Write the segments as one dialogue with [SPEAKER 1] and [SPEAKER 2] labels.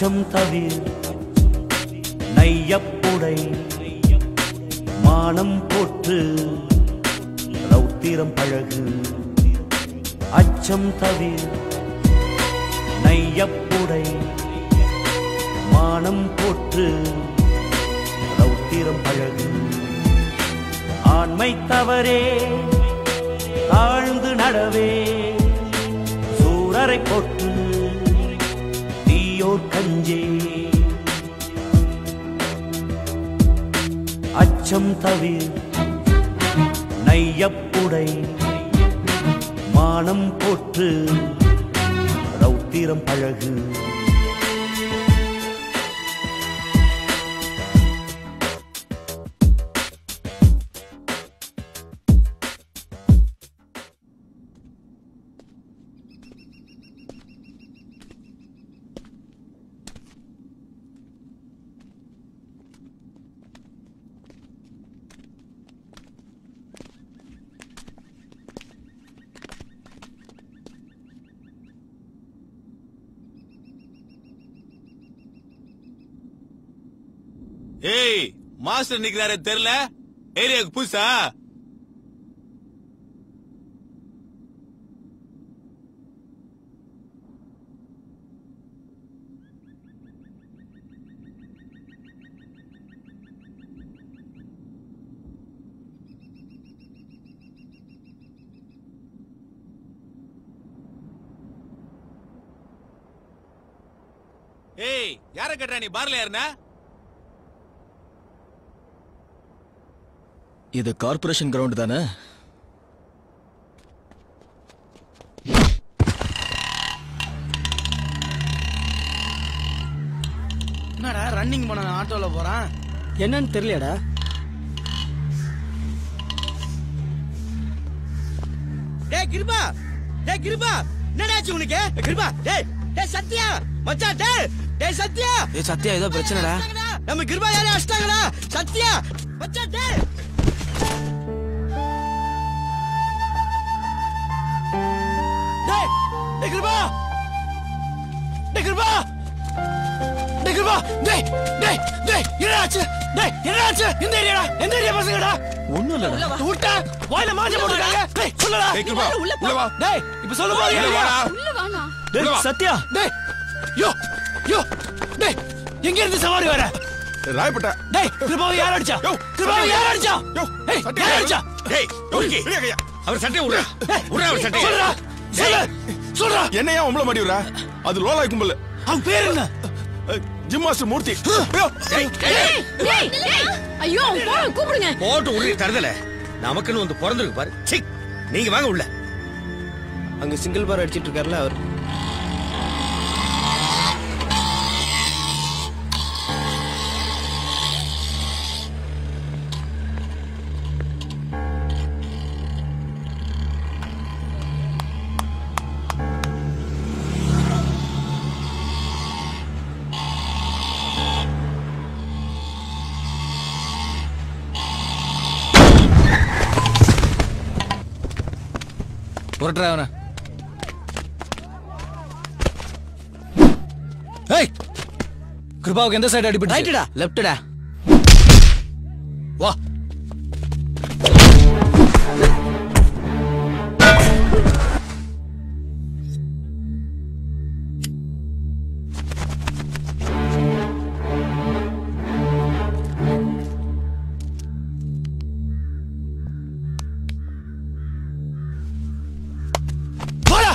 [SPEAKER 1] அச்சம் தவிர் நையப்புடை மானம் போற்று ரௌத்திரம் பழகு அச்சம் தவிர் நையப்புடை மானம் போற்று ரௌத்திரம் பழகு ஆண்மை தவறே தாழ்ந்து நடவே சூரரை போற்று தீயோர் கஞ்சே அச்சம் தவிர் நையப்புடை மானம் போற்று ரௌத்திரம் பழகு
[SPEAKER 2] ஏய் மாஸ்டர் நிக்கிறாரு தெரியல ஏரியாவுக்கு புதுசா ஏய் யார கட்டுற நீ பார்ல யாருன்னா
[SPEAKER 3] இது கார்ப்பரேஷன் கிரவுண்ட் தானே
[SPEAKER 4] என்னடா ரன்னிங் போன ஆட்டோல போறான்
[SPEAKER 5] என்னன்னு தெரியலடா
[SPEAKER 4] டேய் கிருபா டேய் கிருபா என்னடாச்சு உனக்கு டேய், கிருபா டேய் டேய் சத்யா மச்சான் டேய் டேய் சத்யா
[SPEAKER 5] ஏய் சத்யா ஏதோ பிரச்சனைடா
[SPEAKER 4] நம்ம கிருபா யாரையும் அடிச்சிட்டாங்கடா சத்யா மச்சான் டேய் டேய் டேய் கிருபா டேய் கிருபா டேய் கிருபா டேய் டேய் டேய் என்னடாச்சு டேய் என்னடாச்சு இந்த ஏரியாடா எந்த ஏரியா பசங்கடா
[SPEAKER 3] ஒண்ணும் இல்லடா
[SPEAKER 4] விட்டா வாயில மாஞ்ச போட்டுருக்காங்க டேய் சொல்லுடா
[SPEAKER 2] ஏய், கிருபா, உள்ள வா.
[SPEAKER 4] டேய் இப்ப சொல்ல போறீங்க
[SPEAKER 2] உள்ள வாடா.
[SPEAKER 6] உள்ள வாண்ணா
[SPEAKER 3] டேய் சத்யா
[SPEAKER 4] டேய் யோ யோ டேய் எங்க இருந்து சவாரி வர
[SPEAKER 2] ராயப்பட்ட
[SPEAKER 4] டேய் கிருபாவை யார் அடிச்சா
[SPEAKER 2] யோ,
[SPEAKER 4] கிருபாவை யார் அடிச்சா
[SPEAKER 2] யோ,
[SPEAKER 4] ஏய்
[SPEAKER 2] சட்டையை
[SPEAKER 4] யார்
[SPEAKER 2] விடு.
[SPEAKER 4] அடிச்சா
[SPEAKER 2] ஏய் யோகி அவர் சட்டையை விடுறா விடுறா அவர் சட்டையை
[SPEAKER 4] சொல்றா சொல்லு சொல்றா
[SPEAKER 7] என்னையா உம்பள மாட்டி விடுற அது லோலாய் கும்பல்
[SPEAKER 4] அவன் பேர் என்ன
[SPEAKER 7] ஜிம் மாஸ்டர் மூர்த்தி ஐயோ,
[SPEAKER 2] ஏய், ஏய், ஏய்.
[SPEAKER 6] டேய் டேய் ஐயோ போ கூப்பிடுங்க
[SPEAKER 8] போட்டு உருளி தருதல நமக்குன்னு வந்து பிறந்திருக்கு பாரு சி நீங்க வாங்க உள்ள
[SPEAKER 5] அங்க சிங்கிள் பார் அடிச்சிட்டு இருக்காருல அவர்
[SPEAKER 3] புரட்டுறா அவன ஏய் கிருபாவுக்கு எந்த சைடு அடிபட்டு
[SPEAKER 5] ரைட்டுடா லெஃப்ட்டடா
[SPEAKER 3] வா
[SPEAKER 4] போடா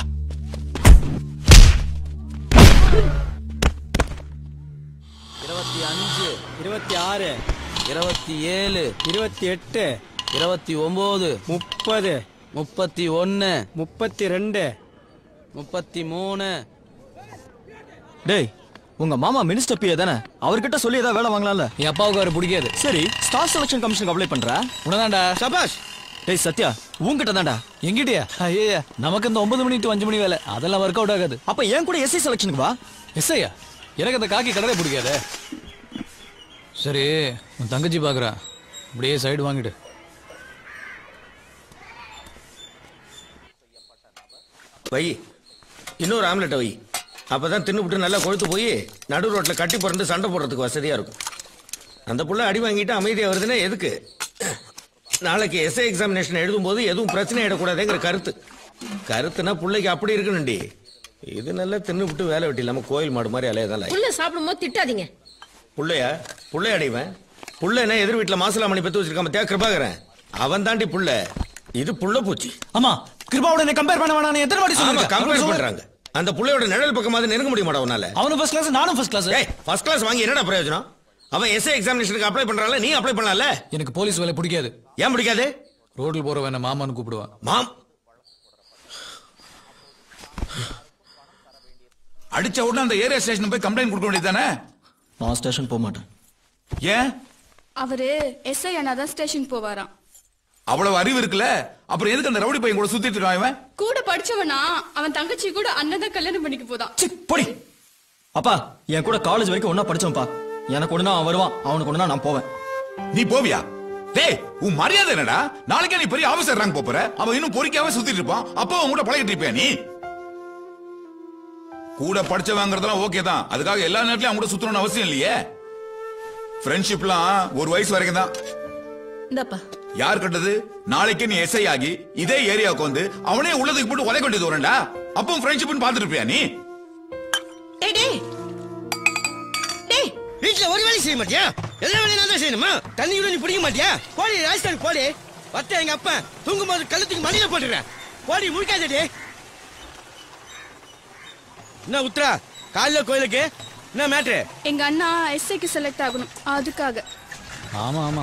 [SPEAKER 5] இருபத்தி அஞ்சு
[SPEAKER 4] இருபத்தி ஆறு
[SPEAKER 5] இருபத்தி ஏழு
[SPEAKER 4] இருபத்தி எட்டு
[SPEAKER 5] இருபத்தி ஒன்பது
[SPEAKER 4] முப்பது
[SPEAKER 5] முப்பத்தி ஒன்னு
[SPEAKER 4] முப்பத்தி ரெண்டு
[SPEAKER 5] முப்பத்தி மூணு
[SPEAKER 3] டேய் உங்க மாமா மினிஸ்டர் பிஏ தானே அவர்கிட்ட சொல்லி ஏதாவது வேலை வாங்கலாம்ல என் அப்பாவுக்கு அவர் பிடிக்காது சரி ஸ்டார் செலக்ஷன் கமிஷனுக்கு அப்ளை பண்ற உனதான்டா
[SPEAKER 8] சபாஷ்
[SPEAKER 3] டேய் சத்யா உன்கிட்ட தான்டா எங்கிட்டயா ஐயா நமக்கு இந்த ஒன்பது மணி டு அஞ்சு மணி வேலை அதெல்லாம் ஒர்க் அவுட் ஆகாது அப்ப ஏன் கூட எஸ்ஐ செலக்ஷனுக்கு வா எஸ்ஐயா எனக்கு அந்த காக்கி கடலை பிடிக்காதே சரி உன் தங்கச்சி பாக்குறா அப்படியே சைடு வாங்கிடு
[SPEAKER 8] வை இன்னொரு ஆம்லெட் வை அப்பதான் தின்னுபிட்டு நல்லா கொழுத்து போய் நடு ரோட்ல கட்டி புரண்டு சண்டை போடுறதுக்கு வசதியா இருக்கும் அந்த புள்ள அடி வாங்கிட்டு அமைதியா வருதுன்னா எதுக்கு நாளைக்கு எஸ்ஐ எக்ஸாமினேஷன் எழுதும்போது எதுவும் பிரச்சனை ஆயிடக்கூடாதுங்கிற கருத்து கருத்துனா பிள்ளைக்கு அப்படி இருக்கணும்டி இது நல்லா தின்னுபிட்டு வேலை வெட்டி இல்லாம கோயில் மாடு மாதிரி அலையதான்
[SPEAKER 6] புள்ள சாப்பிடும்போது திட்டாதீங்க
[SPEAKER 8] புள்ளையா புள்ளை அடைவன் புள்ள என்ன எதிர் வீட்டுல மாசலாமணி பெத்து வச்சிருக்காம தியா கிருபாகரன் அவன் தாண்டி புள்ள இது புள்ள பூச்சி
[SPEAKER 4] ஆமா கிருபாவோட என்ன கம்பேர் பண்ண வேணாம் எத்தனை வாட்டி
[SPEAKER 8] ஆமா
[SPEAKER 4] சொல்லுங்க
[SPEAKER 8] கம்பேர் பண்றாங்க அந்த புள்ளையோட நிழல் பக்கமாவது நெருங்க முடிய மாட்டா உன்னால
[SPEAKER 4] அவனும் ஃபர்ஸ்ட் கிளாஸ் நானும் ஃபர்ஸ்ட் கிளாஸ்
[SPEAKER 8] ஏய் ஃபர்ஸ்ட் கிளாஸ் வாங்கி என்னடா பிரயோஜனம் அவன் எஸ்ஐ எக்ஸாமினேஷனுக்கு அப்ளை பண்றான்ல நீ அப்ளை பண்ணலாம்ல
[SPEAKER 3] எனக்கு போலீஸ் வேலை பிடிக்காது
[SPEAKER 8] ஏன் பிடிக்காது
[SPEAKER 3] ரோட்ல போறவன் என்ன மாமான்னு கூப்பிடுவான்
[SPEAKER 8] மாம்
[SPEAKER 9] அடிச்ச உடனே அந்த ஏரியா ஸ்டேஷன் போய் கம்ப்ளைண்ட் கொடுக்க வேண்டியதானே
[SPEAKER 3] நான் ஸ்டேஷன் போக மாட்டேன்
[SPEAKER 9] ஏன்
[SPEAKER 6] அவரு எஸ்ஐ அண்ணாதான் ஸ்டேஷன் போவாராம்
[SPEAKER 9] அவ்வளவு அறிவு இருக்குல்ல அப்புறம் எதுக்கு அந்த ரவுடி பையன் கூட சுத்திட்டு இருக்கான் இவன்
[SPEAKER 6] கூட படிச்சவனா அவன் தங்கச்சி கூட அண்ணன் தான் கல்யாணம் பண்ணிக்க போதான்
[SPEAKER 3] பொடி அப்பா என் கூட காலேஜ் வரைக்கும் ஒன்னா படிச்சோம்ப்பா எனக்கு ஒண்ணு அவன் வருவான் அவனுக்கு ஒண்ணு நான் போவேன்
[SPEAKER 9] நீ போவியா டேய் உன் மரியாதை என்னடா நாளைக்கே நீ பெரிய ஆபீசர் ரேங்க் போற அவன் இன்னும் பொறிக்காம சுத்திட்டு இருப்பான் அப்போ அவன் கூட பழகிட்டு இருப்பியா நீ கூட படிச்சவங்கிறதெல்லாம் ஓகே தான் அதுக்காக எல்லா நேரத்திலயும் அவன் கூட சுத்தணும்னு அவசியம் இல்லையே ஃப்ரெண்ட்ஷிப்லாம் ஒரு வயசு வரைக்கும் தான்
[SPEAKER 6] இந்தாப்பா
[SPEAKER 9] யார் கட்டது நாளைக்கு நீ எஸ்ஐ ஆகி இதே ஏரியாவுக்கு வந்து அவனே உள்ளதுக்கு போட்டு உதை கொண்டு வரேன்டா அப்போ ஃப்ரெண்ட்ஷிப்னு பாத்துட்டு இருப்பியா நீ
[SPEAKER 6] டேய் டேய் டேய்
[SPEAKER 8] வீட்டுல ஒரு வேலை செய்ய மாட்டியா எல்லா வேலையும் நான் தான் செய்யணுமா தண்ணி கூட நீ பிடிக்க மாட்டியா போடி ராஜஸ்தான் போடி வத்த எங்க அப்பா தூங்கும் போது கழுத்துக்கு மடியில போட்டுறேன் போடி முழிக்காதடி என்ன உத்ரா காலைல கோயிலுக்கு என்ன மேட்ரு
[SPEAKER 6] எங்க அண்ணா எஸ்ஐக்கு செலக்ட் ஆகணும் அதுக்காக
[SPEAKER 3] ஆமா ஆமா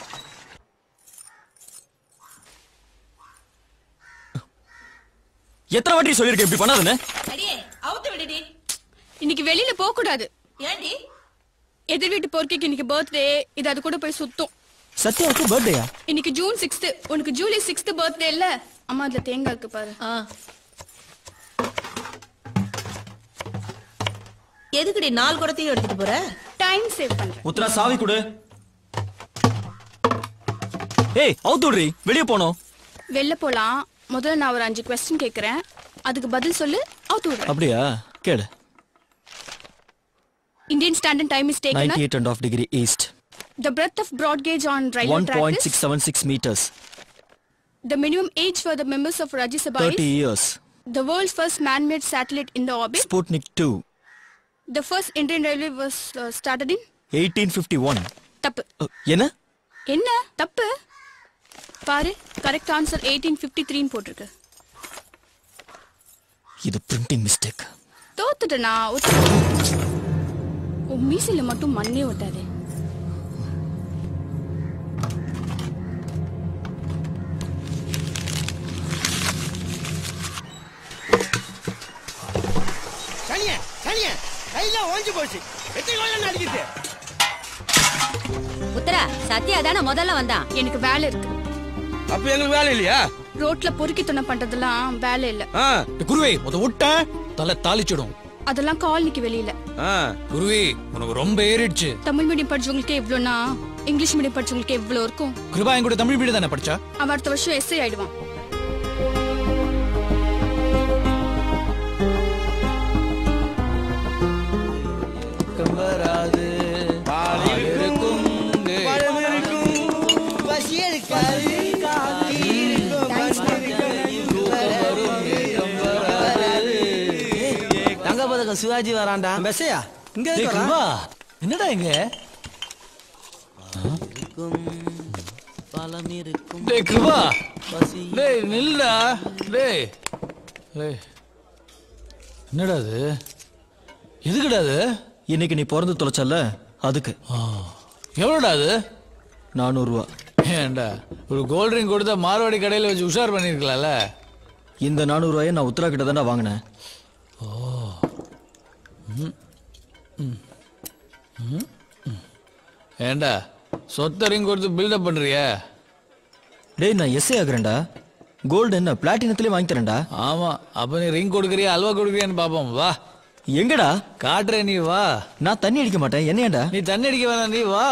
[SPEAKER 3] எத்தனை வாட்டி சொல்லியிருக்கேன் இப்படி பண்ணாதுன்னு
[SPEAKER 6] அடியே அவுத்து விடுடி இன்னைக்கு வெளியில போக கூடாது ஏன்டி எதிர் வீட்டு பொறுக்கைக்கு இன்னைக்கு பர்த்டே இது அது கூட போய் சுத்தும்
[SPEAKER 3] சத்யாவுக்கு பர்த்டேயா
[SPEAKER 6] இன்னைக்கு ஜூன் சிக்ஸ்த் உனக்கு ஜூலை சிக்ஸ்த் பர்த்டே இல்ல அம்மா அதுல தேங்காய் இருக்கு பாரு
[SPEAKER 10] எதுக்குடி நாலு குடத்தையும் எடுத்துட்டு போற
[SPEAKER 6] டைம் சேவ் பண்றேன்
[SPEAKER 3] உத்தரா சாவி கொடு ஏய் அவுத்து விடுறி வெளியே போனோம்
[SPEAKER 6] வெளில போலாம் முதல்ல நான் ஒரு அஞ்சு கொஸ்டின் கேக்குறேன் அதுக்கு பதில் சொல்லு அவுத்து விடுறேன்
[SPEAKER 3] அப்படியா கேளு
[SPEAKER 6] Indian standard time is taken
[SPEAKER 3] ninety
[SPEAKER 6] at
[SPEAKER 3] eight and half degree east
[SPEAKER 6] the breadth of broad gauge on railway
[SPEAKER 3] one
[SPEAKER 6] track
[SPEAKER 3] point
[SPEAKER 6] is
[SPEAKER 3] six seven six metres
[SPEAKER 6] the minimum age for the members of Rajya Sabha
[SPEAKER 3] thirty
[SPEAKER 6] is
[SPEAKER 3] years
[SPEAKER 6] the world's first man-made satellite in the orbit.
[SPEAKER 3] Sputnik two
[SPEAKER 6] The first Indian railway was uh, started in
[SPEAKER 3] eighteen fifty one
[SPEAKER 6] தப்பு
[SPEAKER 3] என்ன
[SPEAKER 6] என்ன தப்பு பாரு correct answer eighteen fifty த்ரீன்னு போட்டிருக்கு
[SPEAKER 3] இது printing mistake
[SPEAKER 6] தோத்துட்டேனா உன் மீசில மட்டும் மண்ணே ஒட்டாதே
[SPEAKER 8] சனிய சனிய கையெல்லாம் ஓஞ்சு போச்சு எத்தனை கோலம் அடிக்கிட்டு
[SPEAKER 10] உத்தரா சத்யா தானே முதல்ல வந்தான்
[SPEAKER 6] எனக்கு வேலை இருக்கு
[SPEAKER 8] அப்ப எங்களுக்கு வேலை இல்லையா
[SPEAKER 6] ரோட்ல பொறுக்கி துணை பண்றதெல்லாம் வேலை இல்ல
[SPEAKER 8] ஆ
[SPEAKER 3] குருவே முத விட்டேன் தலை தாளிச்சிடும்
[SPEAKER 6] அதெல்லாம் காலனிக்கு வெளியில
[SPEAKER 8] ஆ
[SPEAKER 3] குருவே உனக்கு ரொம்ப ஏறிடுச்சு
[SPEAKER 6] தமிழ் மீடியம் படிச்சவங்களுக்கே எவ்வளோனா இங்கிலீஷ் மீடியம் படிச்சவங்களுக்கே எவ்வளோ இருக்கும்
[SPEAKER 3] கிருபா என் கூட தமிழ் மீடியம் தானே படிச்சா
[SPEAKER 6] அவன் அடுத்த வருஷம் எஸ்ஐ ஆயிடுவான்
[SPEAKER 5] வராது இருக்கும்
[SPEAKER 8] பசி எடுக்காது
[SPEAKER 5] தங்க பதக்கம் சிவாஜி வரான்டா
[SPEAKER 4] மெஸ்ஸையா இங்க
[SPEAKER 3] டேய் கிருபா என்னடா இங்க
[SPEAKER 5] பழம் இருக்கும்
[SPEAKER 3] டேய் கிருபா
[SPEAKER 5] பசி
[SPEAKER 3] டேய் நில்லுடா டேய் டேய் என்னடா அது எதுக்குடா அது
[SPEAKER 11] இன்னைக்கு நீ பிறந்து தொலைச்சல அதுக்கு
[SPEAKER 3] எவ்வளோடா அது
[SPEAKER 11] நானூறுரூவா
[SPEAKER 3] ஏன்டா ஒரு கோல்ட் ட்ரிங்க் கொடுத்தா மார்வாடி கடையில் வச்சு உஷார் பண்ணியிருக்கலாம்ல
[SPEAKER 11] இந்த நானூறுரூவாயை நான் உத்தரா கிட்ட தானே வாங்கினேன்
[SPEAKER 3] ஏன்டா சொத்த ரிங் கொடுத்து பில்டப் பண்றியா
[SPEAKER 11] டேய் நான் எஸ்ஏ ஆகுறேன்டா கோல்டு என்ன பிளாட்டினத்திலே வாங்கி தரேன்டா
[SPEAKER 3] ஆமா அப்ப நீ ரிங் கொடுக்குறியா அல்வா கொடுக்குறியான்னு பாப்போம் வா
[SPEAKER 11] எங்கடா
[SPEAKER 3] காட்டுறேன் நீ வா
[SPEAKER 11] நான் தண்ணி அடிக்க மாட்டேன் என்னையாண்டா
[SPEAKER 3] நீ தண்ணி அடிக்க வேணாம் நீ வா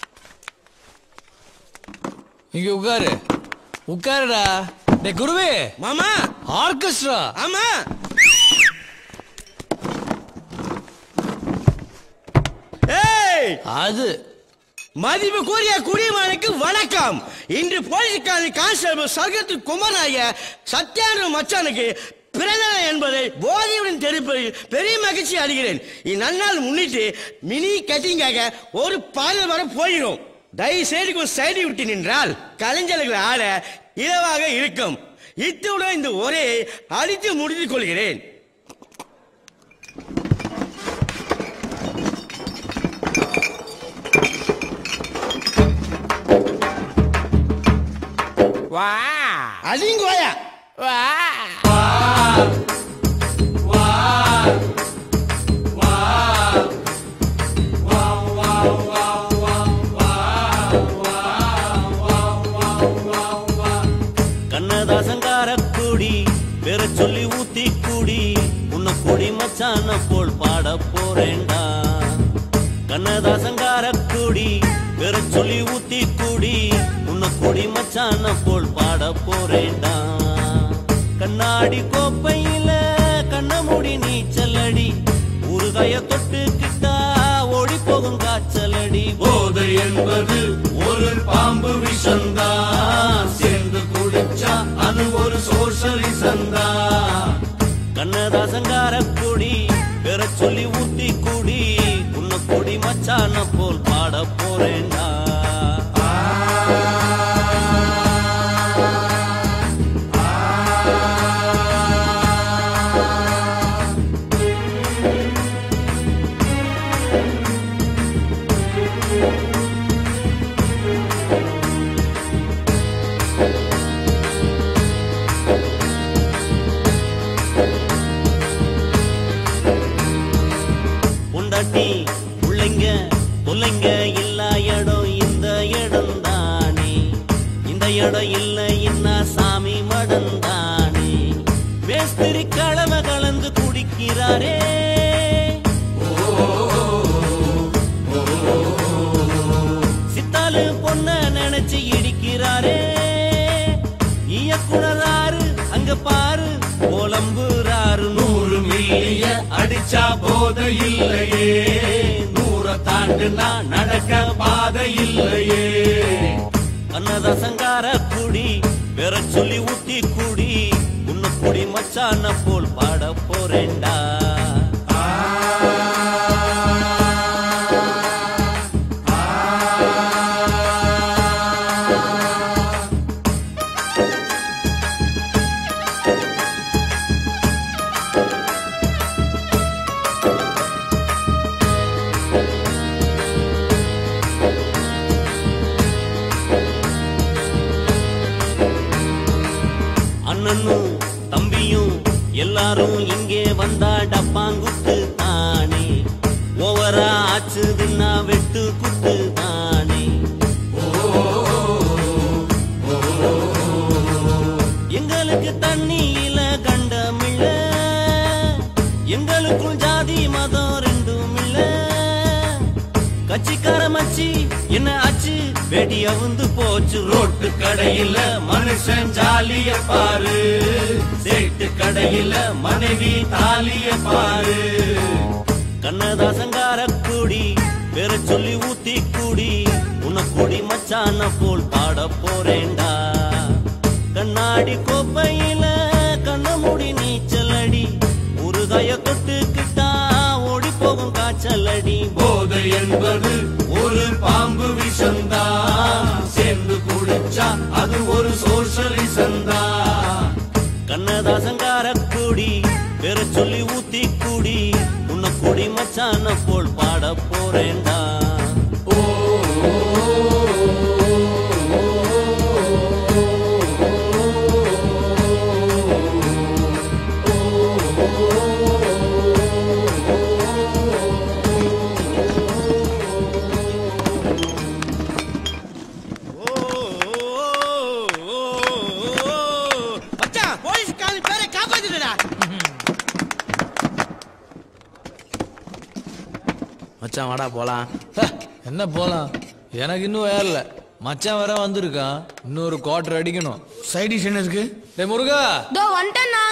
[SPEAKER 3] இங்க உட்காரு உட்காருடா டேய் குருவே
[SPEAKER 8] மாமா
[SPEAKER 3] ஆர்கெஸ்ட்ரா
[SPEAKER 8] ஆமா
[SPEAKER 4] அது மதிப்பு கூறிய குடிமகனுக்கு வணக்கம் இன்று போலீஸ்கார கான்ஸ்டபிள் சர்க்கத்து குமராய சத்யானு மச்சானுக்கு பிறந்த நாள் என்பதை போதையுடன் தெரிவிப்பதில் பெரிய மகிழ்ச்சி அடைகிறேன் இந்நன்னாள் முன்னிட்டு மினி கட்டிங்காக ஒரு பாடல் வர போகிறோம் தயவு செய்து கொஞ்சம் சைடு விட்டு நின்றால் கலைஞர்கள் ஆட இலவாக இருக்கும் இத்துடன் இந்த உரையை அடித்து முடித்துக் கொள்கிறேன்
[SPEAKER 5] வா
[SPEAKER 4] அதிங்க வாயா
[SPEAKER 5] வா
[SPEAKER 1] கண்ணதாசங்கார கூடி வேற சொல்லி ஊத்தி கூடி உன்னை கொடி மச்சான போல் பாட போறேன்டா கண்ணதாசங்கார கூடி வேற சொல்லி ஊத்தி கூடி உன்னை கொடி மச்சான போல் பாட போறேன்டா கண்ணாடி கோப்பையில கண்ண மூடி நீச்சலடி ஊறுகாய தொட்டுக்கிட்டா ஓடி போகும் காய்ச்சலடி போதை என்பது ஒரு பாம்பு விஷந்தான் சேர்ந்து குடிச்சா அது ஒரு சோஷலிசந்தா கண்ணதாசங்கார குடி பெற சொல்லி ஊத்தி குடி உன்னை கொடி மச்சான போல் பாட போறேன்டா பொண்டாட்டி பிள்ளைங்க தொல்லைங்க இல்லா இடம் இந்த இடம் தானே இந்த இடம் இல்ல இன்னா சாமி மடம் தானே வேஸ்திரி கலவ கலந்து குடிக்கிறாரே சித்தாலு பொண்ண நினைச்சு இடிக்கிறாரே இயக்குனராரு அங்க பாரு புலம்புறாரு நூறு மில்லிய அடிச்சா போத இல்லையே நூற தாண்டுனா நடக்க பாதை இல்லையே அன்னதசங்கார குடி வேற சொல்லி ஊத்தி குடி உன்னை குடி மச்சான போல் பாட போறேன்டா அண்ணனும் தம்பியும் எல்லாரும் இங்கே வந்தா டப்பாங்குத்து தானே ஓவரா ஆச்சுதுன்னா வெட்டு குத்து தானே எங்களுக்கு தண்ணியில கண்டமில்ல எங்களுக்குள் ஜாதி மதம் ரெண்டும் இல்ல கட்சிக்கார மச்சி என்ன ஆச்சு வெடி அவுந்து போச்சு ரோட்டு கடையில மனுஷன் ஜாலிய பாரு சேட்டு கடையில மனைவி தாலிய பாரு கண்ணதாசங்கார கூடி வேற சொல்லி ஊத்தி கூடி உன்னை கொடி மச்சான போல் பாட போறேன்டா கண்ணாடி கோப்பையில கண்ண மூடி நீச்சலடி முருகாய தொட்டுக்கிட்டா ஓடி போகும் காய்ச்சலடி போதை என்பது ஒரு பாம்பு விஷந்தா சேர்ந்து குடிச்சா அது ஒரு சோஷலிசந்தா கண்ணதாசங்கார கூடி வேற சொல்லி ஊத்தி கூடி உன்னை கொடி மச்சான போல் பாட போறேன்டா
[SPEAKER 4] மச்சான் போலீஸ்காரன் பேரை காப்பாத்துடா
[SPEAKER 5] மச்சான் வாடா போலாம்
[SPEAKER 3] ஹ, என்ன போலாம் எனக்கு இன்னும் வேறல மச்சான் வேற வந்திருக்கான் இன்னொரு குவார்டர் அடிக்கணும்
[SPEAKER 8] சைடிஷ் என்ன இருக்கு
[SPEAKER 3] டேய் முருகா
[SPEAKER 6] தோ வந்துட்டேண்ணா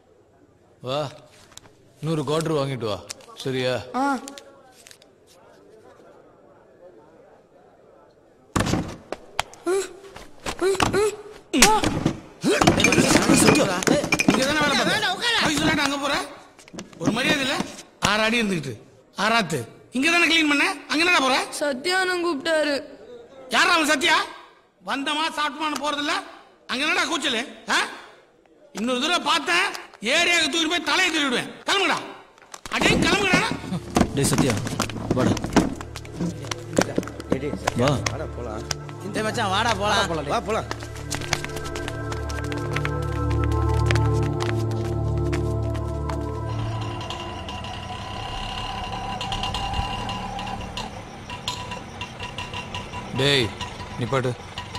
[SPEAKER 3] வா நூறு குவார்டர் வாங்கிட்டு வா சரியா
[SPEAKER 6] ஆ
[SPEAKER 4] இங்க தானே வேலை பார்த்த போய் சொல்லாட்ட அங்க போற ஒரு மரியாதை இல்ல ஆறு அடி இருந்துகிட்டு ஆறாத்து இங்க தானே கிளீன் பண்ண அங்க என்னடா போற
[SPEAKER 12] சத்யானம் கூப்பிட்டாரு
[SPEAKER 4] யாரா அவன் சத்யா வந்தமா சாப்பிட்டுமான்னு போறது இல்ல அங்க என்னடா கூச்சல் ஆ? இன்னொரு தடவை பார்த்தேன் ஏரியாவுக்கு தூக்கி போய் தலையை திருவிடுவேன் கிளம்புடா அடே கிளம்புடா
[SPEAKER 11] டேய் சத்யா வாடா வா
[SPEAKER 5] இந்த மச்சான் வாடா போலாம்
[SPEAKER 8] வா போலாம்
[SPEAKER 3] டேய் நிப்பாட்டு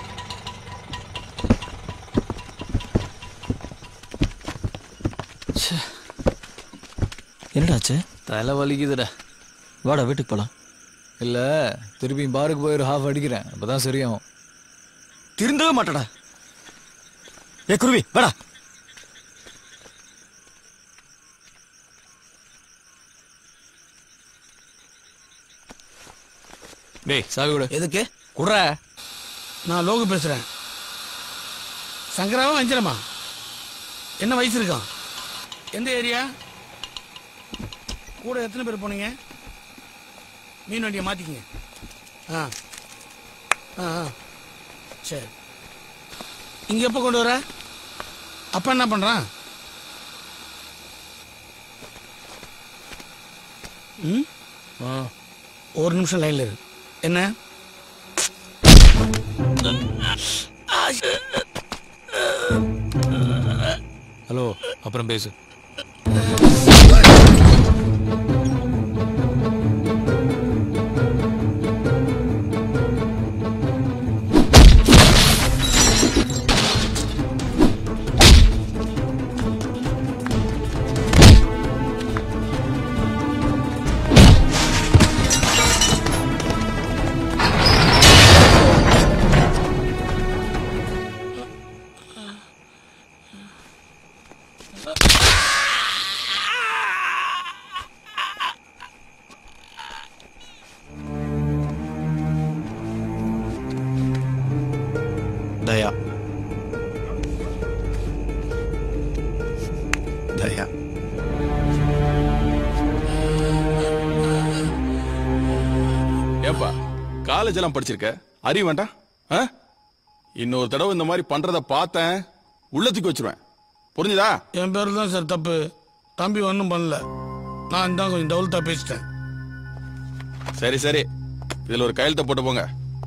[SPEAKER 11] என்னடா ஆச்சு
[SPEAKER 3] தலை வலிக்குதுடா
[SPEAKER 11] வாடா வீட்டுக்கு போலாம்
[SPEAKER 3] இல்ல திருப்பியும் பாருக்கு போய் ஒரு ஹாஃப் அடிக்கிறேன் அப்பதான் சரியாகும்
[SPEAKER 11] திருந்தவே மாட்டடா ஏ குருவி வாடா
[SPEAKER 3] டேய் சாவி கூட
[SPEAKER 5] எதுக்கு
[SPEAKER 3] குடுற
[SPEAKER 4] நான் லோகு பேசுறேன் சங்கராவா வஞ்சிரமா என்ன வயசு இருக்கான் எந்த ஏரியா கூட எத்தனை பேர் போனீங்க மீன் வண்டியை மாத்திக்கங்க ஆ ஆ ஆ. சரி இங்க எப்போ கொண்டு வர அப்பா என்ன பண்றான் ம் ஒரு நிமிஷம் லைன்ல இரு என்ன
[SPEAKER 3] ஹலோ அப்புறம் பேசு
[SPEAKER 9] தயா தயா
[SPEAKER 7] ஏப்பா காலேஜ் எல்லாம் படிச்சிருக்க அறிவு வேண்டாம் ஆ? இன்னொரு தடவை இந்த மாதிரி பண்றத பார்த்தேன் உள்ளத்துக்கு வச்சிருவேன் புரிஞ்சுதா
[SPEAKER 4] என் பேர் தான் சார் தப்பு தம்பி ஒன்றும் பண்ணல நான் தான் கொஞ்சம் டவுல்ட்டா பேசிட்டேன்
[SPEAKER 7] சரி சரி இதுல ஒரு கையெழுத்த போட்டு போங்க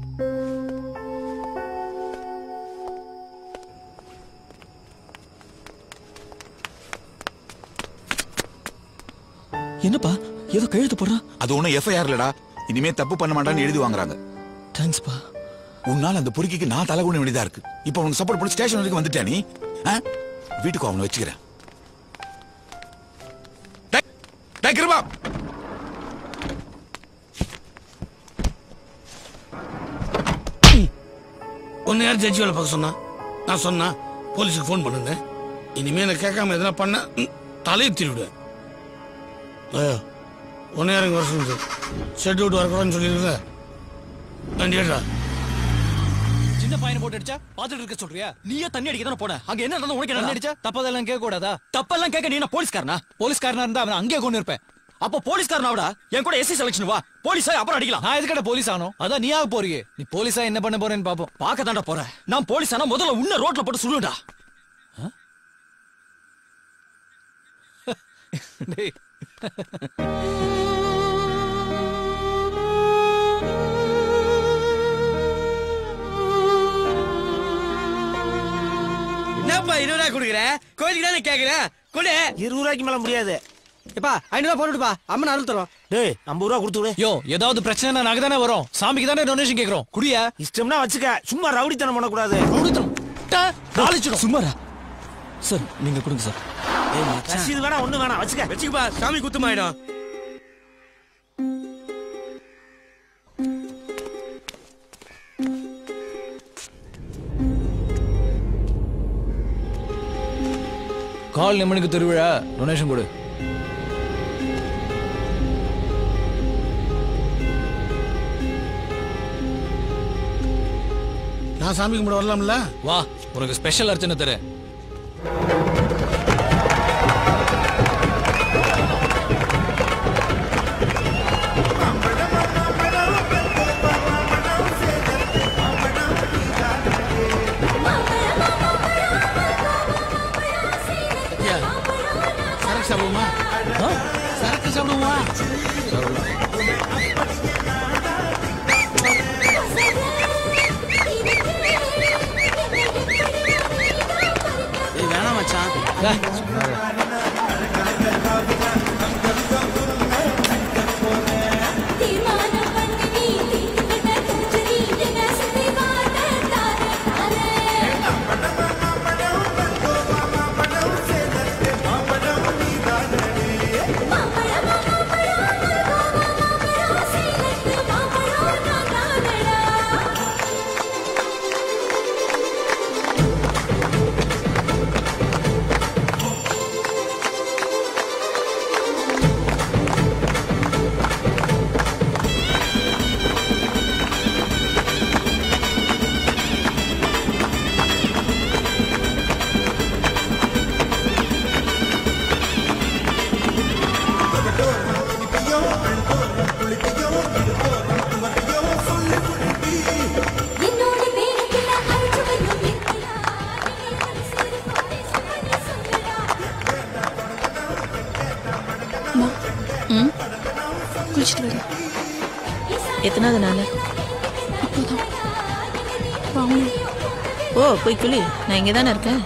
[SPEAKER 11] என்னப்பா ஏதோ கையெழுத்து போடுறான்
[SPEAKER 9] அது ஒண்ணும் எஃப்ஐஆர் இல்லடா இனிமே தப்பு பண்ண மாட்டான்னு எழுதி வாங்குறாங்க
[SPEAKER 11] தேங்க்ஸ்ப்பா
[SPEAKER 9] உன்னால அந்த பொறுக்கிக்கு நான் தலை குண வேண்டியதா இருக்கு இப்போ உனக்கு சப்போர்ட் பண்ணி ஸ்டேஷன் வரைக்கும் வந்துட்டா நீ ஆ? வீட்டுக்கு அவனை வச்சுக்கிறேன் டேய், டேய் கிருபா
[SPEAKER 4] ஒன்னு யார் ஜட்ஜி வேலை பார்க்க சொன்னா நான் சொன்னா போலீஸுக்கு ஃபோன் பண்ணுங்க இனிமே நான் கேட்காம எதனா பண்ண ம், தலையை திருவிடுவேன் ஐயோ ஒன்னு யாரும் வர சொல்லுது ஷெட் விட்டு வரக்கூடாதுன்னு சொல்லியிருக்கேன் வண்டி ஏற்றா
[SPEAKER 3] சின்ன பையனை போட்டு அடிச்சா பாத்துட்டு இருக்க சொல்றியா
[SPEAKER 11] நீயே தண்ணி அடிக்க தானே போன அங்க என்ன நடந்தது உனக்கு
[SPEAKER 3] தண்ணி
[SPEAKER 11] என்ன
[SPEAKER 3] அடிச்சா தப்பதெல்லாம் கேட்க கூடாதா
[SPEAKER 11] தப்பெல்லாம் கேட்க நீ என்ன போலீஸ்காரனா
[SPEAKER 3] போலீஸ்காரனா இருந்தா அவன் அங்கேயே கொண்டு இருப்பேன்
[SPEAKER 11] அப்போ போலீஸ்காரனாவடா என் கூட எஸ்சி செலக்ஷன் வா போலீஸா அப்புறம் அடிக்கலாம்
[SPEAKER 3] நான் எதுக்கட போலீஸ் ஆனோம் அதான் நீ ஆக போறியே நீ போலீஸா என்ன பண்ண போறேன்னு பாப்போம்
[SPEAKER 11] பார்க்க தாண்டா போறேன் நான் போலீஸ் ஆனா முதல்ல உன்ன ரோட்ல போட்டு சுடுடா
[SPEAKER 3] டேய்
[SPEAKER 5] என்னப்பா இருபது ரூபாய் கொடுக்குற கோயிலுக்கு தானே கேக்குறேன் கொடு இருபது ரூபாய்க்கு மேல முடியாது எப்பா ஐநூறு ரூபாய் போட்டுப்பா அம்மன் அருள் தரோம் டேய் ஐம்பது ரூபா கொடுத்து விடு
[SPEAKER 3] யோ ஏதாவது பிரச்சனை நாங்க தானே வரோம் சாமிக்கு தானே டொனேஷன் கேக்குறோம் குடியா
[SPEAKER 5] இஷ்டம்னா வச்சுக்க சும்மா ரவுடித்தனம் பண்ணக்கூடாது
[SPEAKER 3] நாளைச்சிடும்
[SPEAKER 11] சும்மாரா சார் நீங்க கொடுங்க சார்
[SPEAKER 5] ரசீது வேணா ஒண்ணு வேணாம் வச்சுக்க வச்சுக்கப்பா சாமி குத்துமாயிடும்
[SPEAKER 3] கால் நிம்மனுக்கு திருவிழா டொனேஷன் கொடு
[SPEAKER 4] நான் சாமி கும்பிட வரலாம்ல
[SPEAKER 3] வா உனக்கு ஸ்பெஷல் அர்ச்சனை தரேன்
[SPEAKER 4] ஐயா, சரக்கு சாப்பிடுவோமா ஆ? சரக்கு சாப்பிடுவோமா
[SPEAKER 5] ஏய் வேணாம் மச்சான்
[SPEAKER 6] ம் குளிச்சுட்டு வரேன்
[SPEAKER 10] எத்தனாவது நாள்
[SPEAKER 6] இப்போதான் வாங்க
[SPEAKER 10] ஓ போய் குளி நான் இங்கே தானே இருக்கேன்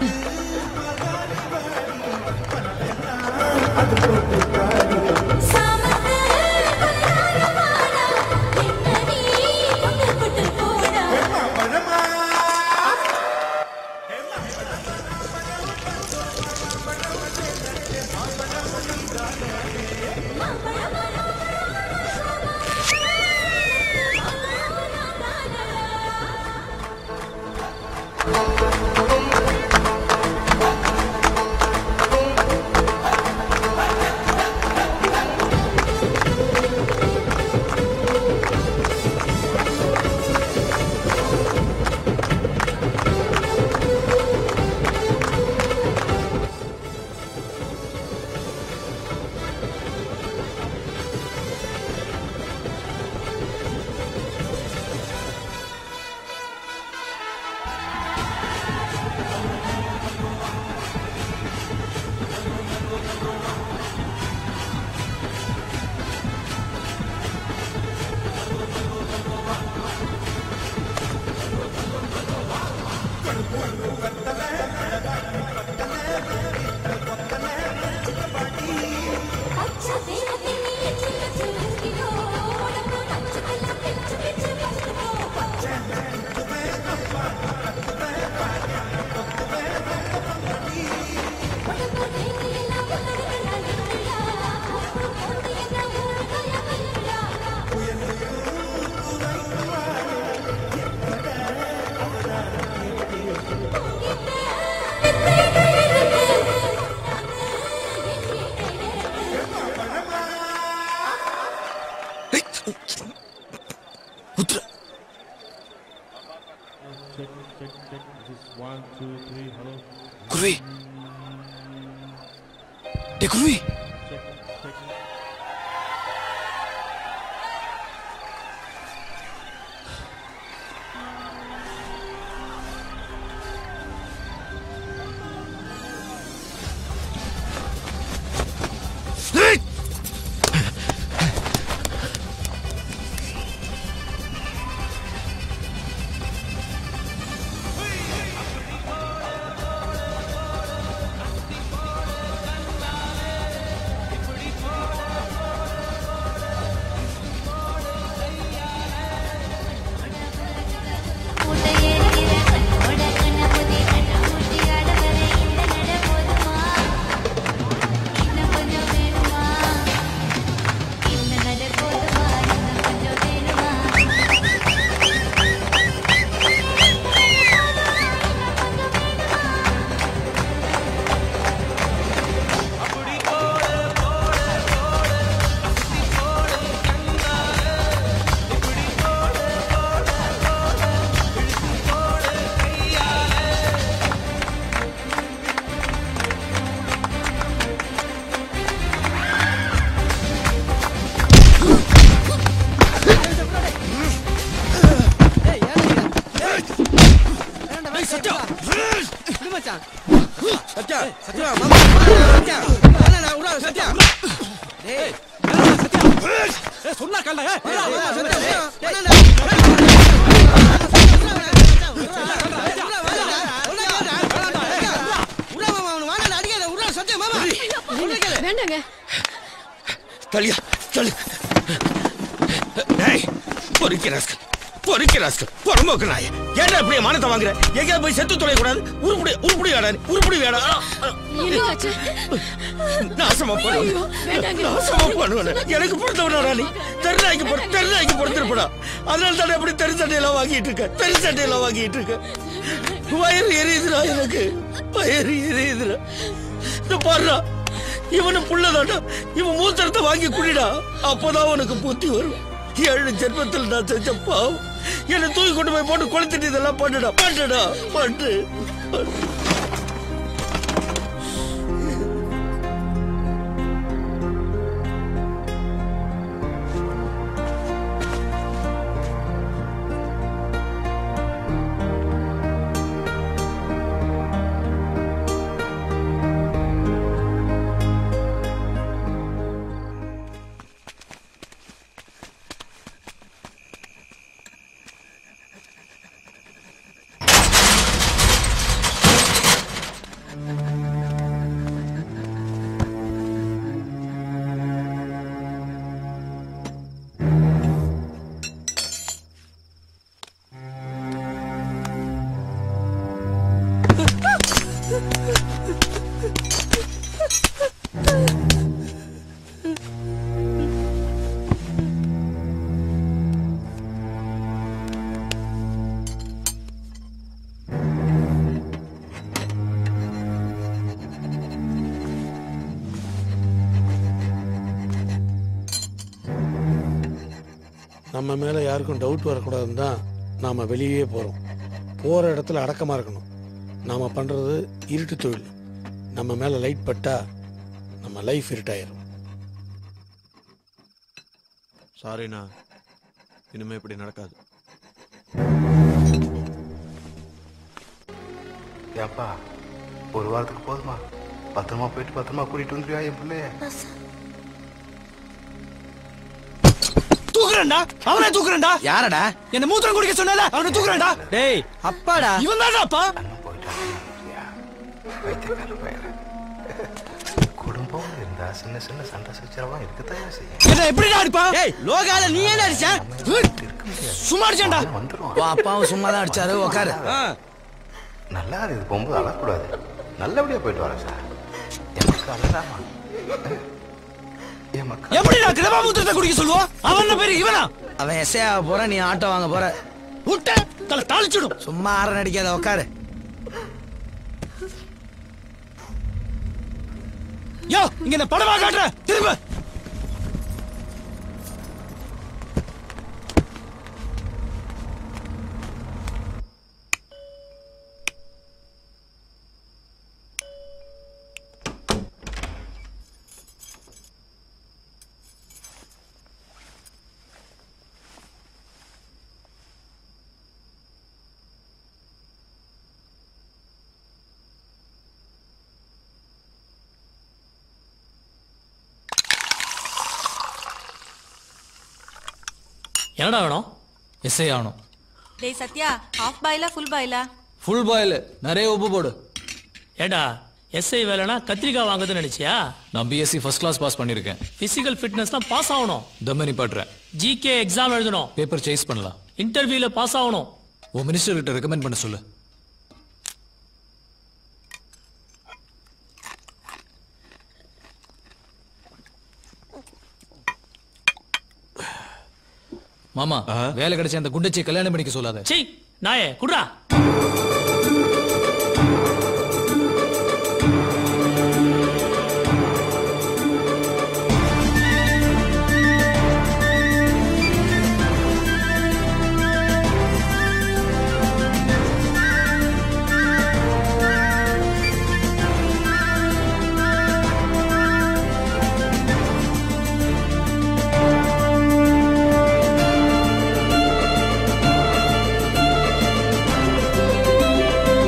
[SPEAKER 4] குருவி டே குருவி ஏய்!
[SPEAKER 5] சத்யா சத்யா மாமா சத்யா வேணாடா விடா சத்யா டேய்
[SPEAKER 4] சொன்னா கல்ல
[SPEAKER 5] விடா, விடா, சத்யா விடா. வேணாடா. விடா மாமா, அவனை வேணாடா, அடிக்காத, விடா, சத்யா மாமா.
[SPEAKER 6] வேண்டாங்க
[SPEAKER 8] தலியா தலி டேய் பொறுக்கி ராஸ்கல் பொறுக்கி ராஸ்கல் பொறம்போக்கு நாய் ஏன்டா இப்படி மானத்தை வாங்குற எங்கேயாவது போய் செத்து தொலை கூடாது உருப்படி உருப்படி வேடா நீ உருப்படி வேடா
[SPEAKER 6] என்னாச்சு
[SPEAKER 8] நாசமா பண்ணுவேன்
[SPEAKER 6] ஐயோ, வேண்டாங்க.
[SPEAKER 8] நாசமா பண்ணுவேன் எனக்கு பொறுத்தவனடா நீ தெருநாய்க்கு பொறு தெருநாய்க்கு பொறுத்திருப்படா அதனால தானே அப்படி தெரு சட்டையெல்லாம் வாங்கிட்டு இருக்க தெரு சட்டையெல்லாம் வாங்கிட்டு இருக்க வயிறு எரியுதுடா எனக்கு வயிறு எரியுதுடா இந்த பாருடா இவனு புள்ளதாடா இவன் மூத்திரத்தை வாங்கி குடிடா அப்பதான் உனக்கு புத்தி வரும் ஏழு ஜென்மத்தில் நான் செஞ்ச பாவம் என்னை தூக்கி கொண்டு போய் போட்டு கொளுத்திட்டு இதெல்லாம் பண்ணுடா பண்ணுடா பண்ணு பண்ணு.
[SPEAKER 5] நம்ம மேல யாருக்கும் டவுட் வரக்கூடாதுன்னு தான் நாம வெளியே போறோம் போற இடத்துல அடக்கமா இருக்கணும் நாம பண்றது இருட்டு தொழில் நம்ம மேல லைட் பட்டா நம்ம லைஃப் இருட்டாயிரும்
[SPEAKER 12] சாரிண்ணா இனிமே இப்படி நடக்காது
[SPEAKER 13] ஏப்பா ஒரு வாரத்துக்கு போதுமா பத்திரமா போயிட்டு பத்திரமா கூட்டிட்டு வந்துருவியா என் பிள்ளைய
[SPEAKER 4] தூக்குறேன்டா அவனே தூக்குறேன்டா
[SPEAKER 5] யாரடா
[SPEAKER 4] என்ன மூத்திரம் குடிக்க சொன்னல அவனை தூக்குறேன்டா
[SPEAKER 5] டேய் அப்பாடா
[SPEAKER 4] இவன் தான்டா அப்பா
[SPEAKER 13] வைத்தியக்கார பையன் குடும்பம் இருந்தா சின்ன சின்ன சண்டை சச்சரவா இருக்கத்தான் செய்யும்
[SPEAKER 4] என்ன எப்படிடா அடிப்பா
[SPEAKER 5] டேய் லோகால நீ ஏன் அடிச்ச
[SPEAKER 4] சும்மா அடிச்சான்டா
[SPEAKER 5] உன் அப்பாவும் சும்மா தான் அடிச்சாரு உக்காரு
[SPEAKER 13] நல்லா இருக்கு போகும்போது அழக்கூடாது நல்லபடியா போயிட்டு வரேன் சார் என் மக்கள் அழகாமா என் மக்கள்
[SPEAKER 4] எப்படிடா கிரபா மூத்திரத்தை குடிக்க சொல்லுவோம் அவன் என்ன பேரு இவனா
[SPEAKER 5] அவன் எஸ்ஐ ஆக போற நீ ஆட்டோ வாங்க போற
[SPEAKER 4] விட்ட தலை தாளிச்சிடும்
[SPEAKER 5] சும்மா ஆற நடிக்காத உக்காரு
[SPEAKER 4] யோ இங்க என்ன படமா காட்டுற திரும்ப
[SPEAKER 3] என்னடா வேணும் எஸ்ஐ ஆகணும்
[SPEAKER 14] டேய் சத்யா ஹாஃப் பாயிலா ஃபுல் பாயிலா
[SPEAKER 3] ஃபுல் பாயில் நிறைய உப்பு போடு
[SPEAKER 15] ஏடா எஸ்ஐ வேலைனா கத்திரிக்காய் வாங்குதுன்னு நினைச்சியா
[SPEAKER 3] நான் பிஎஸ்சி ஃபர்ஸ்ட் கிளாஸ் பாஸ் பண்ணியிருக்கேன்
[SPEAKER 15] பிசிக்கல் ஃபிட்னஸ்லாம் பாஸ் ஆகணும்
[SPEAKER 3] தம்மனி பாட்டுறேன்
[SPEAKER 15] ஜிகே எக்ஸாம் எழுதணும்
[SPEAKER 3] பேப்பர் சேஸ் பண்ணலாம்
[SPEAKER 15] இன்டர்வியூல பாஸ் ஆகணும்
[SPEAKER 3] உன் மினிஸ்டர் கிட்ட ரெக்கமெண்ட் பண்ண சொல்லு மாமா வேலை கிடைச்ச அந்த குண்டச்சியை கல்யாணம் பண்ணிக்க சொல்லாத
[SPEAKER 15] சீ நாயே குட்ரா
[SPEAKER 14] ஆ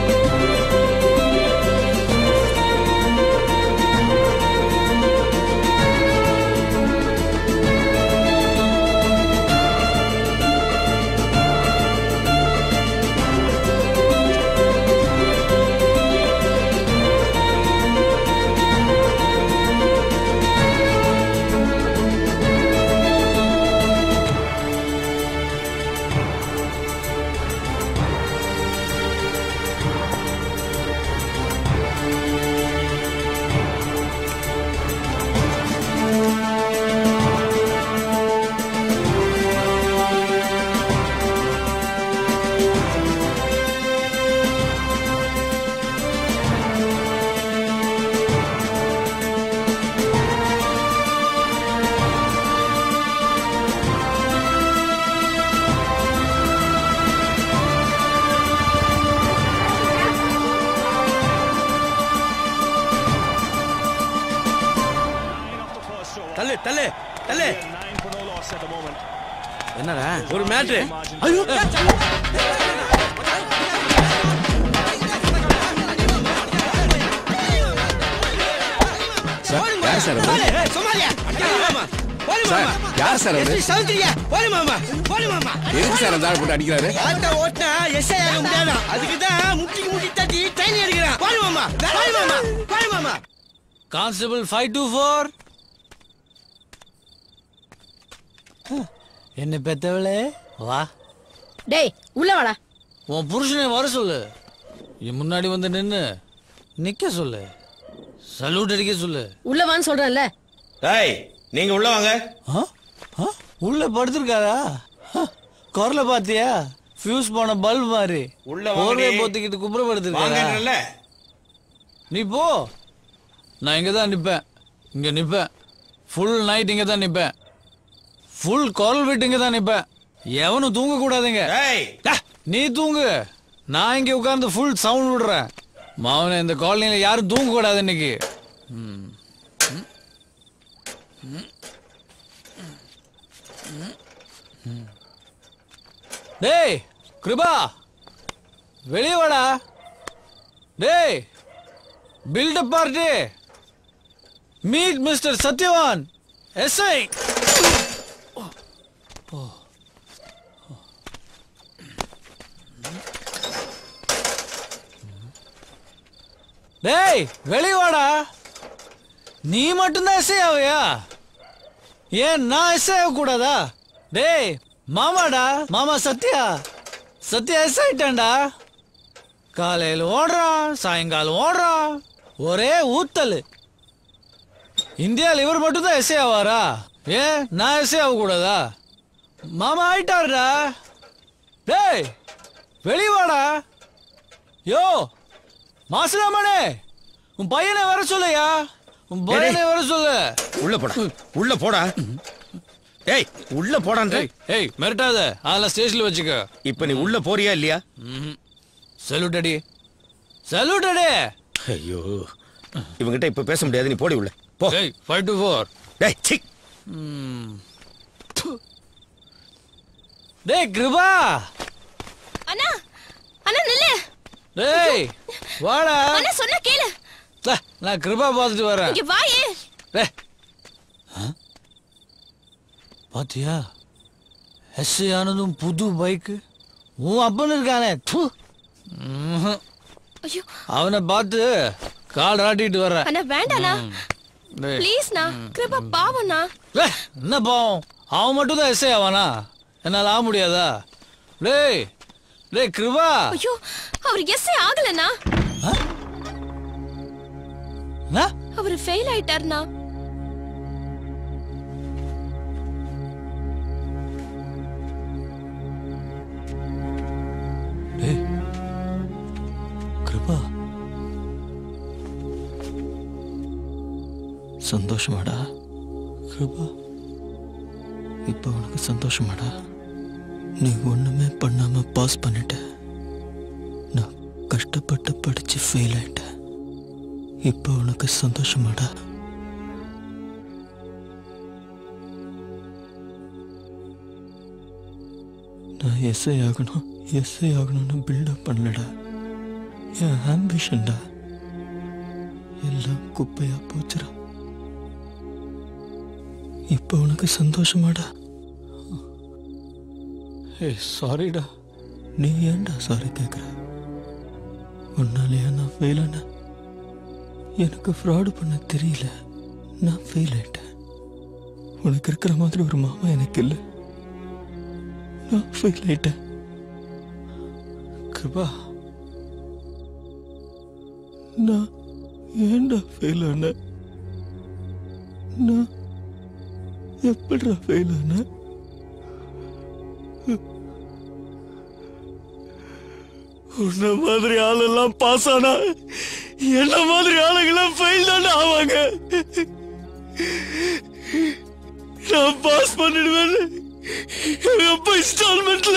[SPEAKER 4] என்னடா ஒரு மேட்ரு ஐயோ
[SPEAKER 16] சார் யார் சார் அவரு? சார் யார் சார் அவரு எதுக்கு சார் அந்த ஆள் போட்டு அடிக்கிறாரு
[SPEAKER 4] ஓட்டினா எஸ்ஐ ஆக முடியாதா அதுக்கு தான் முட்டிக்கு முட்டி தட்டி ட்ரெயின் எடுக்கிறான் போடு மாமா போடு மாமா போடு மாமா
[SPEAKER 3] கான்ஸ்டபிள் ஃபைவ் டூ ஃபோர் என்ன பெத்தவளே வா
[SPEAKER 17] டேய் உள்ள வாடா
[SPEAKER 3] உன் புருஷனை வர சொல்லு என் முன்னாடி வந்து நின்னு நிக்க சொல்லு சல்யூட் அடிக்க சொல்லு
[SPEAKER 17] உள்ள வான்னு சொல்றேன்ல
[SPEAKER 8] டேய் நீங்க உள்ள வாங்க
[SPEAKER 3] ஆ? ஆ? உள்ள படுத்திருக்காரா ஆ, குரலை பாத்தியா ஃபியூஸ் போன பல்ப் மாதிரி
[SPEAKER 8] உள்ள வாங்கடி.
[SPEAKER 3] போர்வையை போத்திக்கிட்டு குப்புறப்படுத்திருக்காரா
[SPEAKER 8] வாங்கன்றல
[SPEAKER 3] நீ போ நான் இங்க தான் நிப்பேன் இங்க நிப்பேன் ஃபுல் நைட் இங்க தான் நிப்பேன் ஃபுல் குரல் விட்டு இங்க தான் நிப்பேன் எவனும் தூங்க கூடாதுங்க டா, நீ தூங்கு நான் இங்க உட்கார்ந்து ஃபுல் சவுண்ட் விடுறேன் மாவன இந்த காலனில யாரும் தூங்க கூடாது இன்னைக்கு ம். ம். ம். ம். ம். டேய் கிருபா வெளியே வாடா டேய் buildup party meet mister Sathyavan SI டேய் வெளிய வாடா நீ மட்டும்தான் எஸ்ஐ ஆவியா ஏன் நான் எஸ்ஐ ஆக கூடாதா டேய் மாமாடா மாமா சத்யா சத்யா எஸ் ஆயிட்டான்டா காலையில் ஓடுறான் சாயங்காலம் ஓடுறான் ஒரே ஊத்தல் இந்தியாவில் இவர் மட்டும் தான் எஸ்ஏ ஆவாரா ஏன் நான் எஸ்ஏ ஆக கூடாதா மாமா ஆயிட்டாருடா டேய் வெளிய வாடா யோ மாசுராமனே உன் பையனை வர சொல்லையா உன் பையனை வர சொல்லு
[SPEAKER 8] உள்ள போடா உள்ள போடா ஏய் உள்ள போடான்ற
[SPEAKER 3] ஏய் மிரட்டாத அதெல்லாம் ஸ்டேஷன்ல வச்சுக்க
[SPEAKER 8] இப்ப நீ உள்ள போறியா இல்லையா
[SPEAKER 3] சல்யூட் அடி சல்யூட் அடி
[SPEAKER 8] ஐயோ இவங்கிட்ட இப்ப பேச முடியாது நீ போடி உள்ள போ
[SPEAKER 3] டேய் ஃபைவ் டு ஃபோர்
[SPEAKER 8] டேய் சி
[SPEAKER 3] டேய் கிருபா
[SPEAKER 6] அண்ணா அண்ணா நில்லு
[SPEAKER 3] டேய் வாடா
[SPEAKER 6] அண்ணா சொன்னா கேளு
[SPEAKER 3] டே, நான் கிருபா பார்த்துட்டு வரேன்
[SPEAKER 6] இங்க வாயே
[SPEAKER 3] டேய் ஆ? பாத்தியா எஸ்ஐ ஆனதும் புது பைக்கு உன் அப்பன் இருக்கானே து
[SPEAKER 6] ஐயோ
[SPEAKER 3] அவனை பார்த்து கால் ஆட்டிட்டு வர்றேன்
[SPEAKER 6] அண்ணா வேண்டாண்ணா
[SPEAKER 3] டேய்.
[SPEAKER 6] ப்ளீஸ்ண்ணா கிருபா பாவம்ண்ணா
[SPEAKER 3] டேய், என்ன பாவம் அவன் மட்டும் தான் எஸ்ஐ ஆவானா என்னால் ஆக முடியாதா டேய் டேய் கிருபா
[SPEAKER 6] ஐயோ அவர் எஸ்ஐ ஆகலண்ணா
[SPEAKER 3] என்ன?
[SPEAKER 6] அவர் ஃபெயில் ஆயிட்டாருண்ணா
[SPEAKER 3] டேய் கிருபா சந்தோஷமாடா கிருபா இப்போ உனக்கு சந்தோஷமாடா நீ ஒண்ணுமே பண்ணாம பாஸ் பண்ணிட்ட நான் கஷ்டப்பட்டு படிச்சு ஃபெயில் ஆயிட்டேன் இப்போ உனக்கு சந்தோஷமாடா நான் எஸ்ஐ ஆகணும் எஸ்ஐ ஆகணும்னு பில்டப் பண்ணலடா என் ஆம்பிஷன்டா எல்லாம் குப்பையா போச்சுடா இப்போ உனக்கு சந்தோஷமாடா ஏய் சாரிடா நீ ஏன்டா சாரி கேட்குற உன்னாலேயா நான் ஃபெயில் ஆனேன் எனக்கு ஃப்ராடு பண்ண தெரியல நான் ஃபெயில் ஆயிட்டேன் உனக்கு இருக்கிற மாதிரி ஒரு மாமா எனக்கு இல்லை நான் ஃபெயில் ஆயிட்டேன் கிருபா நான் ஏன்டா ஃபெயில் ஆனேன் நான் எப்படிடா ஃபெயில் ஆனேன் உன்ன மாதிரி ஆளெல்லாம் பாஸ் ஆனா என்ன மாதிரி ஆளுங்கெல்லாம் ஃபெயில் தானே ஆவாங்க நான் பாஸ் பண்ணிடுவேன் எப்ப இன்ஸ்டால்மெண்ட்ல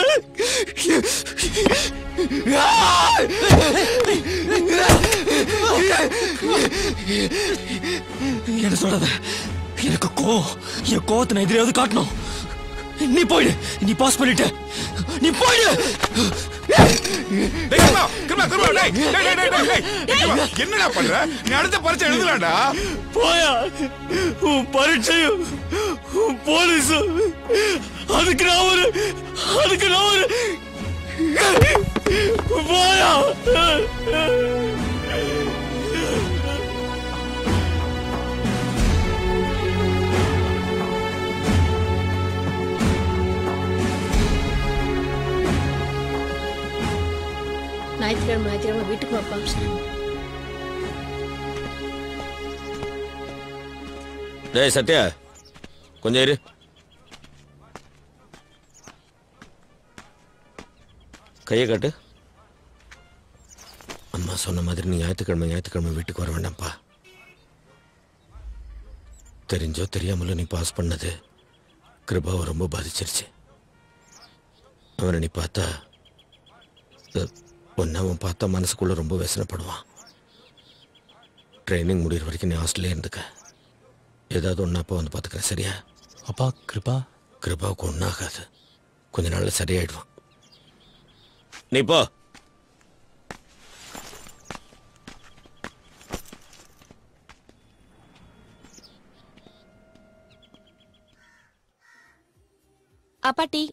[SPEAKER 3] என்ன சொல்றது எனக்கு கோவம் என் கோவத்தை நான் எதிரையாவது காட்டணும்
[SPEAKER 4] நீ போயிடு நீ பாஸ் பண்ணிட்ட நீ போயிடு
[SPEAKER 9] டேய், கிருபா, கிருபா, கிருபா, டேய், டேய், டேய், டேய், டேய், டேய், கிருபா, என்னடா பண்ற நீ அடுத்த பரீட்சை எழுதலாம்டா
[SPEAKER 4] போயா உன் பரீட்சையும் உன் போலீஸும் அதுக்கு நான் ஒரு அதுக்கு நான் ஒரு போயா
[SPEAKER 17] ஞாயிற்றுக்கிழமை ஞாயிற்றுக்கிழமை வீட்டுக்கு வாப்பா
[SPEAKER 8] டேய் சத்யா கொஞ்சம் இரு கையை காட்டு அம்மா சொன்ன மாதிரி நீ ஞாயிற்றுக்கிழமை ஞாயிற்றுக்கிழமை வீட்டுக்கு வர வேண்டாம்ப்பா தெரிஞ்சோ தெரியாமலோ நீ பாஸ் பண்ணது கிருபாவை ரொம்ப பாதிச்சிருச்சு அவனை நீ பார்த்தா ஒன்று அவன் பார்த்தா மனசுக்குள்ள ரொம்ப வேசனப்படுவான் ட்ரைனிங் முடிகிற வரைக்கும் நீ ஹாஸ்டல்லே இருந்துக்க ஏதாவது ஒன்று அப்பா வந்து பார்த்துக்கிறேன் சரியா
[SPEAKER 3] அப்பா கிருபா
[SPEAKER 8] கிருபாவுக்கு ஒன்றாகாது கொஞ்ச நாள்ல சரியாயிடுவான் நீ போ
[SPEAKER 18] அப்பா டீ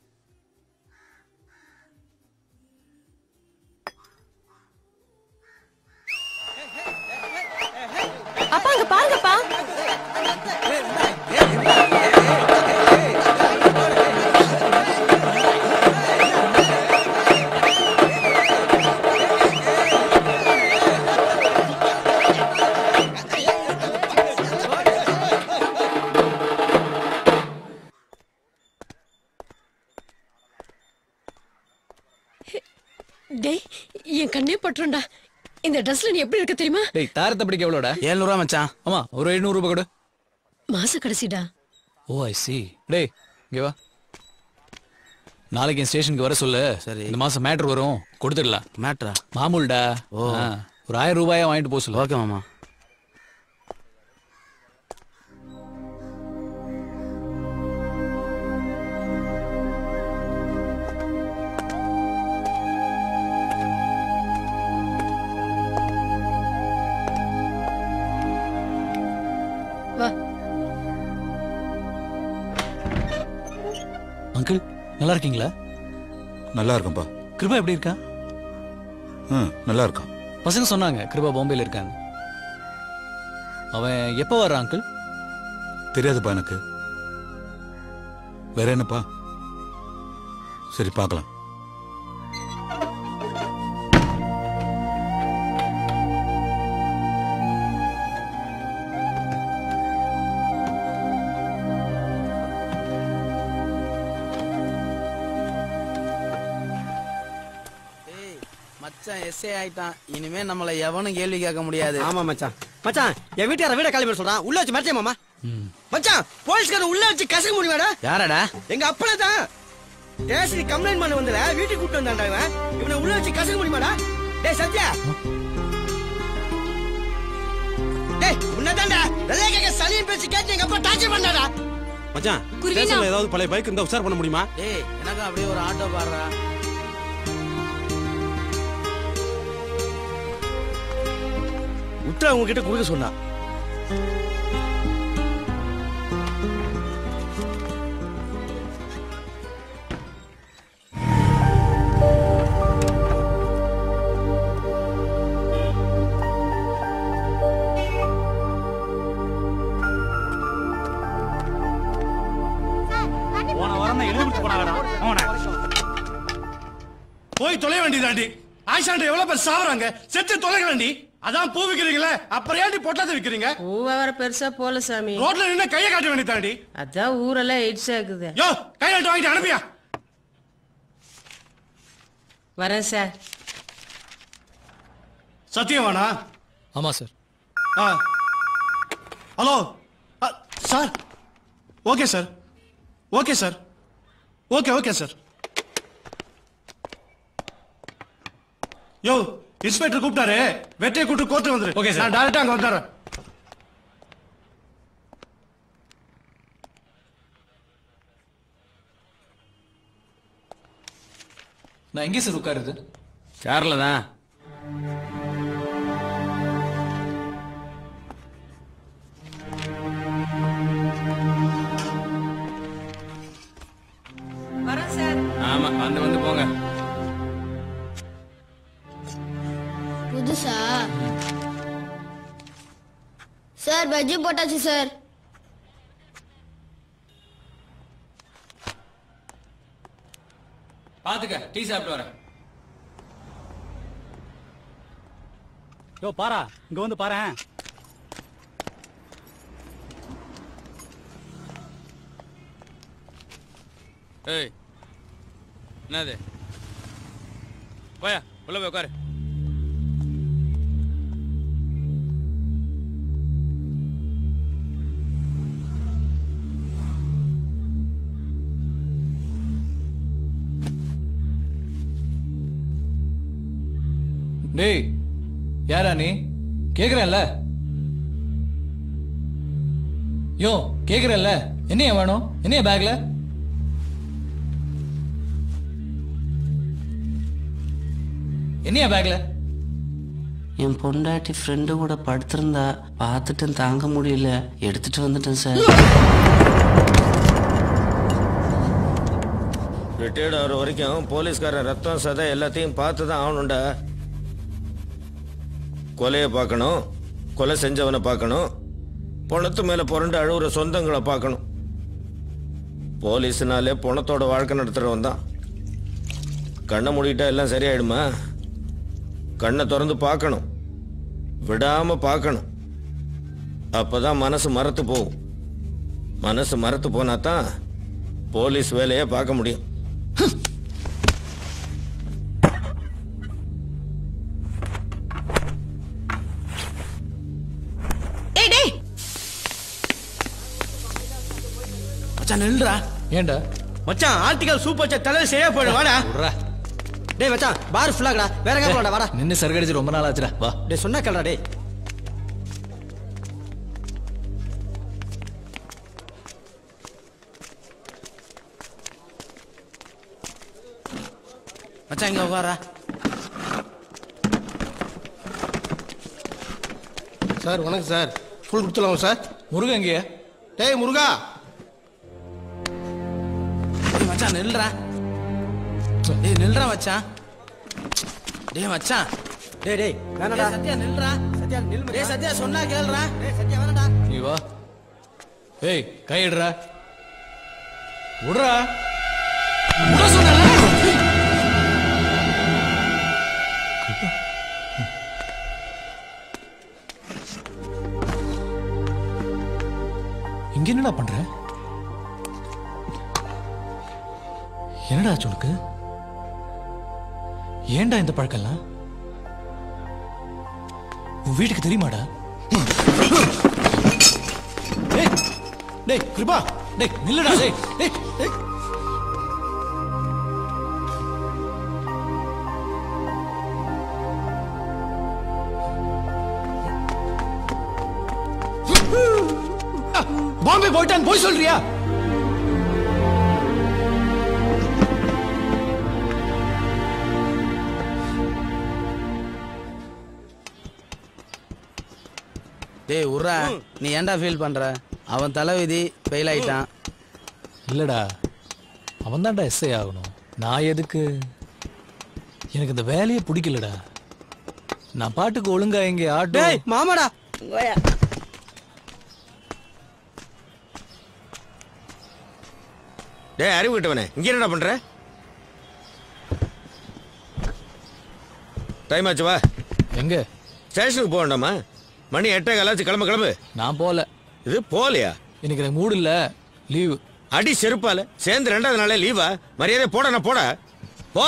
[SPEAKER 18] அப்பா அங்க பாருங்கப்பா
[SPEAKER 17] டேய் என் கண்ணே பட்டுருண்டா இந்த ட்ரெஸ்ல நீ எப்படி இருக்க தெரியுமா
[SPEAKER 3] டேய் தாரத்தை பிடிக்க எவ்வளோடா
[SPEAKER 4] ஏழ்நூறுவா மச்சான்
[SPEAKER 3] ஆமா ஒரு எழுநூறு ரூபாய் கொடு
[SPEAKER 17] மாச கடைசிடா
[SPEAKER 3] ஓ ஐ சி டேய் இங்க வா நாளைக்கு என் ஸ்டேஷனுக்கு வர சொல்லு சரி இந்த மாசம் மேட்ரு வரும் கொடுத்துடலாம்
[SPEAKER 4] மேட்ரா
[SPEAKER 3] மாமூல்டா
[SPEAKER 4] ஓ.
[SPEAKER 3] ஆ, ஒரு ஆயிரம் ரூபாயா வாங்கிட்டு போக சொல்லு
[SPEAKER 4] ஓகே மாமா
[SPEAKER 17] வா
[SPEAKER 3] அங்கிள் நல்லா இருக்கீங்களா
[SPEAKER 19] நல்லா இருக்கும்பா
[SPEAKER 3] கிருபா எப்படி இருக்கா
[SPEAKER 19] ம் நல்லா இருக்கான்
[SPEAKER 3] பசங்க சொன்னாங்க கிருபா பாம்பேல இருக்காங்க அவன் எப்போ வர்றான் அங்கிள்
[SPEAKER 19] தெரியாதுப்பா எனக்கு வேற என்னப்பா சரி பார்க்கலாம்
[SPEAKER 4] மச்சான் எஸ்ஏ ஆயிட்டான் இனிமே நம்மள எவனும் கேள்வி கேட்க முடியாது
[SPEAKER 20] ஆமா மச்சான் மச்சான் என் வீட்டுக்கார வீட கிளம்பி சொல்றான் உள்ள வச்சு மறைச்சே மாமா மச்சான் போலீஸ்காரன் உள்ள வச்சு கசக்க முடியுமாடா
[SPEAKER 4] யாரடா
[SPEAKER 20] எங்க அப்பள தான் ஸ்டேஷனுக்கு கம்ப்ளைண்ட் பண்ண வந்தல வீட்டுக்கு கூட்டு வந்தான்டா இவன் இவனை உள்ள வச்சு கசக்க முடியுமாடா டேய் சத்யா டேய் உன்னதான்டா வெள்ளைய கேக்க சலியன் பேசி கேட்டு எங்க அப்பா டார்ச்சர் பண்ணாடா
[SPEAKER 12] மச்சான்
[SPEAKER 20] குருவினா.
[SPEAKER 12] ஸ்டேஷன்ல ஏதாவது பழைய பைக் இருந்தா உசார் பண்ண முடியுமா
[SPEAKER 4] டேய் எனக்கு அப்படியே ஒரு ஆட்டோ பாடுறா
[SPEAKER 20] விட்டு அவங்க கிட்ட கொடுக்க சொன்னா
[SPEAKER 21] போன வாரம் தான் எழுதி கொடுத்து போனாங்கடா அவனை
[SPEAKER 22] போய் தொலை வேண்டியதாண்டி ஆயிஷாண்ட எவ்வளவு பேர் சாவறாங்க செத்து தொலைகிறாண்டி அதான் பூ விக்கிறீங்களே அப்புறம் ஏன்டி பொட்டத்தை விக்கிறீங்க
[SPEAKER 23] பூவை வர பெருசா போல சாமி
[SPEAKER 22] ரோட்ல நின்னு கையை காட்ட வேண்டியதாண்டி
[SPEAKER 23] அதான் ஊரெல்லாம் எய்ட்ஸ் ஆகுது
[SPEAKER 22] யோ கையாட்டு வாங்கிட்டு அனுப்பியா
[SPEAKER 23] வரேன் சார்
[SPEAKER 22] சத்தியவானா
[SPEAKER 3] ஆமா சார்
[SPEAKER 22] ஆ ஹலோ ஆ, sir okay sir okay sir okay okay sir யோ இன்ஸ்பெக்டர் கூப்பிட்டாரு வெற்றியை கூட்டு கோர்ட்டு வந்துரு
[SPEAKER 21] ஓகே சார்.
[SPEAKER 22] நான் டைரக்டா அங்க வந்துடுறேன்
[SPEAKER 3] நான் எங்கே சார் உட்காருது
[SPEAKER 8] சேர்ல தான்
[SPEAKER 23] வரேன் சார்
[SPEAKER 8] ஆமா வந்து வந்து போங்க
[SPEAKER 1] புதுசா சார் பஜ்ஜி போட்டாச்சு சார்
[SPEAKER 3] பாத்துக்க டீ சாப்பிட்டு வரேன்
[SPEAKER 21] யோ பாரா இங்க வந்து பாரேன்
[SPEAKER 2] ஏய் என்னது போயா உள்ள போய் உட்காரு
[SPEAKER 3] டேய் யாரா நீ கேக்குறேன்ல யோ கேக்குறேன்ல என்னைய வேணும் என்னைய பேக்ல என்னைய பேக்ல
[SPEAKER 7] என் பொண்டாட்டி ஃப்ரெண்டு கூட படுத்திருந்தா பார்த்துட்டேன் தாங்க முடியல எடுத்துட்டு வந்துட்டேன் சார்
[SPEAKER 8] ரிட்டையர்ட் ஆகிற வரைக்கும் போலீஸ்காரன் ரத்தம் சதை எல்லாத்தையும் பார்த்து தான் ஆகணும்டா கொலையை பார்க்கணும் கொலை செஞ்சவனை பார்க்கணும் பணத்து மேலே புரண்டு அழுகுற சொந்தங்களை பார்க்கணும் போலீஸ்னாலே பணத்தோட வாழ்க்கை நடத்துகிறவன் தான் கண்ணை மூடிட்டா எல்லாம் சரியாயிடுமா கண்ணை திறந்து பார்க்கணும் விடாம பார்க்கணும் அப்பதான் மனசு மறத்து போகும் மனசு மறத்து போனா தான் போலீஸ் வேலையை பார்க்க முடியும்
[SPEAKER 20] டேய் டேய் மச்சான் நில்றா
[SPEAKER 3] ஏன்டா
[SPEAKER 20] மச்சான் ஆர்டிகல் சூப்பர் வச்ச தலையில சரியா போயிடும் வாடா டேய் மச்சான் பார் ஃபுல்லாகடா வேற எங்க போடா வாடா
[SPEAKER 3] நின்னு சரகடிச்சு ரொம்ப நாள் ஆச்சுடா வா
[SPEAKER 20] டேய் சொன்னா கேளுடா டேய் மச்சான் இங்க உட்காரா
[SPEAKER 24] சார் வணக்கம் சார் ஃபுல் கொடுத்துலாமா சார்
[SPEAKER 3] முருகன் எங்கேயா
[SPEAKER 24] டேய் முருகா
[SPEAKER 20] டேய் மச்சான் நில்றா டேய் நில்றா மச்சான் டேய் மச்சான் டேய் டேய் வேணாடா சத்யா நில்றா சத்யா நில் டேய் சத்யா சொன்னா கேளுடா டேய் சத்யா வேணாடா
[SPEAKER 3] நீ வா ஏய் கையிடுறா விடுறா விட சொன்னல இங்க என்னடா பண்ற என்னடா ஆச்சு உனக்கு ஏன்டா இந்த பழக்கம்லாம் உன் வீட்டுக்கு தெரியுமாடா டேய் டேய் கிருபா டேய் நில்லுடா டேய் டேய் டேய் பாம்பே போயிட்டான் போய் சொல்றியா
[SPEAKER 20] டேய் உர்ரா நீ ஏன்டா ஃபீல் பண்ற அவன் தலைவிதி ஃபெயில் ஆயிட்டான்
[SPEAKER 3] இல்லடா அவன் தான்டா எஸ்ஐ ஆகணும் நான் எதுக்கு எனக்கு இந்த வேலையே பிடிக்கலடா நான் பாட்டுக்கு ஒழுங்கா இங்க ஆட்டோ
[SPEAKER 20] டேய் மாமாடா
[SPEAKER 8] டேய் அறிவு விட்டவனே இங்க என்னடா பண்ற டைம் ஆச்சு வா
[SPEAKER 3] எங்க
[SPEAKER 8] ஸ்டேஷனுக்கு போக வேண்டாமா மணி எட்டே காலாச்சு கிளம்பு கிளம்பு
[SPEAKER 3] நான் போல
[SPEAKER 8] இது போலையா
[SPEAKER 3] இன்னைக்கு எனக்கு மூடு இல்ல லீவு
[SPEAKER 8] அடி செருப்பால சேர்ந்து ரெண்டாவது நாளே லீவா மரியாதை போட நான் போட போ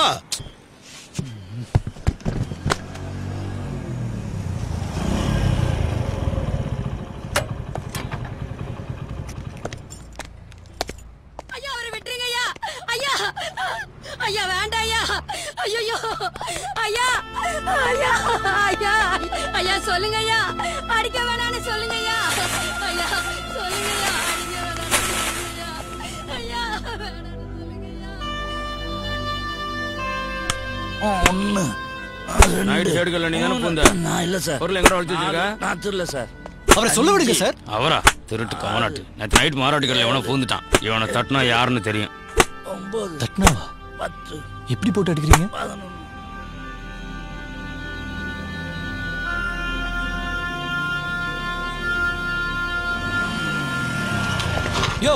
[SPEAKER 17] ஐயா அவரை விட்டுருங்க ஐயா ஐயா ஐயா வேண்டாம் ஐயா ஐயோ ஐயா ஐயா ஐயா ஐயா சொல்லுங்க ஐயா அடிக்க வேணாம்னு சொல்லுங்க ஐயா ஐயா சொல்லுங்க ஐயா அடிக்க வேணாம்னு சொல்லுங்க ஐயா ஐயா வேணாம்னு சொல்லுங்க ஐயா
[SPEAKER 8] ஒண்ணு
[SPEAKER 2] நைட் சைடுக்கல்ல நீ தானே பூந்த
[SPEAKER 8] நான் இல்ல சார்
[SPEAKER 2] பொருள் எங்கடா ஒளிச்சு வச்சிருக்க
[SPEAKER 8] நான் திருல சார்
[SPEAKER 3] அவரை சொல்ல விடுங்க சார்
[SPEAKER 2] அவரா திருட்டு கவனாட்டு நேற்று நைட் மாராட்டிக்கல்ல எவனோ பூந்துட்டான் இவனை தட்டினா யாருன்னு தெரியும்
[SPEAKER 8] ஒன்பது
[SPEAKER 3] தட்னாவா
[SPEAKER 8] பத்து
[SPEAKER 3] எப்படி போட்டு அடிக்கிறீங்க
[SPEAKER 8] பதினொன்று
[SPEAKER 3] யோ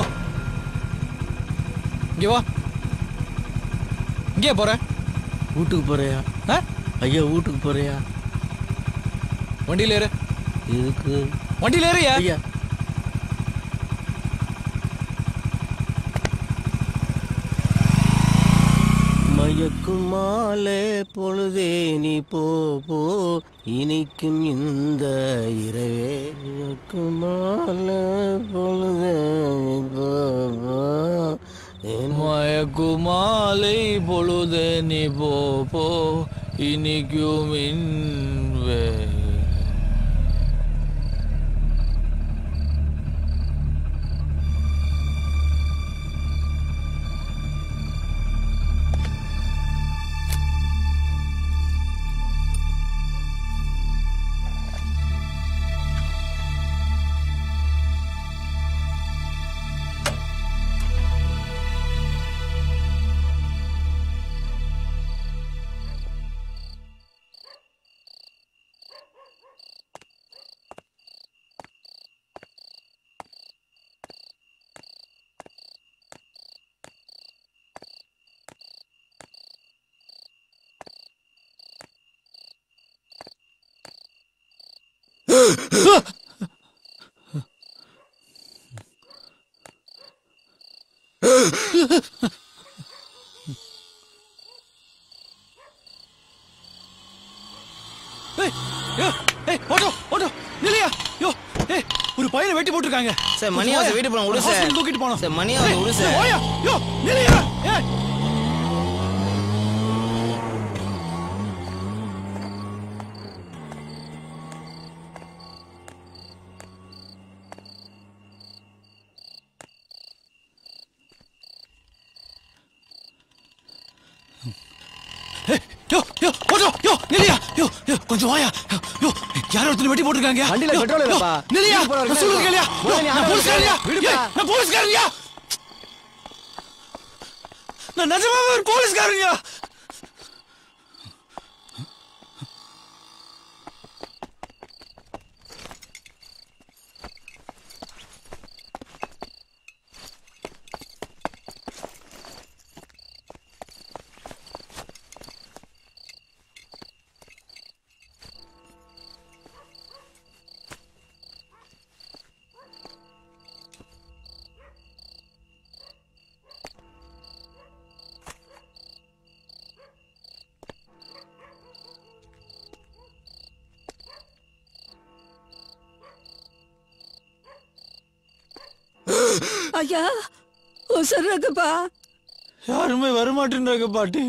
[SPEAKER 3] இங்க வா இங்கே போற
[SPEAKER 8] வீட்டுக்கு போறியா
[SPEAKER 3] ஆ?
[SPEAKER 8] ஐயா வீட்டுக்கு போறியா
[SPEAKER 3] வண்டியில ஏறு
[SPEAKER 8] இதுக்கு
[SPEAKER 3] வண்டியில ஏறியா
[SPEAKER 8] ஐயா மயக்கும் மாலே பொழுதே நீ போ போ இனிக்கும் இந்த இரவே மயக்கும் மாலே பொழுதே நீ போ போ
[SPEAKER 3] மயக்குமாலை பொழுதே நீ போ போ இனிக்கும் இன்வே ஏய், யோ, ஏய், ஓட்டோ, ஓட்டோ, நில்லையா? யோ, ஏய், ஒரு பையனை வெட்டி போட்டிருக்காங்க
[SPEAKER 20] சார், மணி ஆகுது, வீட்டுக்கு போலாம், விடு சார்.
[SPEAKER 3] ஹாஸ்பிட்டல் தூக்கிட்டு போனோம்
[SPEAKER 20] சார், மணி ஆகுது, விடு சார்.
[SPEAKER 3] ஓயா யோ நில்லையா ஏய் ஏய், யோ, யோ, ஓட்டோ, யோ, நில்லையா? யோ, யோ, கொஞ்சம் வாயா. யோ, யோ, யாரோ ஒருத்தனை வெட்டி போட்டிருக்காங்க.
[SPEAKER 20] வண்டியில
[SPEAKER 3] யோ,
[SPEAKER 20] petrol
[SPEAKER 3] யோ,
[SPEAKER 20] இல்லப்பா.
[SPEAKER 3] நில்லையா?
[SPEAKER 20] வீட்டுக்கு போறவங்க
[SPEAKER 3] நான் சொல்றது
[SPEAKER 20] இருக்கா?
[SPEAKER 3] கேளியா? யோ,
[SPEAKER 20] முதல்ல நீ
[SPEAKER 3] நான்
[SPEAKER 20] ஆளை
[SPEAKER 3] போலீஸ்காரன்யா?
[SPEAKER 20] விடுப்பா.
[SPEAKER 3] ஏய், நான் போலீஸ்காரன்யா? நான் நிஜமாவே ஒரு போலீஸ்காரன்யா
[SPEAKER 17] ஐயா உசுர் இருக்குப்பா
[SPEAKER 3] யாருமே வரமாட்டேன்றாங்க பாட்டி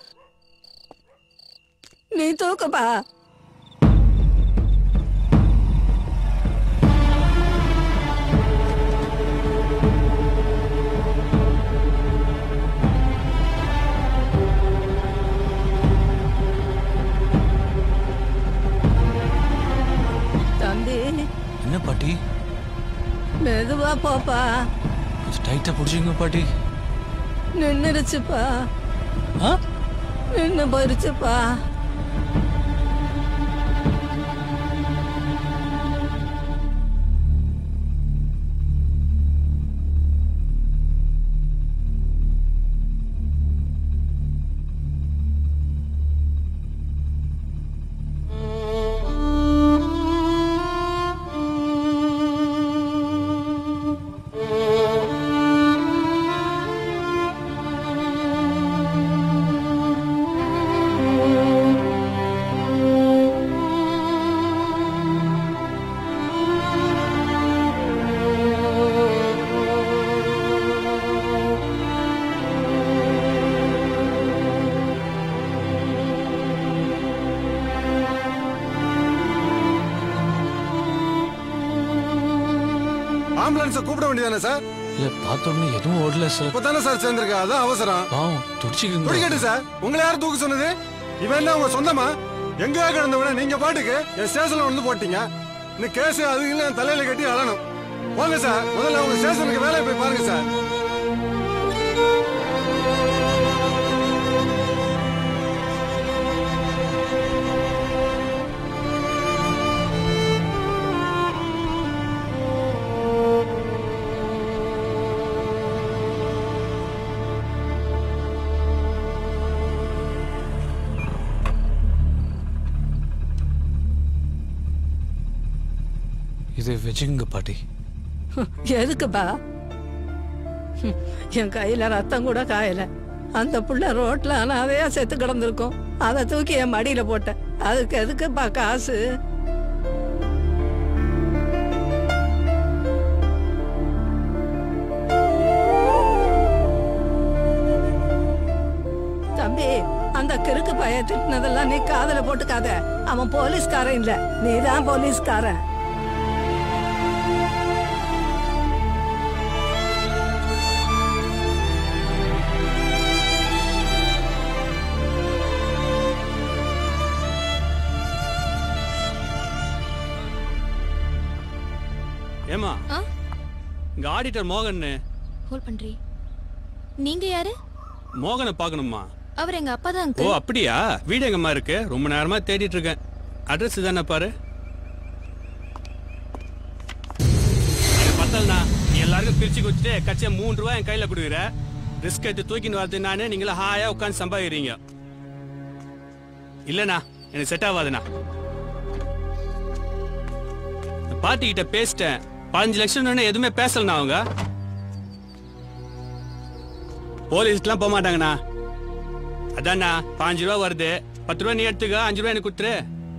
[SPEAKER 17] நீ தூக்குப்பா தம்பி
[SPEAKER 3] என்ன பாட்டி
[SPEAKER 17] மெதுவா போப்பா
[SPEAKER 3] கொஞ்சம் டைட்டா பிடிச்சிங்க பாட்டி
[SPEAKER 17] நின்னுருச்சுப்பா
[SPEAKER 3] ஆ
[SPEAKER 17] நின்னு போயிருச்சுப்பா
[SPEAKER 5] ஆம்புலன்ஸ கூப்பிட வேண்டியதானே சார்
[SPEAKER 3] இல்ல பார்த்த உடனே எதுவும் ஓடல சார்
[SPEAKER 5] இப்பதானே சார் சேர்ந்திருக்க அதான் அவசரம்
[SPEAKER 3] பாவம் துடிச்சுக்கிங்க
[SPEAKER 5] துடிக்கட்டும் சார் உங்களை யார் தூக்க சொன்னது இவன் என்ன உங்க சொந்தமா எங்க கிடந்தவன நீங்க பாட்டுக்கு என் ஸ்டேஷன்ல வந்து போட்டீங்க இந்த கேஸ் அது இல்ல என் தலையில கட்டி அழணும் போங்க சார் முதல்ல உங்க ஸ்டேஷனுக்கு வேலையை போய் பாருங்க சார்
[SPEAKER 3] இது வெஜிங்க பாட்டி
[SPEAKER 10] எதுக்குப்பா ஹம், என் கையில ரத்தம் கூட காயல அந்த புள்ள ரோட்ல அனாதையா செத்து கிடந்திருக்கும் அதை தூக்கி என் மடியில போட்டேன் அதுக்கு எதுக்குப்பா காசு தம்பி அந்த கிறுக்கு பைய திட்டினதெல்லாம் நீ காதுல போட்டுக்காத அவன் போலீஸ்காரன் இல்ல நீதான் போலீஸ்காரன்
[SPEAKER 12] ஏமா இங்க ஆடிட்டர் மோகன்
[SPEAKER 18] ஹோல்ட் பண்றீ நீங்க யாரு
[SPEAKER 12] மோகனை பார்க்கணுமா
[SPEAKER 18] அவர் எங்க அப்பா தான்
[SPEAKER 12] ஓ
[SPEAKER 18] அங்கிள்
[SPEAKER 12] அப்படியா வீடு எங்கம்மா இருக்கு ரொம்ப நேரமா தேடிட்டு இருக்கேன் அட்ரஸ் தானே பாரு எனக்கு பத்தலண்ணா நீ எல்லாருக்கும் பிரிச்சு கொடுத்துட்டு கட்சியை மூணு ரூபாய் என் கையில கொடுக்குற ரிஸ்க் எடுத்து தூக்கின்னு வரது நானே நீங்களும் ஹாயா உட்காந்து சம்பாதிக்கிறீங்க இல்லண்ணா எனக்கு செட் ஆகாதுண்ணா பாட்டி கிட்ட பேசிட்டேன் பதினஞ்சு லட்சம் எதுவுமே பேசலண்ணா அவங்க போலீஸ்க்குலாம் போக மாட்டாங்கண்ணா அதான்ண்ணா பாஞ்சு ரூபா வருது பத்து ரூபா நீ எடுத்துக்க அஞ்சு ரூபா எனக்கு கொடுத்துரு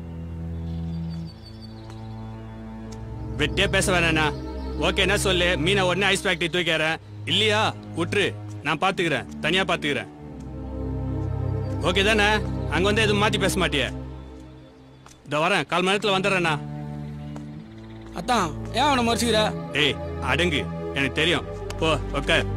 [SPEAKER 12] வெட்டியே பேச வேணாண்ணா ஓகேண்ணா சொல்லு மீனை உடனே ஐஸ் ஃபேக்டரி தூக்கிறேன் இல்லையா விட்டுரு நான் பாத்துக்கிறேன் தனியா பாத்துக்கிறேன் ஓகே தானே அங்க வந்து எதுவும் மாத்தி பேச மாட்டியே இதோ வரேன் கால் மணி நேரத்துல வந்துடுறேண்ணா
[SPEAKER 20] அத்தான் ஏன் அவனை மறைச்சிக்கிற
[SPEAKER 12] ஏய் அடங்கு எனக்கு தெரியும் போ உட்கார்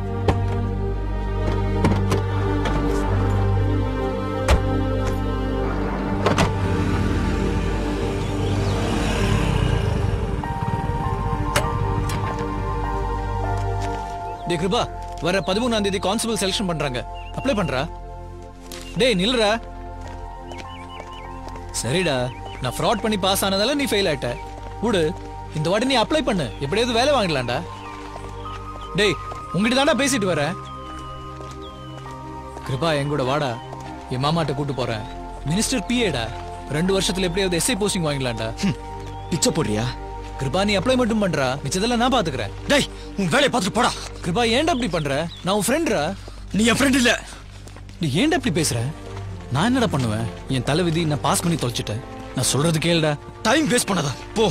[SPEAKER 3] டே கிருபா வர பதிமூணாம் தேதி கான்ஸ்டபிள் செலக்ஷன் பண்றாங்க அப்ளை பண்றா டேய் நில்றா சரிடா நான் ஃப்ராட் பண்ணி பாஸ் ஆனதால நீ ஃபெயில் ஆயிட்ட விடு இந்த வாட்டி நீ அப்ளை பண்ணு எப்படியாவது வேலை வாங்கலாம்டா டேய் உங்ககிட்ட தான்டா பேசிட்டு வரேன் கிருபா என் கூட வாடா என் மாமாட்ட கூட்டு போறேன் மினிஸ்டர் பிஏடா ரெண்டு வருஷத்துல எப்படியாவது எஸ்ஐ போஸ்டிங் வாங்கலாம்டா பிச்சை போடுறியா கிருபா நீ அப்ளை மட்டும் பண்றா மிச்சதெல்லாம் நான் பாத்துக்கிறேன் டேய் உன் வேலையை பார்த்துட்டு போடா கிருபா ஏன்டா அப்படி பண்ற நான் உன் ஃப்ரெண்ட்ரா நீ என் ஃப்ரெண்ட் இல்ல நீ ஏன்டா இப்படி பேசுற நான் என்னடா பண்ணுவேன் என் தலைவிதி நான் பாஸ் பண்ணி தொலைச்சிட்டேன் நான் சொல்றது கேளுடா டைம் வேஸ்ட் பண்ணாதா போ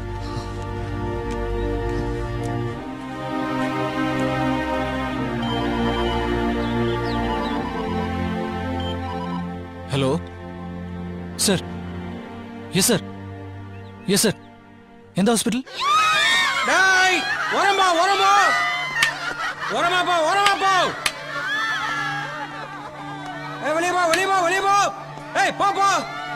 [SPEAKER 3] hello sir yes sir yes sir எந்த ஹாஸ்பிட்டல்
[SPEAKER 20] டேய் ஓரமா ஓரமா ஓரமா போ ஓரமா போ ஏய் வெளிய போ வெளிய போ வெளிய போ ஏய் போ போ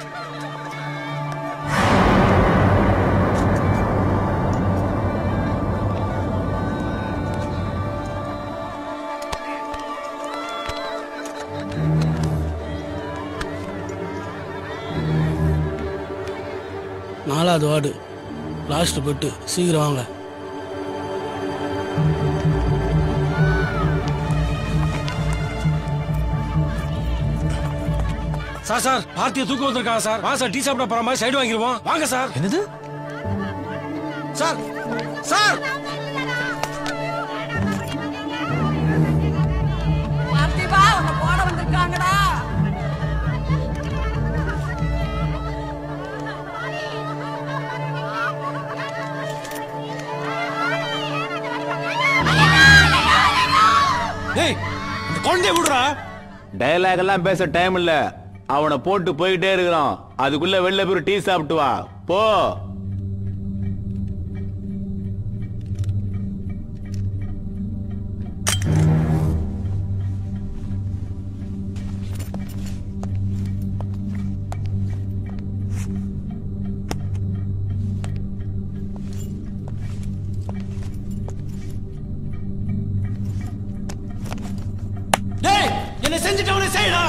[SPEAKER 4] நாலாவது வார்டு லாஸ்ட் பெட்டு சீக்கிரம் வாங்க சார் சார் பார்த்திய தூக்கம் வந்திருக்காங்க சார் வாங்க சார் டீ சாப்பிட போற மாதிரி சைடு வாங்கிடுவோம் வாங்க சார்
[SPEAKER 3] என்னது
[SPEAKER 20] சார் சார்
[SPEAKER 17] பார்த்திபா உன்னை போட வந்திருக்காங்கடா
[SPEAKER 3] டேய் இந்த குழந்தைய விடுறா
[SPEAKER 11] டயலாக் எல்லாம் பேச டைம் இல்ல அவனை போட்டு போயிட்டே இருக்கிறான் அதுக்குள்ள வெளில போய் டீ சாப்பிட்டு வா போ
[SPEAKER 4] செய்யடா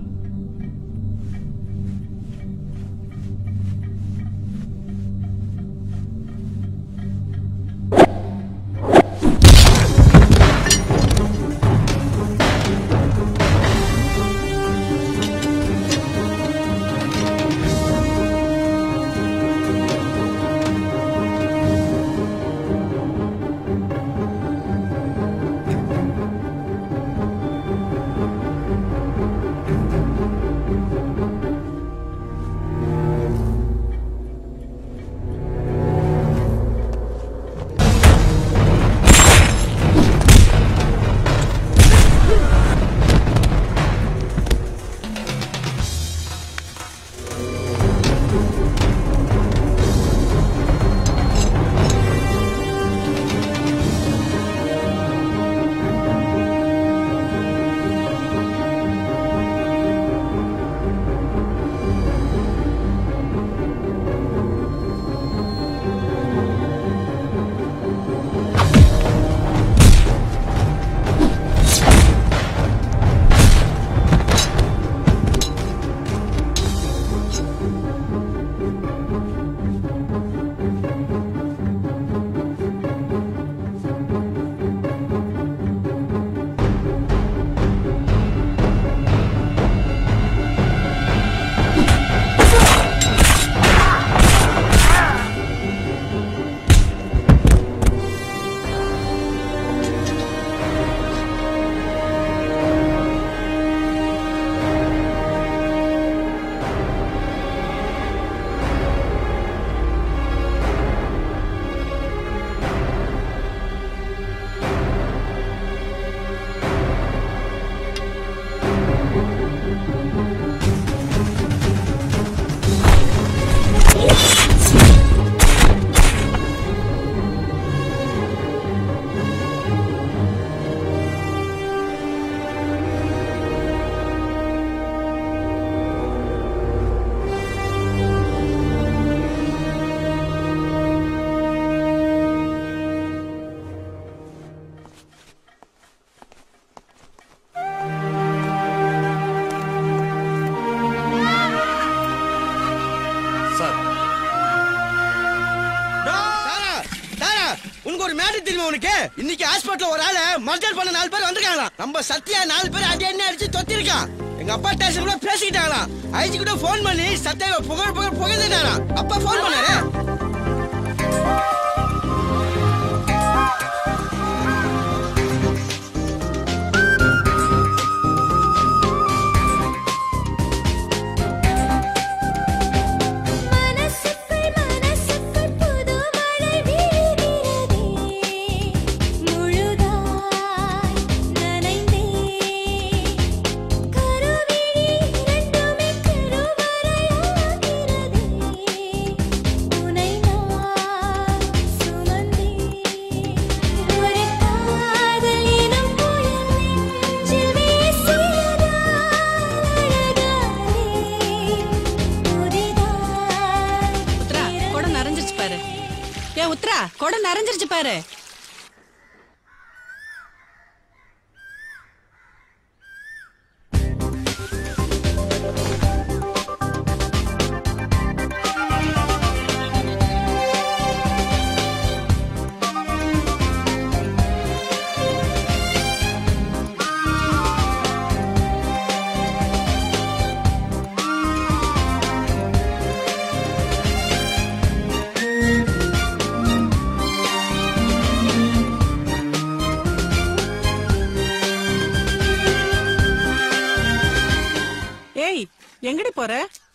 [SPEAKER 20] தாரா, தாரா, உனக்கு ஒரு மேட்டர் தெரியுமா உனக்கு இன்னைக்கு ஹாஸ்பிட்டல் ஒரு ஆளு மர்டர் பண்ண நாலு பேர் வந்திருக்காங்களாம் நம்ம சத்யா நாலு பேர் அடி என்ன அடிச்சு தொத்திருக்கான் எங்க அப்பா ஸ்டேஷன் கூட பேசிக்கிட்டாங்களாம் ஐஜி கூட ஃபோன் பண்ணி சத்யாவை புகழ் புகழ் புகழ்ந்துட்டாராம் அப்பா ஃபோன் பண்ணாரு
[SPEAKER 17] உத்ரா குடம் நிறைஞ்சிருச்சு பாரு ஏ உத்ரா குடம் நிறைஞ்சிருச்சு பாரு
[SPEAKER 13] ஏய் எங்கடி போற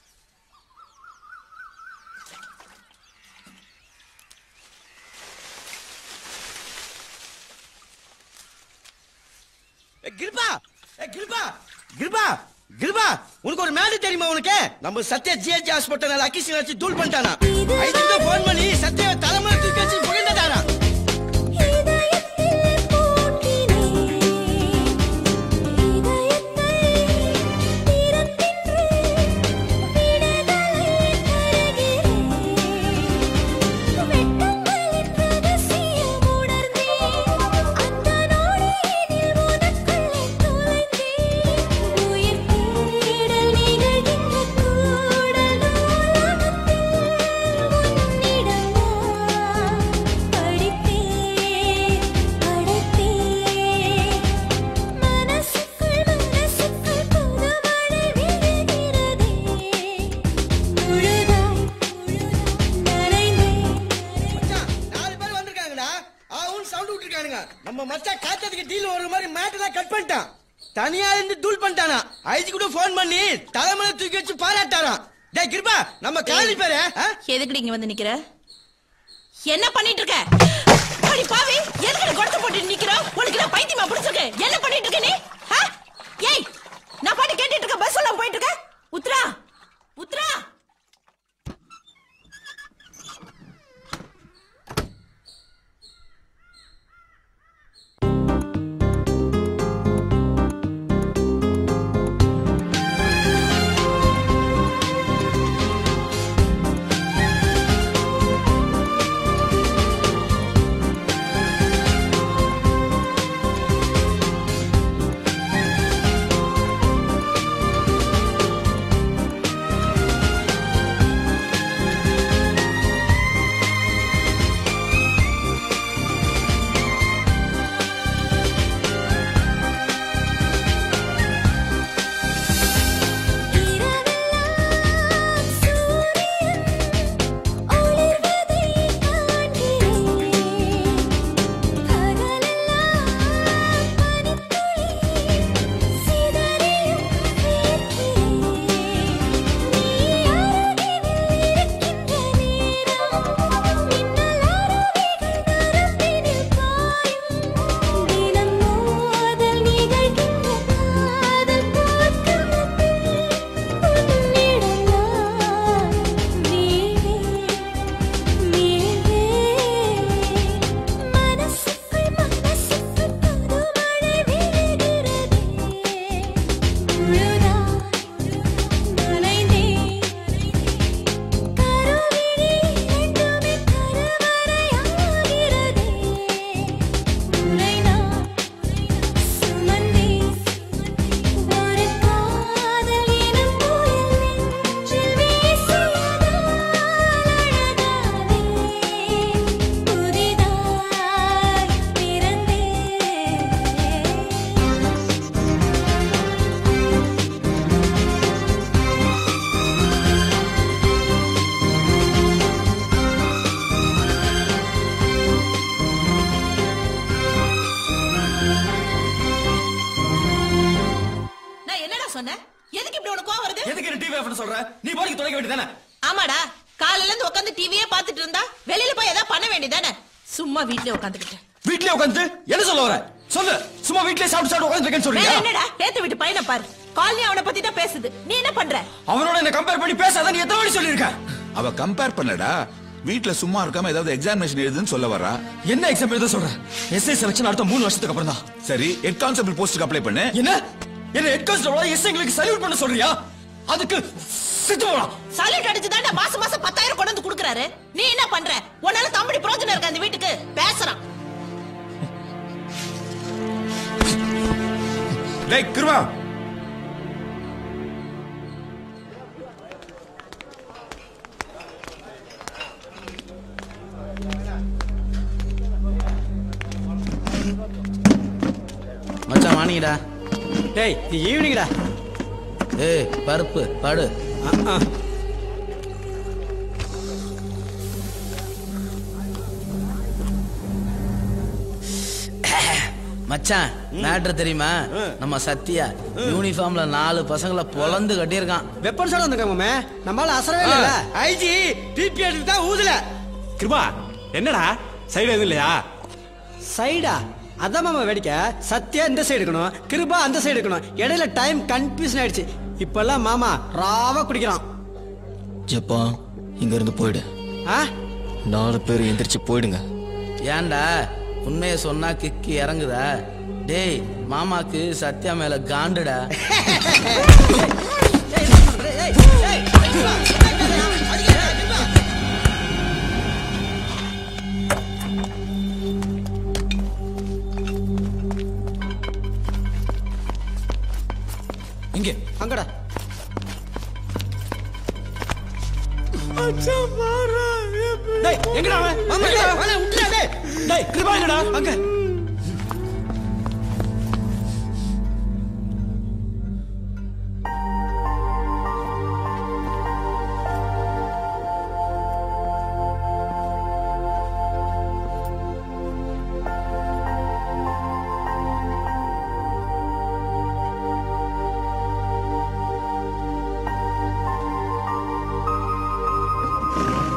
[SPEAKER 20] ஏ, கிருபா ஏ, கிருபா கிருபா கிருபா உனக்கு ஒரு மேட்டர் தெரியுமா உனக்கு நம்ம சத்யா ஜிஹெச் ஹாஸ்பிட்டல் அக்கிசி வச்சு தூள் பண்ணிட்டானா ஐஜி கூட ஃபோன் பண்ணி சத்யாவை தலைமுறை தூக்கி வச்சு புகழ்ந்துட்டானா
[SPEAKER 14] உயிர்
[SPEAKER 20] மச்சான் காத்ததுக்கு டீல் ஒரு மாதிரி மேட்டெல்லாம் கட் பண்ணிட்டான் தனியா இருந்து தூள் பண்ணிட்டானா ஐஜி கூட ஃபோன் பண்ணி தலைமையில தூக்கி வச்சு பாராட்டாராம் டேய் கிருபா நம்ம காலி பேரு
[SPEAKER 17] எதுக்குடி இங்க வந்து நிக்கிற என்ன பண்ணிட்டு இருக்க அடி பாவி எதுக்கு கொடுத்து போட்டு நிக்கிற உனக்கு நான் பைத்தியமா பிடிச்சிருக்கு என்ன பண்ணிட்டு இருக்க நீ ஆ? ஏய் நான் பாட்டு கேட்டுட்டு இருக்க பஸ் எல்லாம் போயிட்டு இருக்க உத்ரா உத்ரா நான் என்னடா சொன்னேன் எதுக்கு இப்படி உனக்கு கோவம் வருது
[SPEAKER 20] எதுக்கு டிவி ஆஃப் சொல்ற நீ பாட்டுக்கு துடைக்க வேண்டியதானே
[SPEAKER 17] ஆமாடா காலையில இருந்து உட்காந்து டிவியே பார்த்துட்டு இருந்தா வெளியில போய் ஏதாவது பண்ண வேண்டியதானே சும்மா வீட்லயே உட்காந்துக்கிட்டு
[SPEAKER 20] வீட்லயே உட்காந்து என்ன சொல்ல வர சொல்லு சும்மா வீட்லயே சாப்பிட்டு சாப்பிட்டு உட்காந்துருக்கேன்னு
[SPEAKER 17] வேற
[SPEAKER 20] சொல்றியா
[SPEAKER 17] என்னடா ஏத்து விட்டு பையனை பாரு காலனி அவனை பத்தி தான் பேசுது நீ என்ன பண்ற
[SPEAKER 9] அவனோட என்ன கம்பேர் பண்ணி பேசாத நீ எத்தனை வாட்டி சொல்லிருக்க அவ கம்பேர் பண்ணலடா வீட்ல சும்மா இருக்காம ஏதாவது எக்ஸாமினேஷன் எழுதுன்னு சொல்ல வரா
[SPEAKER 20] என்ன எக்ஸாம் எழுத சொல்ற எஸ்ஐ செலக்ஷன் அடுத்த மூணு வருஷத்துக்கு அப்புறம் தான்
[SPEAKER 9] சரி ஹெட் கான்ஸ்டபிள் போஸ்ட்டுக்கு அப்ளை பண்ணு
[SPEAKER 20] என்ன என்ன ஹெட் கான்ஸ்டபிள் எஸ்ஐங்களுக்கு சல்யூட் பண்ண சொல்றியா அதுக்கு செத்து போலாம்
[SPEAKER 17] சல்யூட் அடிச்சு தான் மாசம் மாசம் பத்தாயிரம் கொண்டு வந்து குடுக்கறாரு நீ என்ன பண்ற உன்னால தம்படி பிரோஜனம் இருக்க அந்த வீட்டுக்கு பேசுறான்
[SPEAKER 9] டேய் கிருவா
[SPEAKER 20] மச்சான் வாணிங்கடா டேய் இது ஈவினிங்டா ஏய் பருப்பு படு
[SPEAKER 7] மச்சான் மேட்ரு தெரியுமா நம்ம சத்யா யூனிஃபார்ம்ல நாலு பசங்களை பொலந்து கட்டியிருக்கான்
[SPEAKER 20] வெப்பன் சார் வந்திருக்காங்க நம்மளால அசரவே இல்ல ஐஜி பிபி எடுத்து தான் ஊதுல
[SPEAKER 12] கிருபா என்னடா சைடு எதுவும் இல்லையா
[SPEAKER 20] சைடா அதான் மாமா வேடிக்கை சத்யா இந்த சைடு இருக்கணும் கிருபா அந்த சைடு இருக்கணும் இடையில டைம் கன்ஃபியூஷன் ஆயிடுச்சு இப்பெல்லாம் மாமா ராவா குடிக்கிறான்
[SPEAKER 3] ஜப்பா இங்க இருந்து போயிடு
[SPEAKER 20] ஆ
[SPEAKER 3] நாலு பேர் எந்திரிச்சு போயிடுங்க
[SPEAKER 7] ஏன்டா உண்மையை சொன்னா கிக்கி இறங்குதா டேய் மாமாக்கு சத்யா மேல காண்டுடா
[SPEAKER 3] இங்க
[SPEAKER 20] அங்கடா
[SPEAKER 3] டேய் எங்கடா அவன்
[SPEAKER 20] மாமா,
[SPEAKER 3] எங்கடா?
[SPEAKER 20] டேய், வேணாம், விட்டுடா, டேய்.
[SPEAKER 3] டேய் கிருபா எங்கடா அங்க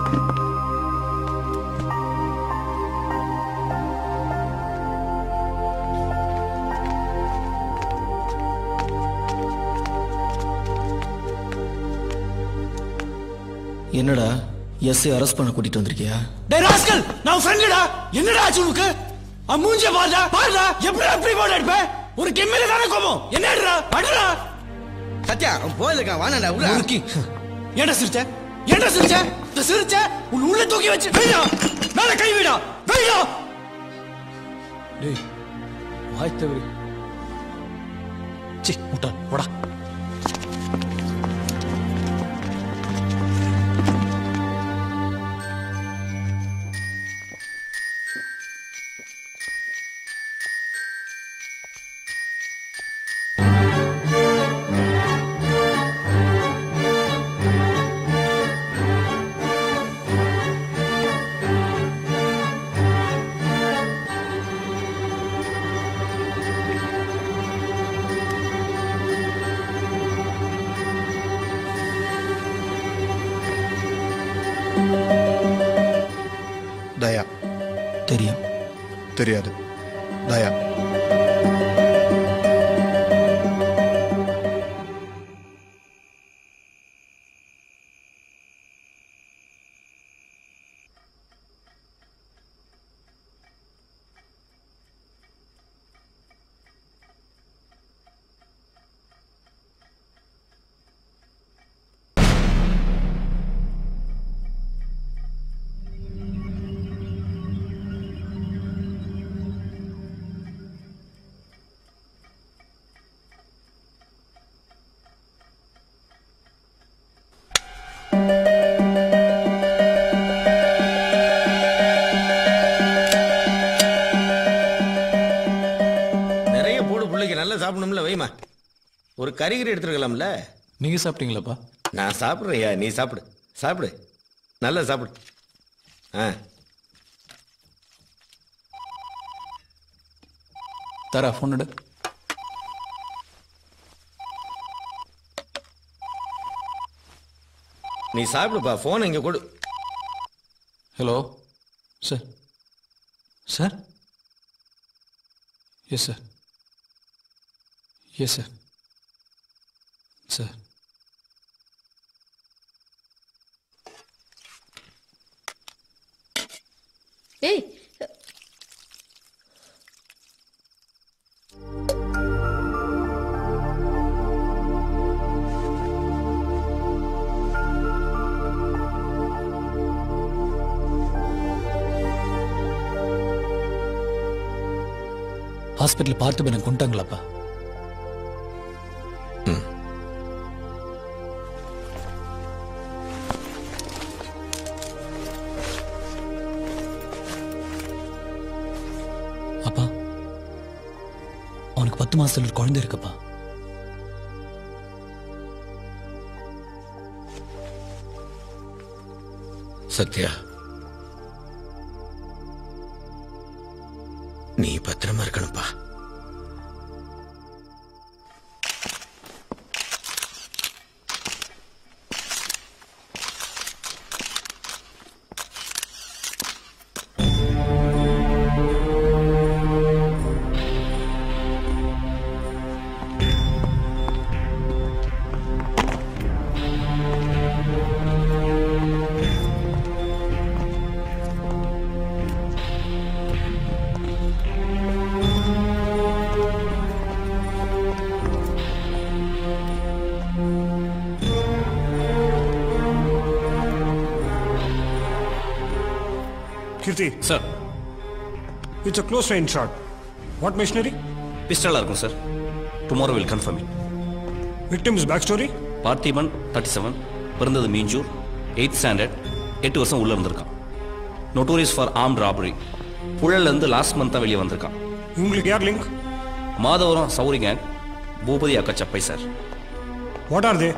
[SPEAKER 4] என்னடா எஸ்ஐ அரெஸ்ட் பண்ண கூட்டிட்டு வந்திருக்கியா
[SPEAKER 20] டேய் ராஸ்கல் நான் ஃப்ரெண்டுடா என்னடா ஆச்சு உனக்கு அவன் மூஞ்ச பாருடா பாருடா எப்படி அப்படி போட எடுப்ப ஒரு கெம்மில தானே கோபம் என்னடா அடுடா
[SPEAKER 6] சத்யா அவன் போயிருக்கான் வானடா உள்ள
[SPEAKER 20] முறுக்கி ஏன்டா சிரிச்ச ஏன்டா சிரிச்ச இந்த சிரிச்ச உன் உள்ள தூக்கி வச்சு வெய்யா மேல கை விடா வெய்யா
[SPEAKER 3] டேய் வாய் தவறி சி முட்டாள் போடா
[SPEAKER 14] தயா
[SPEAKER 4] தெரியும்
[SPEAKER 14] தெரியாது தயா
[SPEAKER 8] நிறைய போடு பிள்ளைக்கு நல்லா சாப்பிடணும்ல வைமா ஒரு கறிகறி எடுத்துருக்கலாம்ல
[SPEAKER 3] நீங்க சாப்பிட்டீங்களாப்பா
[SPEAKER 8] நான் சாப்பிட்றேயா நீ சாப்பிடு சாப்பிடு நல்லா சாப்பிடு ஆ
[SPEAKER 3] தரா ஃபோன் எடு
[SPEAKER 8] நீ சாப்பிடுப்பா ஃபோன் இங்கே கொடு
[SPEAKER 3] hello sir sir yes sir yes sir sir
[SPEAKER 17] ஏய்
[SPEAKER 3] ஹாஸ்பிட்டல் பார்த்து எனக்கு கொண்டாங்களாப்பா அப்பா அவனுக்கு பத்து மாசத்துல ஒரு குழந்தை இருக்குப்பா
[SPEAKER 8] சத்யா நீ பத்திரமா இருக்கணும்ப்பா
[SPEAKER 22] Keerthi sir it's a close range shot what missionary
[SPEAKER 15] பிஸ்டலாக இருக்கும் sir tomorrow will confirm it
[SPEAKER 22] victims back story
[SPEAKER 15] Parthiban thirty seven பிறந்தது மீஞ்சூர் எயித் ஸ்டாண்டர்ட் எட்டு வருஷம் உள்ளே இருந்திருக்கான் நோட்டோரியஸ் ஃபார் ஆர்ம் ராபரி புழல்லேருந்து லாஸ்ட் மந்த்தாக வெளியே வந்திருக்கான்
[SPEAKER 22] உங்களுக்கு யார் லிங்க்
[SPEAKER 15] மாதவரம் சௌரி கேங் பூபதி அக்கா Chappai sir
[SPEAKER 22] what are they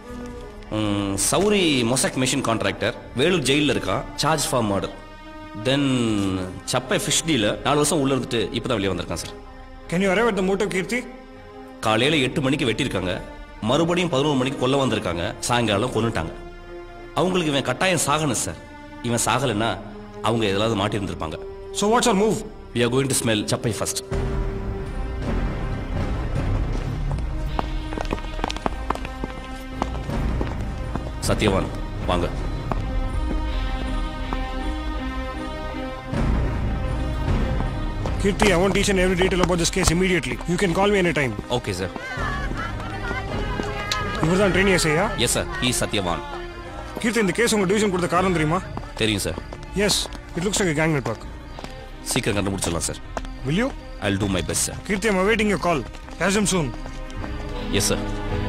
[SPEAKER 15] Sowri mosaic machine contractor Vellore ஜெயிலில் இருக்கான் charge for murder then Chappai fish dealer நாலு வருஷம் உள்ள இருந்துட்டு இப்போ தான் வெளியே வந்திருக்கான் sir
[SPEAKER 22] can you arrive at the motive Keerthi
[SPEAKER 15] காலையில் எட்டு மணிக்கு வெட்டியிருக்காங்க மறுபடியும் பதினோரு மணிக்கு கொல்ல வந்திருக்காங்க சாயங்காலம் கொன்னுட்டாங்க அவங்களுக்கு இவன் கட்டாயம் சாகணும் சார் இவன் சாகலைன்னா அவங்க எதாவது மாட்டி இருந்திருப்பாங்க
[SPEAKER 1] So what's our move?
[SPEAKER 15] We are going to smell சப்பை first. Satyavan வாங்க
[SPEAKER 1] Kirti, I want each and every detail about this case immediately. You can call me anytime.
[SPEAKER 15] Okay sir
[SPEAKER 1] இவர் தான் ட்ரெயினி எஸ்ஐயா
[SPEAKER 15] yes sir he Sathyavan
[SPEAKER 1] Keerthi இந்த case உங்க division கொடுத்த காரணம் தெரியுமா
[SPEAKER 15] தெரியும் sir
[SPEAKER 1] yes it looks like gang network
[SPEAKER 15] சீக்கிரம் கண்டுபிடிச்சிடலாம் sir
[SPEAKER 1] Will you?
[SPEAKER 15] I do my best sir
[SPEAKER 1] Kirti, I'm awaiting your call. Catch them soon.
[SPEAKER 15] Yes sir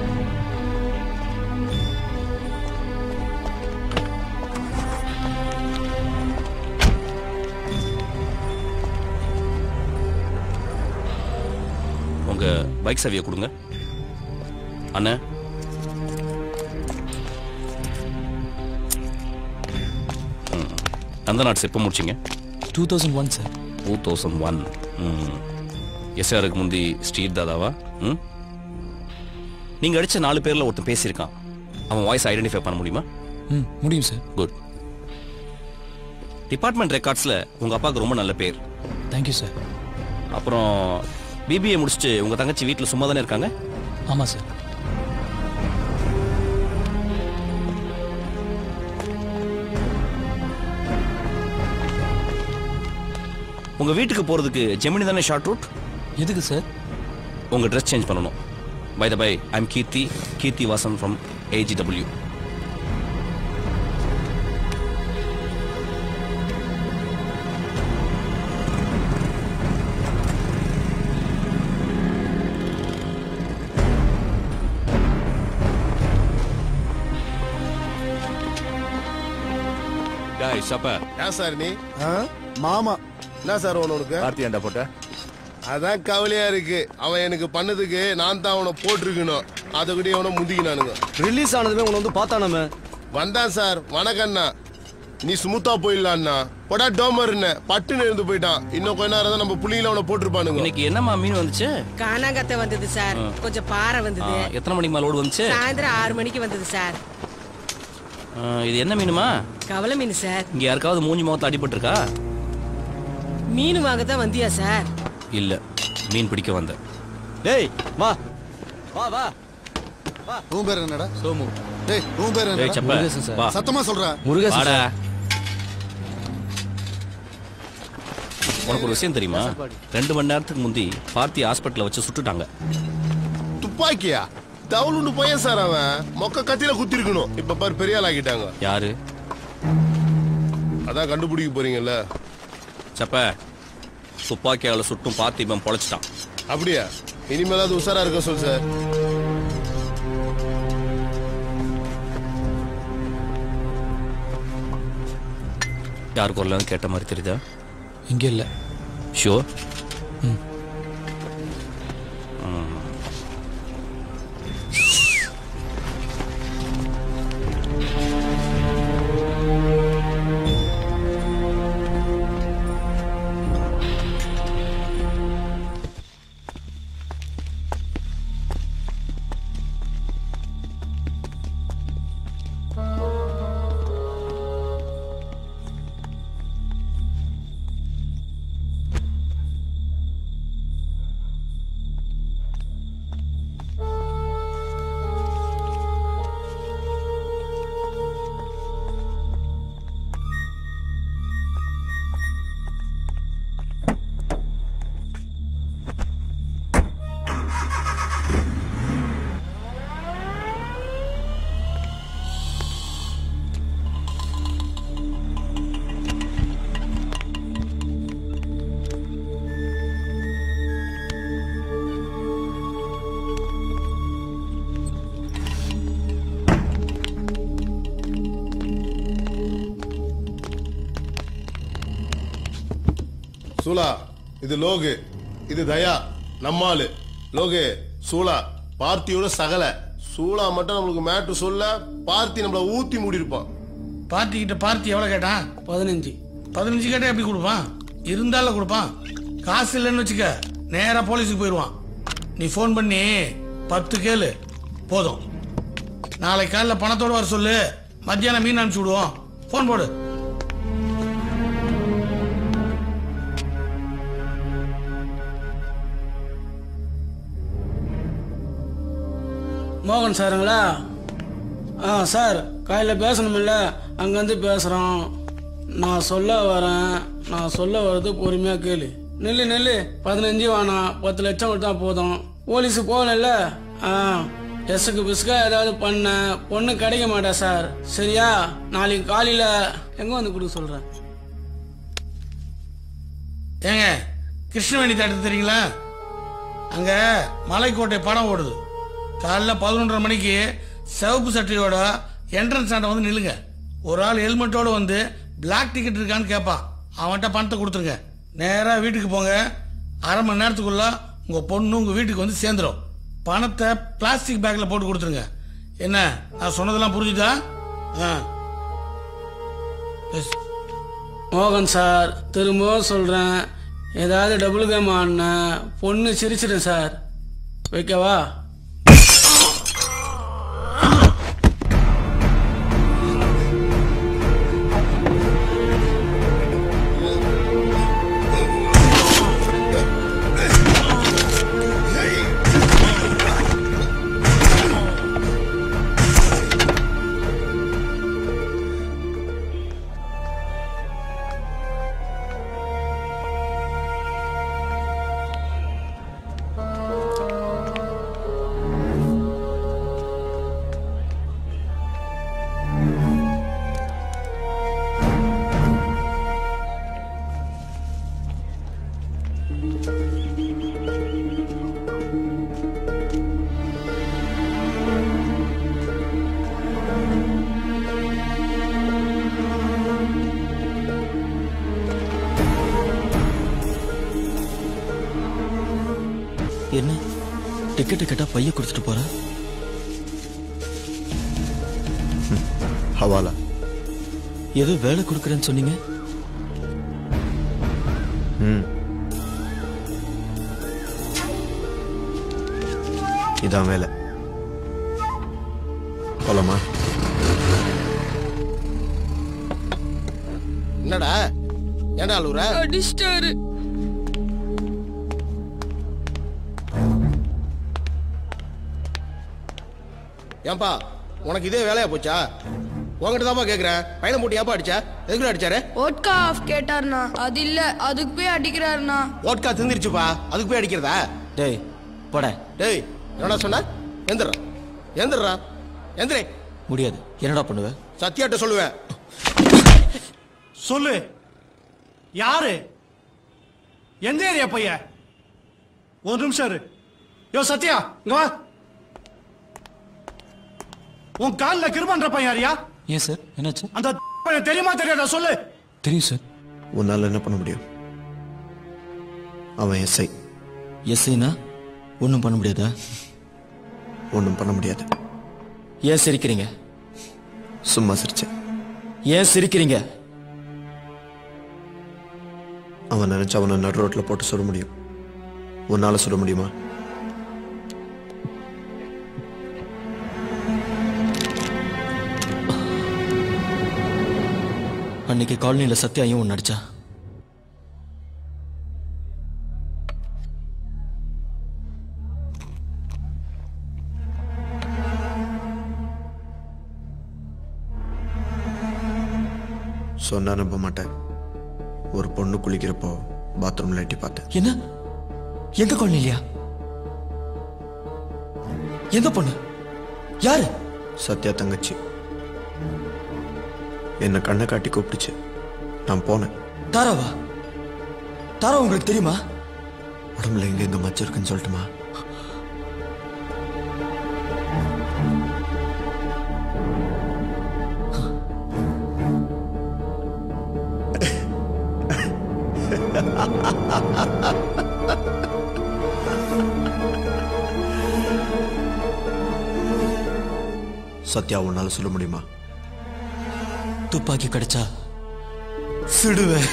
[SPEAKER 15] உங்க பைக் சாவியை கொடுங்க அண்ணா ம். அந்த நாட்ஸ் எப்போ முடிச்சிங்க
[SPEAKER 3] two thousand one sir
[SPEAKER 15] two thousand one எஸ்ஆருக்கு முந்தி ஸ்ட்ரீட் தாதாவா ம் நீங்கள் அடித்த நாலு பேரில் ஒருத்தன் பேசியிருக்கான் அவன் வாய்ஸ் ஐடென்டிஃபை பண்ண முடியுமா
[SPEAKER 3] ம் முடியும் சார்
[SPEAKER 15] குட் டிபார்ட்மெண்ட் ரெக்கார்ட்ஸில் உங்கள் அப்பாவுக்கு ரொம்ப நல்ல பேர்
[SPEAKER 3] தேங்க்யூ சார்
[SPEAKER 15] அப்புறம் பிபிஏ முடிச்சுட்டு உங்கள் தங்கச்சி வீட்டில் சும்மா தானே இருக்காங்க
[SPEAKER 3] ஆமாம் சார்
[SPEAKER 15] உங்கள் வீட்டுக்கு போகிறதுக்கு ஜெமினி தானே ஷார்ட் ரூட்
[SPEAKER 3] எதுக்கு சார்
[SPEAKER 15] உங்கள் ட்ரெஸ் சேஞ்ச் பண்ணணும் by the by I'm Keerthi Keerthi Vasan from AGW
[SPEAKER 16] டாய் சப்ப
[SPEAKER 19] ஏன் சார் நீ மாமா என்ன சார் ஒன்று உனக்கு
[SPEAKER 16] கார்த்தி ஏன்டா போட்ட
[SPEAKER 19] அதான் கவலையா இருக்கு அவன் எனக்கு பண்ணதுக்கு நான் தான் அவனை போட்டிருக்கணும் அதை கூட அவனை முந்திக்கினானுங்க
[SPEAKER 6] ரிலீஸ் ஆனதுமே உன்னை வந்து பார்த்தானாமே
[SPEAKER 19] வந்தான் சார் வணக்கண்ணா நீ ஸ்மூத்தா போயிடலான்னா போடா டோமர்னு பட்டுன்னு இருந்து போயிட்டான் இன்னும் கொஞ்ச நேரம் தான் நம்ம புள்ளியில அவனை போட்டிருப்பானுங்க
[SPEAKER 15] இன்னைக்கு என்னம்மா மீன் வந்துச்சு
[SPEAKER 13] கானாங்கத்தை வந்தது சார்
[SPEAKER 15] ஆ.
[SPEAKER 13] கொஞ்சம் பாறை
[SPEAKER 15] ஆ,
[SPEAKER 13] வந்தது
[SPEAKER 15] எத்தனை மணிக்கு மேலே லோடு வந்துச்சு
[SPEAKER 13] சாயந்தரம் ஆறு மணிக்கு வந்தது சார்
[SPEAKER 15] ஆ, இது என்ன மீனுமா
[SPEAKER 13] கவலை மீன் சார்
[SPEAKER 15] இங்க யாருக்காவது மூஞ்சி முகத்துல அடிபட்டிருக்கா
[SPEAKER 13] மீன் வாங்க தான் வந்தியா சார்
[SPEAKER 15] இல்ல மீன் பிடிக்க வந்த
[SPEAKER 6] டேய் வா வா வா
[SPEAKER 14] உன் பேர் என்னடா சோமு டேய் உன் பேர்
[SPEAKER 15] டேய், செப்ப.
[SPEAKER 14] என்னடா
[SPEAKER 15] வா.
[SPEAKER 14] சத்தமா சொல்றா
[SPEAKER 15] வாடா. உனக்கு ஒரு விஷயம் தெரியுமா ரெண்டு மணி நேரத்துக்கு முந்தி பார்த்தி ஹாஸ்பிட்டல்ல வச்சு சுட்டுட்டாங்க
[SPEAKER 19] துப்பாக்கியா தவுளுண்டு பையன் சார் அவன் மொக்க கத்தியில குத்தி இருக்கணும் இப்ப பாரு பெரிய ஆள் ஆக்கிட்டாங்க
[SPEAKER 15] யாரு
[SPEAKER 19] அதான் கண்டுபிடிக்க போறீங்கல்ல
[SPEAKER 15] செப்ப துப்பாக்கியால சுட்டும் பார்த்தி இவன் பொழைச்சிட்டான்
[SPEAKER 19] அப்படியா இனிமேலாவது உஷாரா இருக்க சொல் சார்
[SPEAKER 15] யார் குரலாம் கேட்ட மாதிரி தெரியுதா
[SPEAKER 3] இங்கே இல்லை
[SPEAKER 15] ஷோர்
[SPEAKER 3] ம்.
[SPEAKER 19] சூலா இது லோகு இது தயா நம்மாளு லோகு சூலா பார்த்தியோட சகல சூலா மட்டும் நம்மளுக்கு மேட்டு சொல்ல பார்த்தி நம்மள ஊத்தி மூடி இருப்பான்
[SPEAKER 22] பார்ட்டி கிட்ட பார்ட்டி எவ்வளவு கேட்டான் பதினஞ்சு பதினஞ்சு கேட்டா எப்படி கொடுப்பான் இருந்தாலும் கொடுப்பான் காசு இல்லைன்னு வச்சுக்க நேரா போலீஸுக்கு போயிடுவான் நீ ஃபோன் பண்ணி பத்து கேளு போதும் நாளை காலைல பணத்தோட வர சொல்லு மத்தியானம் மீன் அனுப்பிச்சு விடுவோம் ஃபோன் போடு மோகன் சாருங்களா ஆ சார் காலையில் பேசணுமில்ல அங்கேருந்து பேசுகிறோம் நான் சொல்ல வரேன் நான் சொல்ல வர்றது பொறுமையாக கேளு நெல்லு நெல்லு பதினஞ்சு வேணாம் பத்து லட்சம் கொடுத்தா போதும் போலீஸு போகல ஆ எஸ்ஸுக்கு பிஸ்கா ஏதாவது பண்ண பொண்ணு கிடைக்க மாட்டா சார் சரியா நாளைக்கு காலையில் எங்கே வந்து கொடுக்க சொல்கிறேன் ஏங்க கிருஷ்ணவேணி தேட்டர் தெரியுங்களா அங்க மலைக்கோட்டை படம் ஓடுது காலைல பதினொன்றரை மணிக்கு சிவப்பு சட்டையோட என்ட்ரன்ஸ் ஆண்ட வந்து நில்லுங்க ஒரு ஆள் ஹெல்மெட்டோட வந்து பிளாக் டிக்கெட் இருக்கான்னு கேட்பான் அவன்கிட்ட பணத்தை கொடுத்துருங்க நேரா வீட்டுக்கு போங்க அரை மணி நேரத்துக்குள்ள உங்க பொண்ணு உங்க வீட்டுக்கு வந்து சேர்ந்துரும் பணத்தை பிளாஸ்டிக் பேக்ல போட்டு கொடுத்துருங்க என்ன நான் சொன்னதெல்லாம் புரிஞ்சுதா ஆ எஸ் மோகன் சார் திரும்பவும் சொல்கிறேன் ஏதாவது டபுள் கேம் ஆடின பொண்ணு சிரிச்சிடும் சார் வைக்கவா
[SPEAKER 3] என்ன டிக்கெட்டு கேட்டா பைய கொடுத்துட்டு போற
[SPEAKER 16] ஹவாலா
[SPEAKER 3] ஏதோ வேலை கொடுக்குறேன்னு சொன்னீங்க
[SPEAKER 16] ம் இதான் வேலை போலாமா
[SPEAKER 20] என்னடா ஏன்டா அழுவுற
[SPEAKER 17] அடிச்சிட்டாரு
[SPEAKER 20] ஏன்பா உனக்கு இதே வேலையா போச்சா உங்ககிட்ட தான்ப்பா கேட்குறேன் பையனை போட்டு ஏப்பா அடிச்சா எதுக்குள்ள அடிச்சாரு
[SPEAKER 17] ஓட்கா ஆஃப் கேட்டாருண்ணா அது இல்ல அதுக்கு போய் அடிக்கிறாருண்ணா
[SPEAKER 20] ஓட்கா திந்திருச்சுப்பா அதுக்கு போய் அடிக்கிறதா
[SPEAKER 3] டேய் போட
[SPEAKER 20] டேய் என்னடா சொன்ன எந்திரா எந்திரா எந்திரே
[SPEAKER 3] முடியாது என்னடா பண்ணுவ
[SPEAKER 20] சத்யாட்ட சொல்லுவேன்
[SPEAKER 4] சொல்லு யாரு எந்த ஏரியா பையன் ஒரு நிமிஷம் இரு யோ சத்யா இங்க வா உன் கால்ல கிருபன்ற பையன் யாரியா
[SPEAKER 3] ஏன் சார் என்னாச்சு
[SPEAKER 4] அந்த பையன் தெரியுமா தெரியாதா சொல்லு
[SPEAKER 3] தெரியும் சார்
[SPEAKER 16] உன்னால என்ன பண்ண முடியும் அவன் எஸ்ஐ
[SPEAKER 3] எஸ்ஐனா ஒன்றும் பண்ண முடியாதா
[SPEAKER 16] ஒன்றும் பண்ண முடியாது
[SPEAKER 3] ஏன் சிரிக்கிறீங்க
[SPEAKER 16] சும்மா சிரிச்சேன்
[SPEAKER 3] ஏன் சிரிக்கிறீங்க
[SPEAKER 16] அவன் நினைச்சு அவனை நடு ரோட்ல போட்டு சொல்ல முடியும் உன்னால சொல்ல முடியுமா
[SPEAKER 3] அன்னைக்கு காலனியில் சத்யாயும் ஒன்று அடிச்சா
[SPEAKER 16] சொன்னா நம்ப மாட்டேன் ஒரு பொண்ணு குளிக்கிறப்போ பாத்ரூம்ல எட்டி பார்த்தேன்
[SPEAKER 3] என்ன எங்க காலனிலையா எந்த பொண்ணு யாரு
[SPEAKER 16] சத்யா தங்கச்சி என்னை கண்ணை காட்டி கூப்பிட்டுச்சு நான் போனேன்
[SPEAKER 3] தாராவா தாரா உங்களுக்கு தெரியுமா
[SPEAKER 16] உடம்புல எங்க எங்க மச்சம் இருக்குன்னு சொல்லட்டுமா சத்யா உன்னால சொல்ல முடியுமா
[SPEAKER 3] துப்பாக்கி கிடைச்சா சுடுவேன்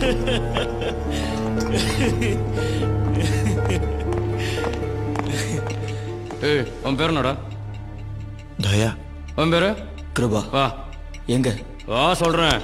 [SPEAKER 2] ஏய் உன் பேர் என்னடா
[SPEAKER 16] தயா
[SPEAKER 2] உன் பேரு
[SPEAKER 3] கிருபா
[SPEAKER 2] வா
[SPEAKER 3] எங்க
[SPEAKER 2] வா சொல்றேன்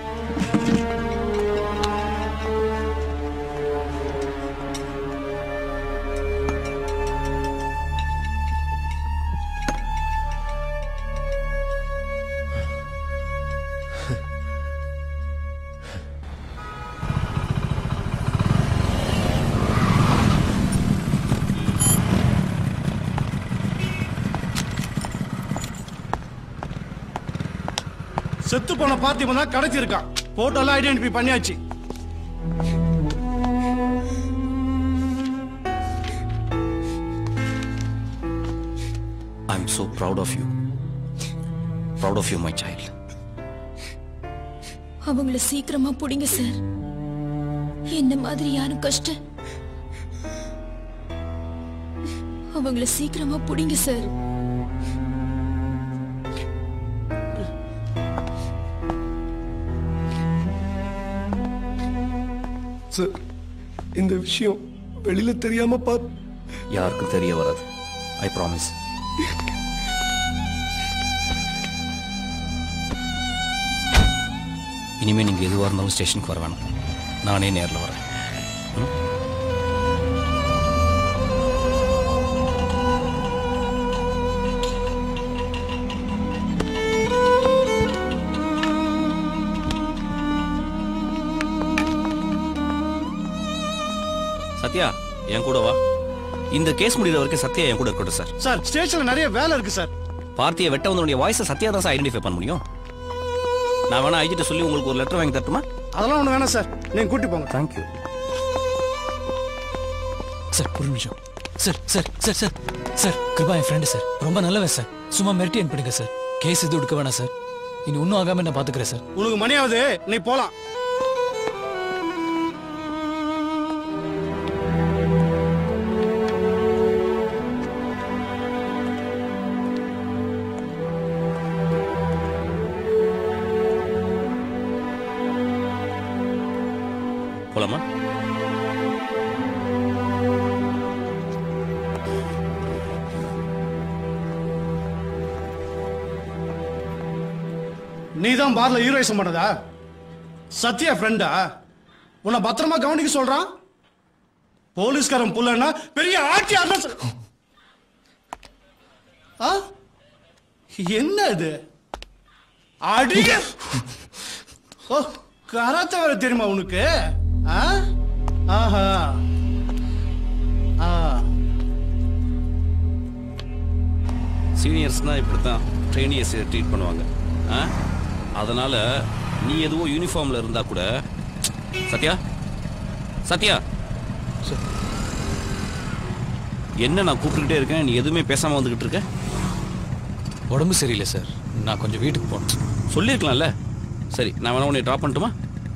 [SPEAKER 4] செத்து போன பார்த்திபன் தான் கிடைச்சிருக்கான் போட்டோலாம் ஐடென்டிஃபை பண்ணியாச்சு
[SPEAKER 15] I am so proud of you proud of you my child
[SPEAKER 18] அவங்கள சீக்கிரமா புடிங்க சார் என்ன மாதிரி யாரும் கஷ்டம் அவங்கள சீக்கிரமா புடிங்க சார்
[SPEAKER 21] சார் இந்த விஷயம் வெளியில தெரியாம பாத்
[SPEAKER 15] யாருக்கும் தெரிய வராது ஐ ப்ராமிஸ் இனிமே நீங்க எதுவாக இருந்தாலும் ஸ்டேஷனுக்கு வர வேணாம் நானே நேரில் வரேன் ம்? சத்யா என் கூட வா இந்த கேஸ் முடிகிற வரைக்கும் சத்யா என் கூட இருக்கட்டும் சார்
[SPEAKER 4] சார் ஸ்டேஷன்ல நிறைய வேலை இருக்கு சார்
[SPEAKER 15] பார்த்தியை வெட்ட வந்தனுடைய வாய்ஸை சத்யா தான் சார் ஐடென்டிஃபை பண்ண முடியும் நான் வேணா ஐஜிட்ட சொல்லி உங்களுக்கு ஒரு லெட்டர் வாங்கி தரட்டுமா
[SPEAKER 4] அதெல்லாம் ஒண்ணு வேணாம் சார் நீங்க கூட்டி போங்க
[SPEAKER 15] தேங்க்யூ
[SPEAKER 3] சார் ஒரு நிமிஷம் sir sir sir sir sir Kiruba என் ஃப்ரெண்டு சார் ரொம்ப நல்லவன் சார் சும்மா மிரட்டி அனுப்பிடுங்க சார் கேஸ் எதுவும் எடுக்க வேணாம் சார் இனி ஒன்றும் ஆகாம நான் பாத்துக்கிறேன் சார்
[SPEAKER 4] உனக்கு மணி ஆகுது நீ போலாம்
[SPEAKER 15] போலாமா
[SPEAKER 4] நீ தான் பார்ல ஹீரோயிசம் பண்ணதா சத்யா ஃப்ரெண்டா உன்னை பத்திரமா கவனிக்க சொல்றான் போலீஸ்காரன் புள்ளன்னா பெரிய ஆட்சி அரசு ஆ என்ன இது அடிய ஓ கராத்தே வர தெரியுமா உனக்கு ஆ ஆஹா ஆ
[SPEAKER 15] சீனியர்ஸ்னால் இப்படி தான் ட்ரெயினியர்ஸை ட்ரீட் பண்ணுவாங்க ஆ அதனால நீ எதுவும் யூனிஃபார்மில் இருந்தா கூட சத்யா சத்யா என்ன நான் கூப்பிட்டுக்கிட்டே இருக்கேன் நீ எதுவுமே பேசாமல் வந்துக்கிட்டு இருக்க
[SPEAKER 3] உடம்பு சரியில்லை சார் நான் கொஞ்சம் வீட்டுக்கு போகணும்
[SPEAKER 15] சொல்லியிருக்கலாம்ல சரி நான் வேணா உன்னை ட்ராப் பண்ணட்டுமா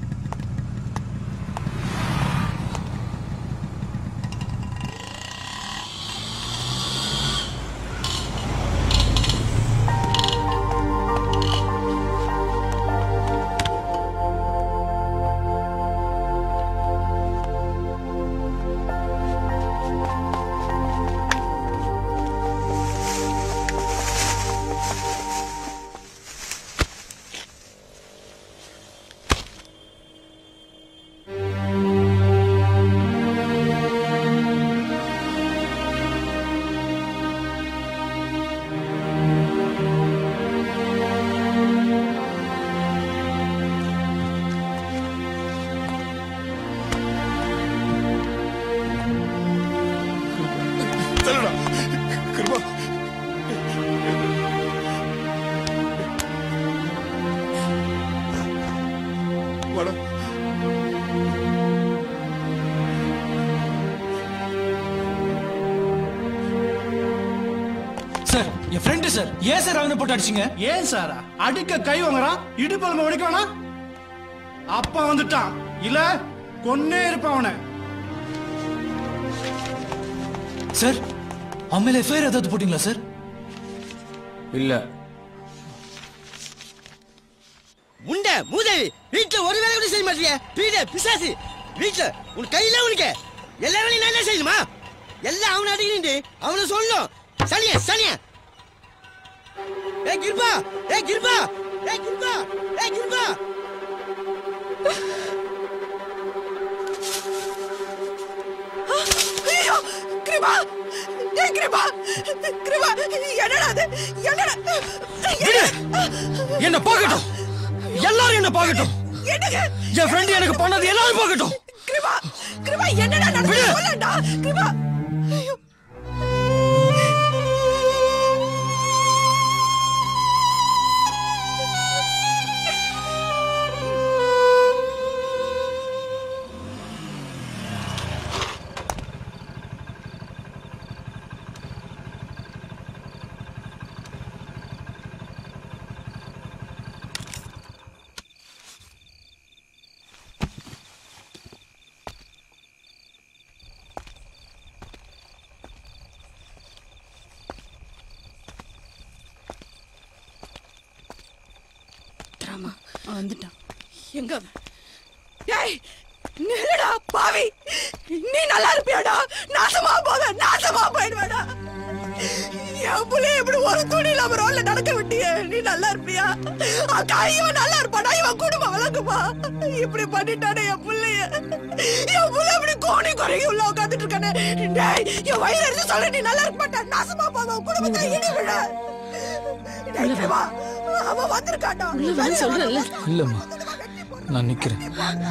[SPEAKER 19] தள்ளுடா கிருபா வாடா
[SPEAKER 3] சார் என் ஃப்ரெண்டு சார் ஏன் சார் அவனை போட்டு அடிச்சிங்க
[SPEAKER 4] ஏன் சாரா அடிக்க கை வாங்குறான் இடுப்பெலும்பு உடைக்க வேணாம் அப்பா வந்துட்டான் இல்ல கொன்னே இருப்பான் அவனை
[SPEAKER 3] சார் அவன் மேல எஃப்ஐஆர் ஏதாவது போட்டீங்களா சார்
[SPEAKER 2] இல்ல
[SPEAKER 20] உண்ட பீட மூதேவி வீட்டுல ஒரு வேலை கூட செய்ய மாட்டியா பீட பிசாசு வீட்டுல உன் கையில உனக்கு எல்லா வேலையும் நான் தான் செய்யணுமா எல்லாம் அவனை அடிக்கிட்டு அவனை சொல்லணும் சனிய சனிய ஏ கிருபா ஏ கிருபா ஏ கிருபா ஏ கிருபா
[SPEAKER 5] ஐயோ கிருபா ஏய் கிருபா கிருபா என்னடா அது என்னடா
[SPEAKER 4] என்ன பார்க்கட்டும் எல்லாரும் என்ன பார்க்கட்டும்
[SPEAKER 5] என்னங்க
[SPEAKER 4] என் ஃப்ரெண்ட் எனக்கு பண்ணது எல்லாரும் பார்க்கட்டும்
[SPEAKER 5] கிருபா கிருபா என்னடா நடந்து சொல்லடா கிருபா ஐயோ
[SPEAKER 17] ராமா வந்துட்டான்
[SPEAKER 5] எங்க அவன்? ஏய் நில்லுடா பாவி நீ நல்லா இருப்பியாடா நாசமா போக நாசமா போயிடுவாடா என் புள்ளைய இப்படி ஒரு துணி இல்லாம ரோட்ல நடக்க விட்டியே நீ நல்லா இருப்பியா அக்கா இவன் நல்லா இருப்பாடா இவன் குடும்பம் வளர்க்குமா இப்படி பண்ணிட்டானே என் புள்ளைய என் புள்ள இப்படி கோணி குறைகி உள்ள உட்காந்துட்டு இருக்கானே டேய் என் வயிறு எடுத்து சொல்ல நீ நல்லா இருக்க மாட்டா நாசமா போக உன் குடும்பத்தை இடி விட டேய், இங்க வா. அவன் வந்திருக்கான்டா
[SPEAKER 17] உள்ள வான்னு சொல்றேன்ல.
[SPEAKER 3] இல்லம்மா நான் நிக்கிறேன்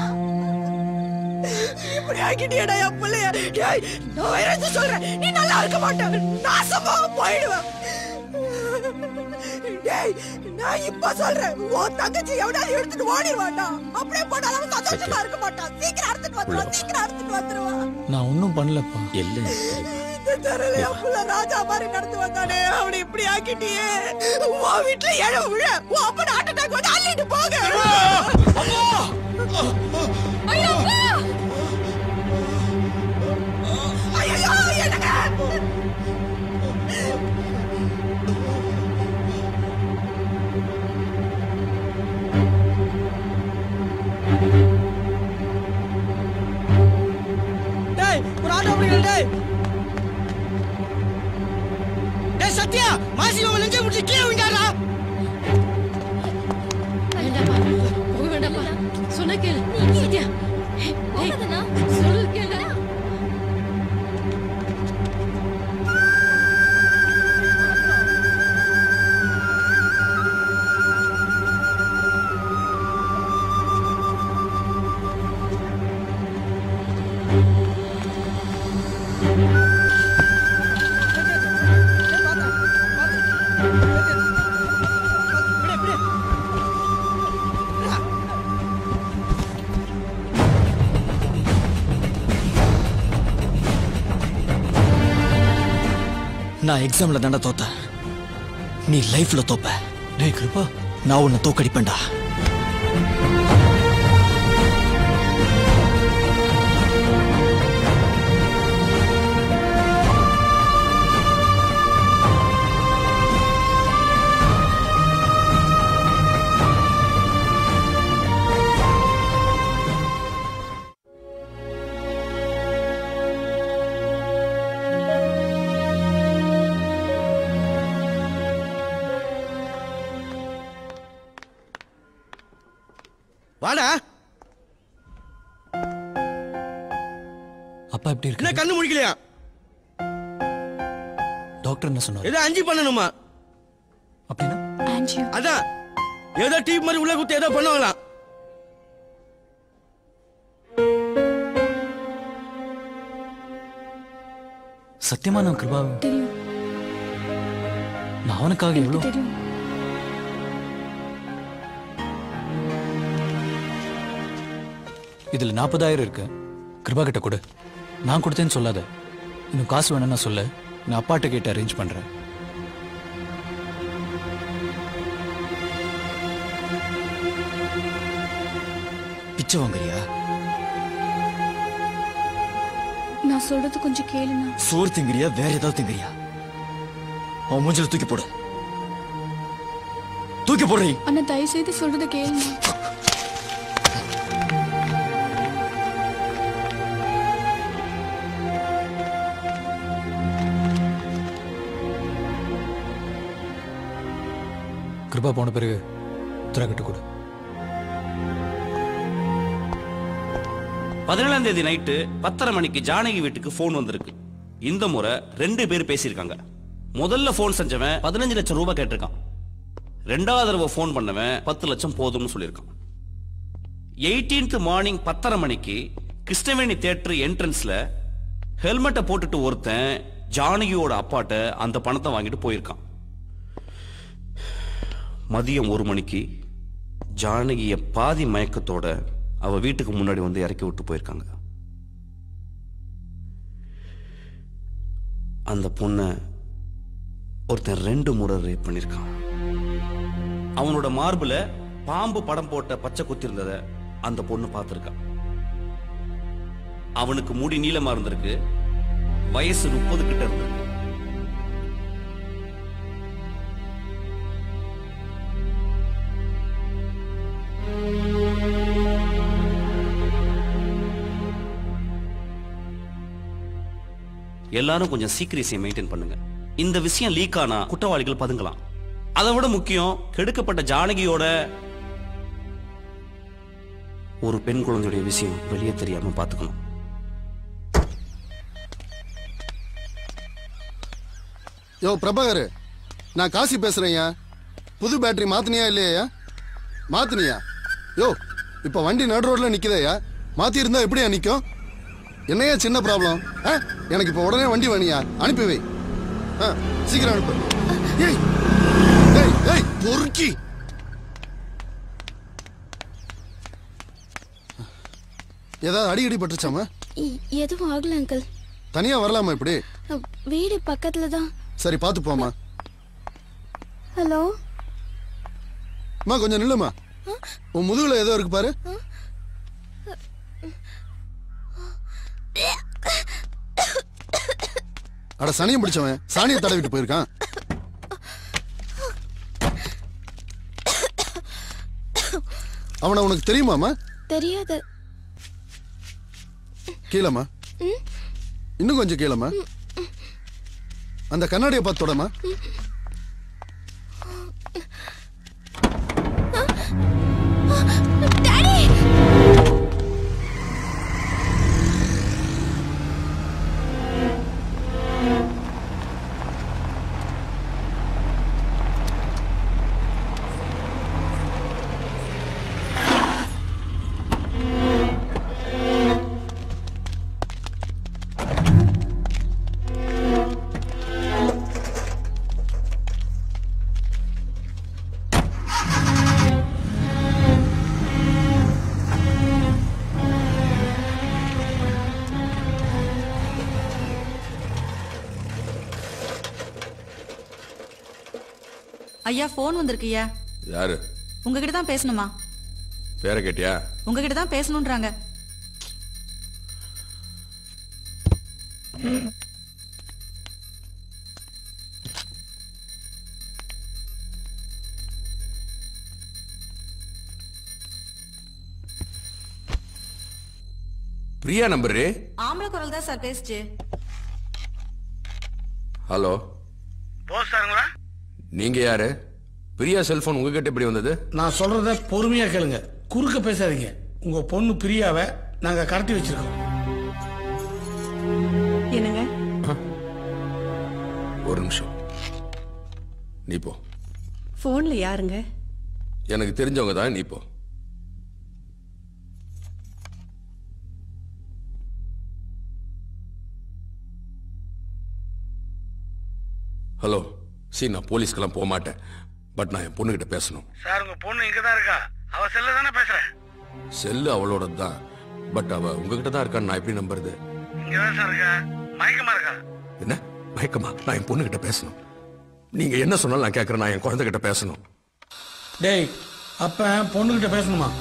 [SPEAKER 5] இப்படி ஆக்கிட்டியடா என் பிள்ளைய டேய் நான் வேற எதுவும் சொல்றேன் நீ நல்லா இருக்க மாட்ட நாசமா போயிடுவேன் டேய் நான் இப்ப சொல்றேன் உன் தங்கச்சி எவனாவது எடுத்துட்டு ஓடிடுவான்டா அப்படியே போனாலும் அவன் சந்தோஷமா இருக்க மாட்டான் சீக்கிரம் எடுத்துட்டு வந்துருவான் சீக்கிரம் எடுத்துட்டு வந்துருவான்
[SPEAKER 3] நான் ஒன்றும் பண்ணலப்பா
[SPEAKER 5] இந்த தெருல என் புள்ள ராஜா மாதிரி நடந்து வந்தானே அவனை இப்படி ஆக்கிட்டியே உன் வீட்டுல ஏழை விழ உன் அப்பன் ஹார்ட் அட்டாக் வந்து அள்ளிட்டு போக ஐயோ அப்பா! ஐயையோ, என்னங்க
[SPEAKER 20] டேய் ஒரு ஆட்டோ பிடிக்கல டேய் டேய் சத்யா மாசி அவன் நெஞ்ச முடிச்சு கீழே விட்டாரா
[SPEAKER 17] வேண்டாப்பா போக வேண்டாப்பா சொன்ன கேளு சத்யா ஏய், ஏய், சொல்லு கேளு
[SPEAKER 3] நான் எக்ஸாம்ல தாண்டா தோத்தேன் நீ லைஃப்ல தோப்ப டேய் கிருபா நான் உன்னை தோக்கடிப்பேன்டா
[SPEAKER 20] வாடா
[SPEAKER 3] அப்பா எப்படி இருக்கு
[SPEAKER 20] என்ன கண்ணு முடிக்கலையா
[SPEAKER 3] டாக்டர் என்ன சொன்னாரு
[SPEAKER 20] ஏதோ அஞ்சு பண்ணணுமா
[SPEAKER 3] அப்படின்னா
[SPEAKER 20] அதான் ஏதோ டீப் மாதிரி உள்ள குத்து ஏதோ பண்ணுவாங்களாம்
[SPEAKER 3] சத்தியமா நான் கிருபா நான் அவனுக்காக எவ்வளவு இதுல நாற்பதாயிரம் இருக்கு கிருபா கிட்ட கொடு நான் கொடுத்தேன்னு சொல்லாத இன்னும் காசு வேணும்னா சொல்லு நான் அப்பாட்ட கேட்டு அரேஞ்ச் பண்றேன் பிச்சை வாங்குறியா
[SPEAKER 18] நான் சொல்றது கொஞ்சம் கேளுண்ணா
[SPEAKER 3] சோறு திங்கிறியா வேற ஏதாவது திங்கிறியா அவன் மூஞ்சில தூக்கி போடு தூக்கி போடுறீ
[SPEAKER 18] அண்ணா தயவு செய்து சொல்றத கேளுண்ணா
[SPEAKER 3] கிருபா போன பிறகு திராக்கட்டு கொடு
[SPEAKER 15] பதினேழாம் தேதி நைட்டு பத்தரை மணிக்கு ஜானகி வீட்டுக்கு ஃபோன் வந்திருக்கு இந்த முறை ரெண்டு பேர் பேசியிருக்காங்க முதல்ல ஃபோன் செஞ்சவன் பதினஞ்சு லட்சம் ரூபாய் கேட்டிருக்கான் ரெண்டாவது தடவை ஃபோன் பண்ணவன் பத்து லட்சம் போதும்னு சொல்லியிருக்கான் எயிட்டீன்த் மார்னிங் பத்தரை மணிக்கு கிருஷ்ணவேணி தியேட்டர் என்ட்ரன்ஸ்ல ஹெல்மெட்டை போட்டுட்டு ஒருத்தன் ஜானகியோட அப்பாட்ட அந்த பணத்தை வாங்கிட்டு போயிருக்கான் மதியம் ஒரு மணிக்கு ஜானகிய பாதி மயக்கத்தோட அவ வீட்டுக்கு முன்னாடி வந்து இறக்கி விட்டு போயிருக்காங்க அந்த பொண்ணை ஒருத்தன் ரெண்டு முறை ரேப் பண்ணிருக்கான் அவனோட மார்புல பாம்பு படம் போட்ட பச்சை குத்தி இருந்தத அந்த பொண்ணு பார்த்திருக்கா அவனுக்கு முடி நீளமா இருந்திருக்கு வயசு முப்பது கிட்ட இருந்திருக்கு எல்லாரும் கொஞ்சம் சீக்கிரசியை மெயின்டைன் பண்ணுங்க இந்த விஷயம் லீக் ஆனா குற்றவாளிகள் பதுங்கலாம் அதை விட முக்கியம் கெடுக்கப்பட்ட ஜானகியோட ஒரு பெண் குழந்தையுடைய விஷயம் வெளியே தெரியாம பாத்துக்கணும்
[SPEAKER 14] யோ பிரபாகர் நான் காசி பேசுறேன்யா புது பேட்டரி மாத்தினியா இல்லையா மாத்தினியா யோ இப்ப வண்டி நடு ரோட்ல நிக்குதேயா மாத்தி இருந்தா எப்படியா நிக்கும் என்னையா சின்ன ப்ராப்ளம் எனக்கு இப்ப உடனே வண்டி வேணியா அனுப்பி வை ஆ, சீக்கிரம் அனுப்பு ஏய் ஏய் ஏய் பொறுக்கி ஏதாவது அடிக்கடி பட்டுச்சாமா
[SPEAKER 18] எ- எதுவும் ஆகல அங்கிள்
[SPEAKER 14] தனியா வரலாமா இப்படி
[SPEAKER 18] அ, வீடு பக்கத்துல தான்
[SPEAKER 14] சரி பார்த்து போமா
[SPEAKER 18] ஹலோ
[SPEAKER 14] அம்மா கொஞ்சம் நில்லுமா உன் முதுகுல ஏதோ இருக்கு பாரு அட சனியம் பிடிச்சவன் சாணியை தடவிட்டு போயிருக்கான் அவனை உனக்கு தெரியுமாமா
[SPEAKER 18] தெரியாது
[SPEAKER 14] கீழமா
[SPEAKER 18] ம்,
[SPEAKER 14] இன்னும் கொஞ்சம் கீழமா அந்த கண்ணாடியை பார்த்து தொடமா
[SPEAKER 18] டாடி
[SPEAKER 10] ஐயா ஃபோன் வந்திருக்குய்யா
[SPEAKER 9] யாரு
[SPEAKER 10] உங்ககிட்ட தான் பேசணுமா
[SPEAKER 9] பேரை கேட்டியா
[SPEAKER 10] உங்ககிட்ட தான் பேசணுன்றாங்க
[SPEAKER 9] பிரியா நம்பரு
[SPEAKER 10] ஆம்பளை குரல் தான் சார் பேசுச்சு
[SPEAKER 9] ஹலோ
[SPEAKER 22] போஸ்டாருங்களா
[SPEAKER 9] நீங்க யாரு பிரியா செல்போன் உங்ககிட்ட எப்படி வந்தது
[SPEAKER 22] நான் சொல்றத பொறுமையா கேளுங்க குறுக்க பேசாதீங்க உங்க பொண்ணு பிரியாவை நாங்க கடத்தி வச்சிருக்கோம்
[SPEAKER 10] என்னங்க
[SPEAKER 9] ஒரு நிமிஷம் நீ போ
[SPEAKER 13] போன்ல யாருங்க
[SPEAKER 9] எனக்கு தெரிஞ்சவங்க தான் நீ போ ஹலோ சி நான் போலீஸ்க்கெல்லாம் போக மாட்டேன் பட் நான் என் பொண்ணுகிட்ட பேசணும்
[SPEAKER 22] சார் உங்க பொண்ணு இங்க தான் இருக்கா அவ செல்ல தானே பேசுறேன்
[SPEAKER 9] செல்லு அவளோட தான் பட் அவ உங்ககிட்ட தான் இருக்கான்னு நான் எப்படி நம்புறது
[SPEAKER 22] இங்க தான் சார் இருக்கா மயக்கமா இருக்கா
[SPEAKER 9] என்ன மயக்கமா நான் என் பொண்ணுகிட்ட பேசணும் நீங்க என்ன சொன்னாலும் நான் கேட்கறேன் நான் என் குழந்தைகிட்ட பேசணும்
[SPEAKER 22] டேய் அப்ப பொண்ணுகிட்ட பேசணுமா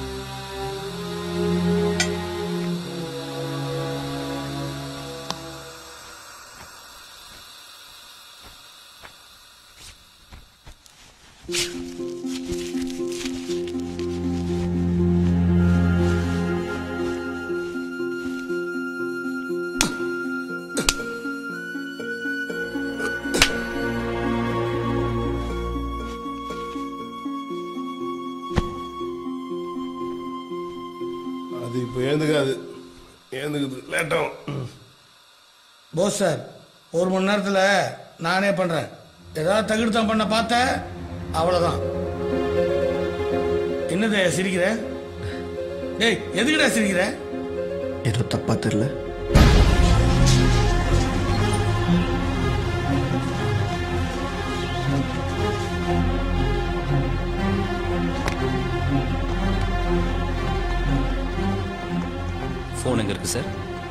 [SPEAKER 19] ஏந்துக்காது ஏந்துக்குது லேட்டாகும்
[SPEAKER 22] போஸ் சார் ஒரு மணி நேரத்தில் நானே பண்ணுறேன் ஏதாவது தகுடுத்தம் பண்ண பார்த்தேன் அவ்வளோதான் என்னது சிரிக்கிற டேய் எதுக்குடா சிரிக்கிற
[SPEAKER 16] ஏதோ தப்பா தெரியல
[SPEAKER 15] ஃபோன் எங்க இருக்கு சார்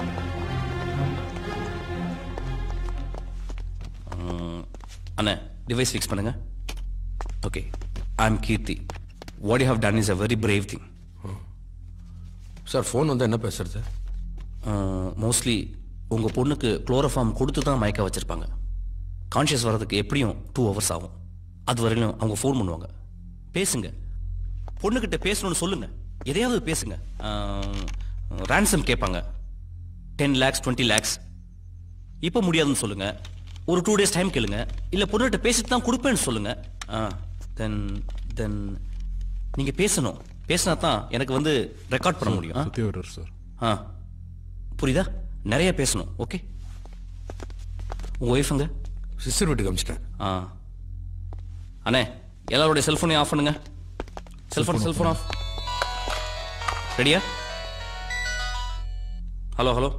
[SPEAKER 15] அண்ணே டிவைஸ் ஃபிக்ஸ் பண்ணுங்க okay I am Keerthi what you have done is a very brave thing
[SPEAKER 11] sir phone வந்து என்ன பேசுறது
[SPEAKER 15] மோஸ்ட்லி உங்கள் பொண்ணுக்கு குளோரோஃபார்ம் கொடுத்து தான் மயக்க வச்சுருப்பாங்க கான்ஷியஸ் வர்றதுக்கு எப்படியும் டூ ஹவர்ஸ் ஆகும் அது வரையிலும் அவங்க ஃபோன் பண்ணுவாங்க பேசுங்க பொண்ணுக்கிட்ட பேசணும்னு சொல்லுங்க எதையாவது பேசுங்க ரேன்சம் கேட்பாங்க டென் லேக்ஸ் டுவெண்ட்டி லேக்ஸ் இப்போ முடியாதுன்னு சொல்லுங்க ஒரு டூ டேஸ் டைம் கேளுங்க இல்லை பொண்ணுகிட்ட பேசிட்டு தான் கொடுப்பேன்னு சொல்லுங்க தென் தென் நீங்கள் பேசணும் பேசினா தான் எனக்கு வந்து ரெக்கார்ட் பண்ண முடியும் ஆ?
[SPEAKER 11] சார்
[SPEAKER 15] ஆ புரியுதா நிறைய பேசணும் ஓகே உங்க ஒய்ஃபுங்க
[SPEAKER 11] சிஸ்டர் வீட்டுக்கு அமிச்சிட்டேன்
[SPEAKER 15] ஆ அண்ணே எல்லாருடைய செல்ஃபோனையும் ஆஃப் பண்ணுங்க செல்ஃபோன் செல்ஃபோன் ஆஃப் ரெடியா hello hello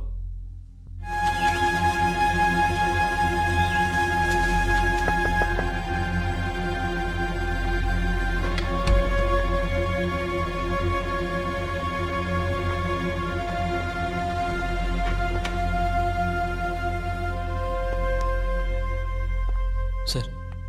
[SPEAKER 3] sir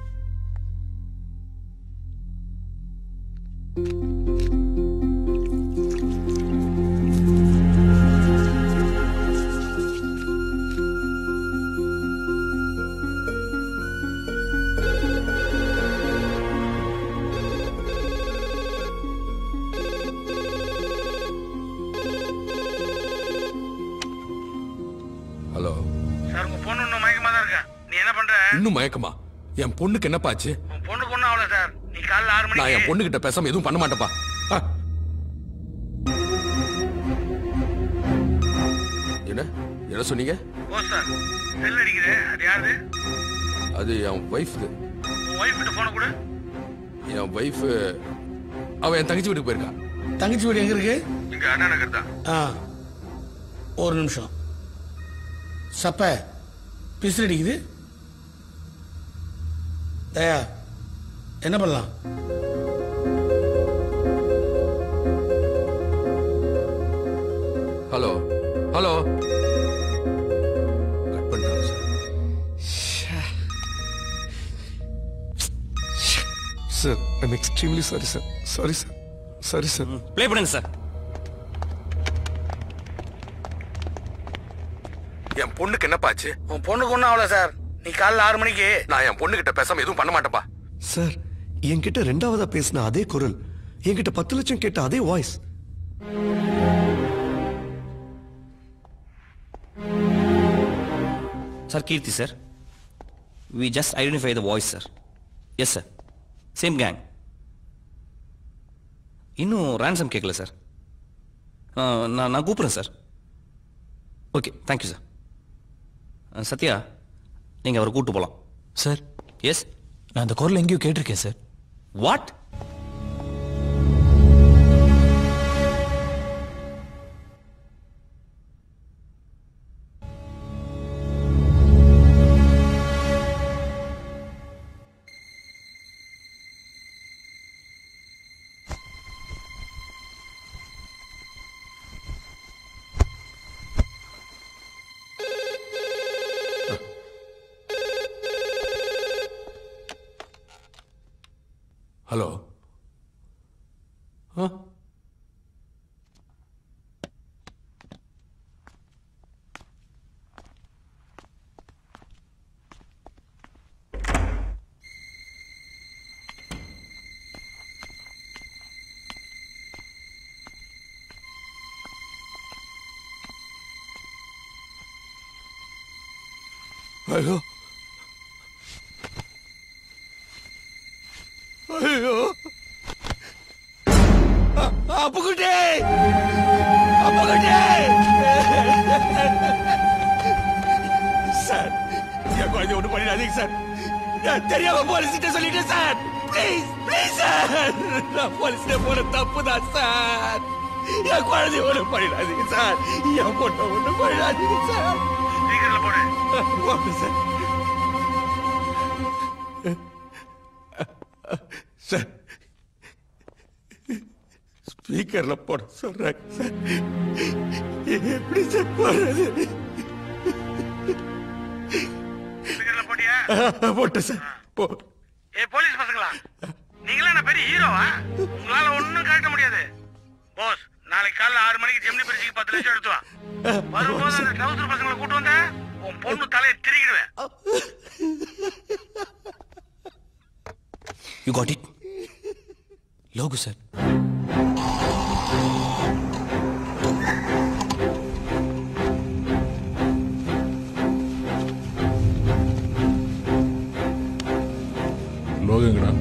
[SPEAKER 11] hello
[SPEAKER 22] sir உங்க பொண்ணு இன்னும் மயக்கமா தான் இருக்கேன் நீ என்ன பண்ற
[SPEAKER 11] இன்னும் மயக்கமா என் பொண்ணுக்கு என்னப்பாச்சு
[SPEAKER 22] உன் பொண்ணுக்கு ஒன்றும் அவ்வளோ சார் நீ காலைல ஆறு
[SPEAKER 11] நான் என்
[SPEAKER 22] மணிக்கு
[SPEAKER 11] பொண்ணுகிட்ட பேசாம எதுவும் பண்ண மாட்டேப்பா ஆ. என்ன என்ன சொன்னீங்க
[SPEAKER 22] ஓ சார் செல் அடிக்குது அது யாரு
[SPEAKER 11] அது என் ஒய்ஃப்
[SPEAKER 22] உன் ஒய்ஃப் கிட்ட போன கூட
[SPEAKER 11] என் ஒய்ஃப் அவ என் தங்கச்சி வீட்டுக்கு போயிருக்கா
[SPEAKER 22] தங்கச்சி வீடு எங்க இருக்கு இங்க அண்ணா நகர் தான் ஆ ஒரு நிமிஷம் சப்ப பிசில் அடிக்குது தயா என்ன பண்ணலாம்
[SPEAKER 11] ஹலோ ஹலோ கட் பண்ணிட்டாங்க sir
[SPEAKER 21] sir I'm extremely sorry sir sorry sir sorry sir
[SPEAKER 15] play பண்ணுங்க சார்
[SPEAKER 11] என் பொண்ணுக்கு என்னப்பாச்சு
[SPEAKER 22] உன் பொண்ணுக்கு ஒன்றும் அவ்வளோ சார் நீ காலைல ஆறு மணிக்கு
[SPEAKER 11] நான் என் பொண்ணுகிட்ட பேசாம எதுவும் பண்ண மாட்டேப்பா
[SPEAKER 21] சார் என்கிட்ட ரெண்டாவதா பேசின அதே குரல் என்கிட்ட பத்து லட்சம் கேட்ட அதே voice
[SPEAKER 15] sir Keerthi sir we just identify the voice sir yes sir same gang இன்னும் ரேன்சம் கேட்கல சார் நான் நான் கூப்பிட்றேன் sir okay thank you sir Sathya நீங்கள் அவரை கூப்பிட்டு போகலாம்
[SPEAKER 3] சார்
[SPEAKER 15] எஸ்
[SPEAKER 3] நான் அந்த குரல் எங்கேயோ கேட்டிருக்கேன் சார்
[SPEAKER 15] வாட்
[SPEAKER 11] ஹலோ ஆ
[SPEAKER 21] ஐயோ ஐயோ
[SPEAKER 20] அப்புக்குட்டே
[SPEAKER 4] அம்முக்குட்டி சார் என் குழந்தை ஒண்ணு பண்ணிடாதீங்க சார் நான் தெரியாம போலீஸ் கிட்ட சொல்லிட்டேன் சார் ப்ளீஸ் ப்ளீஸ் சார் நான் போலீஸ் போன தப்பு தான் சார் என் குழந்தை ஒண்ணு பண்ணிடாதீங்க சார் என் பொண்ணை ஒண்ணு பண்ணிடாதீங்க சார் சீக்கிரம்ல போடு போடு சார் சார் ஸ்பீக்கர்ல போட சொல்றாங்க சார் எப்படி சார் போடுறது போட்டு சார் போ
[SPEAKER 22] ஏ போலீஸ் பசங்களா நீங்களா என்ன பெரிய ஹீரோவா உங்களால ஒண்ணும் காட்ட முடியாது போஸ் நாளைக்கு காலைல ஆறு மணிக்கு ஜெமினி பிரிட்ஜுக்கு பத்து லட்சம் எடுத்து வா வரும்போது அந்த ட்ரௌசர் பசங்களை கூட்டு வந்த உன் பொண்ணு தலையை திருகிடுவேன்
[SPEAKER 4] you got it Logu sir
[SPEAKER 9] லோகங்கடா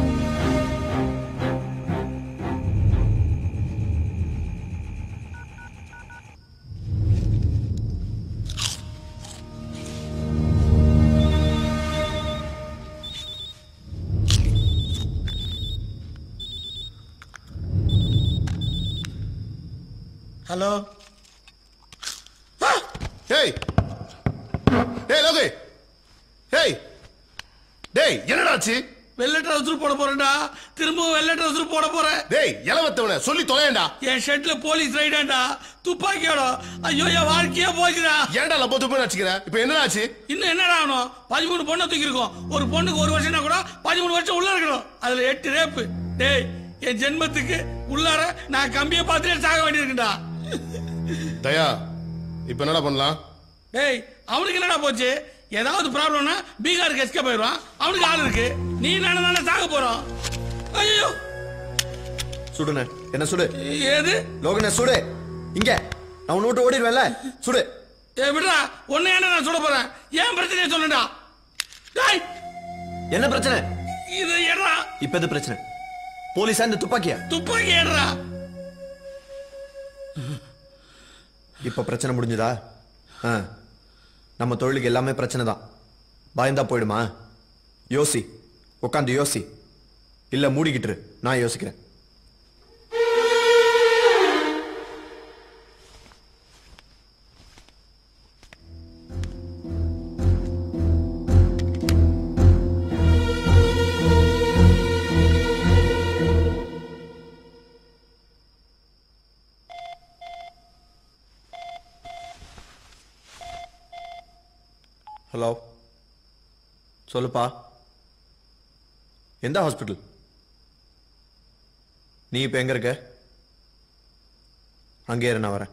[SPEAKER 22] ஹலோ
[SPEAKER 19] டேய் டேய் லோகே டேய் டேய் என்னடாச்சு
[SPEAKER 22] வெள்ளை ட்ரௌசர் போட போறேன்டா திரும்பவும் வெள்ளை ட்ரௌசர் போட போறேன்
[SPEAKER 19] டேய் இளவத்தவன சொல்லி தொலையேண்டா
[SPEAKER 22] என் ஷெட்ல போலீஸ் ரைடாண்டா துப்பாக்கியோட ஐயோ என் வாழ்க்கையே போச்சுடா
[SPEAKER 19] ஏன்டா லப்போ துப்புன்னு வச்சுக்கிற இப்போ என்னடாச்சு
[SPEAKER 22] இன்னும் என்னடா ஆகணும் பதிமூணு பொண்ணை தூக்கி இருக்கோம் ஒரு பொண்ணுக்கு ஒரு வருஷம்னா கூட பதிமூணு வருஷம் உள்ள இருக்கணும் அதுல எட்டு ரேப்பு டேய் என் ஜென்மத்துக்கு உள்ளார நான் கம்பியை பார்த்துட்டே சாக வேண்டியிருக்குடா
[SPEAKER 19] தயா இப்போ என்னடா பண்ணலாம்
[SPEAKER 22] டேய் அவனுக்கு என்னடா போச்சு ஏதாவது ப்ராப்ளம்னா பீகாருக்கு எஸ்கே போயிடுவான் அவனுக்கு ஆள் இருக்கு நீ நானும் தானே சாக போறோம் ஐயோ
[SPEAKER 16] சுடுண்ணே என்ன சுடு
[SPEAKER 22] ஏது
[SPEAKER 16] லோகனே சுடு இங்க நான் உன்னை விட்டு ஓடிடுவேன்ல சுடு
[SPEAKER 22] ஏ விடுறா உன்னை ஏன்டா நான் சொல்ல போறேன் ஏன் பிரச்சனையை சொல்லுடா டேய்
[SPEAKER 16] என்ன பிரச்சனை
[SPEAKER 22] இது ஏடா
[SPEAKER 16] இப்ப எது பிரச்சனை போலீஸா இந்த துப்பாக்கியா
[SPEAKER 22] துப்பாக்கி ஏடுறா
[SPEAKER 16] இப்ப பிரச்சனை முடிஞ்சுதா ஆ நம்ம தொழிலுக்கு எல்லாமே பிரச்சனை தான் பயந்தா போயிடுமா யோசி உட்காந்து யோசி இல்ல மூடிக்கிட்டு இரு. நான் யோசிக்கிறேன் ஹலோ சொல்லுப்பா எந்த ஹாஸ்பிட்டல் நீ இப்போ எங்க இருக்க அங்கே இரு நான் வரேன்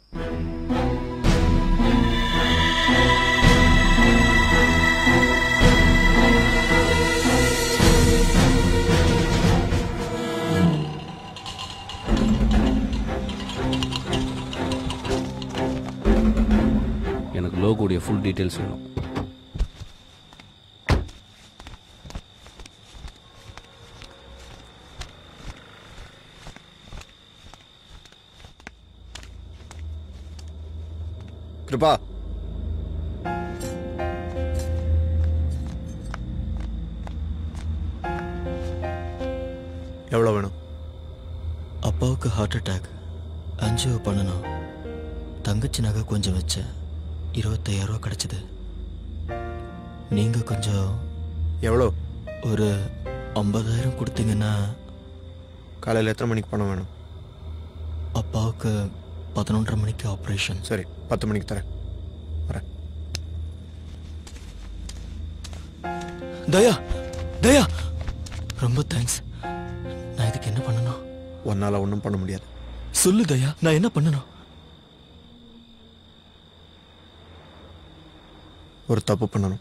[SPEAKER 15] எனக்கு லோகோடைய ஃபுல் டீட்டெயில்ஸ் வேணும்
[SPEAKER 16] கிருபா எவ்வளோ வேணும்
[SPEAKER 7] அப்பாவுக்கு ஹார்ட் அட்டாக் அஞ்சியோ பண்ணணும் தங்கச்சி நகை கொஞ்சம் வச்சேன் இருபத்தையாயிரம் ரூபா கிடைச்சது நீங்க கொஞ்சம்
[SPEAKER 16] எவ்வளோ
[SPEAKER 7] ஒரு ஐம்பதாயிரம் கொடுத்தீங்கன்னா
[SPEAKER 16] காலையில் எத்தனை மணிக்கு பணம் வேணும்
[SPEAKER 7] அப்பாவுக்கு பதினொன்றரை மணிக்கு ஆப்ரேஷன்
[SPEAKER 16] சரி பத்து மணிக்கு தரேன் வரேன்
[SPEAKER 7] தயா தயா ரொம்ப தேங்க்ஸ் நான் இதுக்கு என்ன பண்ணணும்
[SPEAKER 16] உன்னால ஒன்றும் பண்ண முடியாது
[SPEAKER 7] சொல்லு தயா நான் என்ன பண்ணணும்
[SPEAKER 16] ஒரு தப்பு பண்ணணும்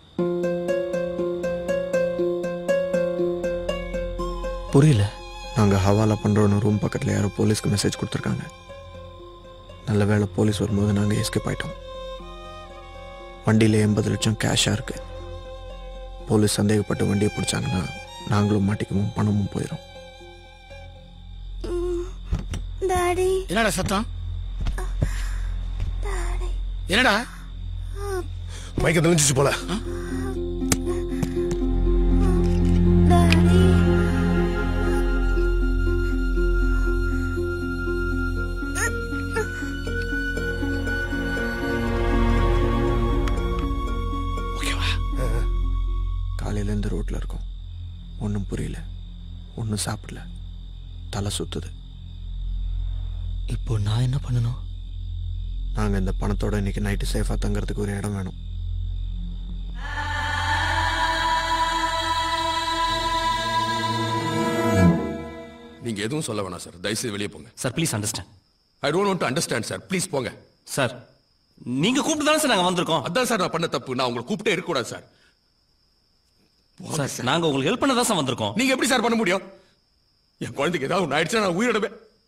[SPEAKER 7] புரியல
[SPEAKER 16] நாங்கள் ஹவாலா பண்ணுறோன்னு ரூம் பக்கத்தில் யாரோ போலீஸ்க்கு மெசேஜ் கொடுத்துருக்காங்க நல்ல வேளை போலீஸ் வரும்போது நாங்கள் எஸ்கேப் ஆயிட்டோம் வண்டியில் எண்பது லட்சம் கேஷாக இருக்கு போலீஸ் சந்தேகப்பட்டு வண்டியை பிடிச்சாங்கன்னா நாங்களும் மாட்டிக்குவோம் பணமும் போயிடும்
[SPEAKER 22] என்னடா சத்தம் என்னடா
[SPEAKER 19] மயக்க தெளிஞ்சிச்சு போல
[SPEAKER 16] காலையிலேருந்து ரோட்டில் இருக்கோம் ஒன்றும் புரியல ஒன்றும் சாப்பிடல தலை சுத்துது
[SPEAKER 7] இப்போ நான் என்ன பண்ணணும்
[SPEAKER 16] நாங்கள் இந்த பணத்தோட இன்னைக்கு நைட்டு சேஃபாக தங்குறதுக்கு ஒரு இடம் வேணும்
[SPEAKER 11] நீங்க எதுவும் சொல்ல வேணாம் சார் தயவுசெய்து வெளியே போங்க
[SPEAKER 15] sir please understand
[SPEAKER 11] I don't want to understand sir please போங்க
[SPEAKER 15] சார் நீங்க கூப்பிட்டு தானே சார் நாங்க வந்திருக்கோம்
[SPEAKER 11] அதான் சார் நான் பண்ண தப்பு நான் உங்களை கூப்பிட்டே இருக்க கூடாது சார்
[SPEAKER 15] சார் நாங்க உங்களுக்கு ஹெல்ப் பண்ண தான் சார் வந்திருக்கோம்
[SPEAKER 11] நீங்க எப்படி சார் பண்ண முடியும் என் குழந்தைக்கு ஏதாவது ஒன்று ஆயிடுச்சுன்னா நான் உயிரிடவே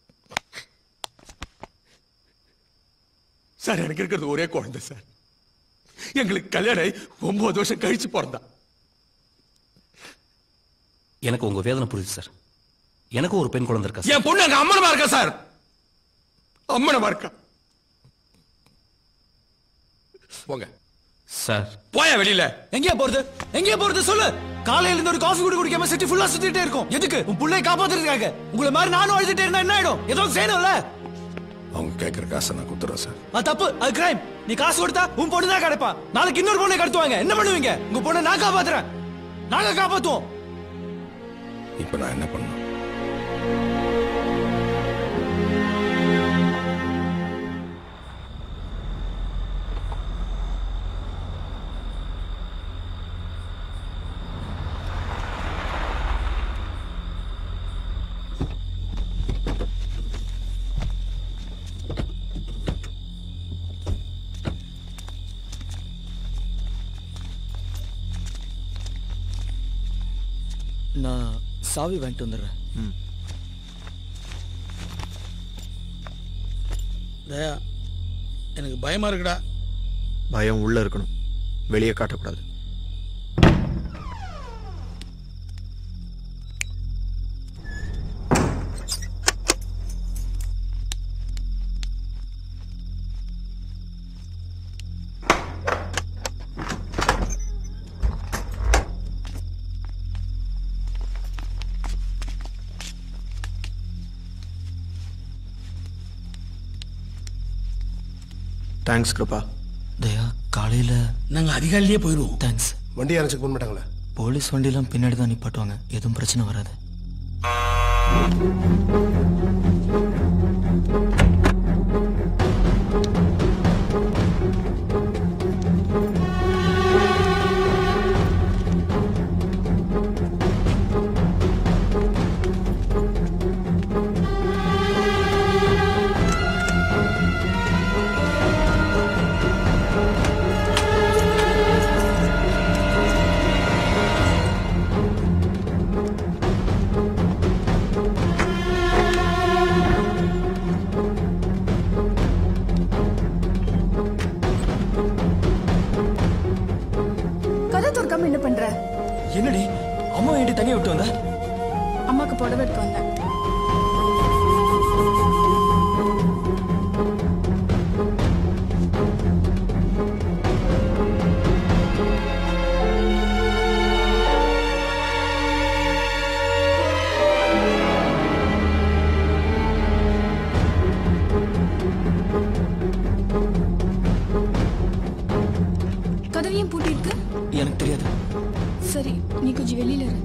[SPEAKER 11] சார் எனக்கு இருக்கிறது ஒரே குழந்தை சார் எங்களுக்கு கல்யாணம் ஆகி ஒன்பது வருஷம் கழிச்சு பிறந்தா
[SPEAKER 15] எனக்கு உங்க வேதனை புரியுது சார் எனக்கும் ஒரு பெண் குழந்தை இருக்கா சார்
[SPEAKER 11] என் பொண்ணு அங்க அம்மனமா இருக்கா சார் அம்மனமா இருக்கா போங்க
[SPEAKER 15] சார்
[SPEAKER 11] போயா வெளியில
[SPEAKER 3] எங்கேயா போறது எங்கேயா போறது சொல்லு காலையில இருந்து ஒரு காஃபி கூட குடிக்காம சிட்டி ஃபுல்லா சுத்திட்டே இருக்கும் எதுக்கு உன் புள்ளைய காப்பாத்துறதுக்காக உங்களை மாதிரி நானும் அழுதுட்டே இருந்தா என்ன ஆயிடும் ஏதோ செய்யணும்ல
[SPEAKER 19] அவங்க கேட்குற காசை நான் குத்துறேன் சார்
[SPEAKER 3] அது தப்பு அது கிரைம் நீ காசு கொடுத்தா உன் பொண்ணு தான் கிடைப்பா நாளைக்கு இன்னொரு பொண்ணை கடத்துவாங்க என்ன பண்ணுவீங்க உங்க பொண்ணை நான் காப்பாத்துறேன் நாங்க காப்பாத்துவோம்
[SPEAKER 19] இப்போ நான் என்ன பண்ணணும்
[SPEAKER 7] நான் சாவி வாங்கிட்டு வந்துடுறேன்
[SPEAKER 22] தயா எனக்கு பயமா இருக்குடா
[SPEAKER 16] பயம் உள்ள இருக்கணும் வெளியே காட்டக்கூடாது தேங்க்ஸ் கிருபா
[SPEAKER 7] தயா காலையில
[SPEAKER 22] நாங்க அதிகாலையிலேயே போயிடுவோம்
[SPEAKER 7] தேங்க்ஸ்
[SPEAKER 19] வண்டி யாரும் செக் பண்ண மாட்டாங்களே
[SPEAKER 7] போலீஸ் வண்டிலாம் பின்னாடி தான் நிப்பாட்டுவாங்க எதுவும் பிரச்சனை வராது
[SPEAKER 5] கதை திறக்காம என்ன பண்ற
[SPEAKER 7] என்னடி அம்மா ஏன்டி தனியா விட்டு வந்த
[SPEAKER 5] அம்மாக்கு புடவை எடுக்க வந்தேன்
[SPEAKER 18] கதவையும் பூட்டி இருக்கு
[SPEAKER 7] எனக்கு தெரியாது
[SPEAKER 18] சரி நீ கொஞ்சம் வெளியில இரு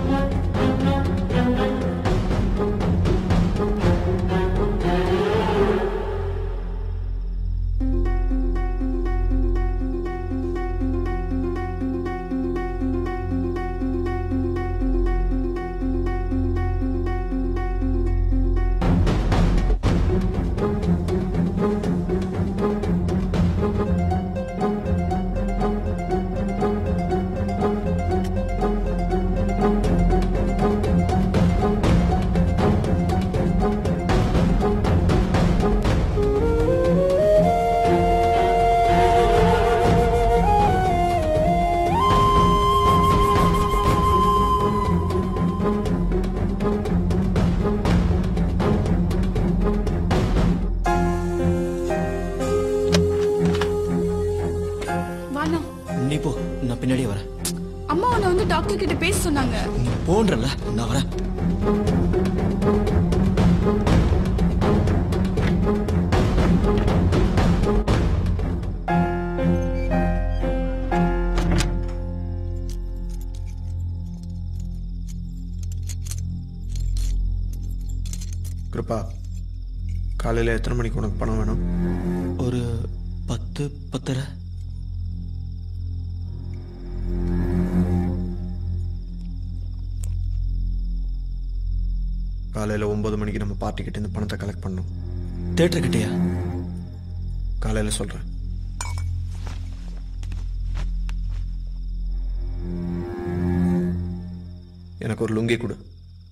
[SPEAKER 5] ஆ அக்கா கிட்ட பேச சொன்னாங்க
[SPEAKER 7] போன்றல நான் வரேன்
[SPEAKER 16] கிருப்பா காலையில் எத்தனை மணிக்கு உனக்கு பணம் வேணும்
[SPEAKER 7] ஒரு பத்து பத்தரை
[SPEAKER 16] காலையில் ஒன்பது மணிக்கு நம்ம பார்ட்டி கிட்ட இந்த பணத்தை கலெக்ட் பண்ணணும்
[SPEAKER 7] தேட்டர் கிட்டயா
[SPEAKER 16] காலையில் சொல்கிறேன் எனக்கு ஒரு லுங்கி கொடு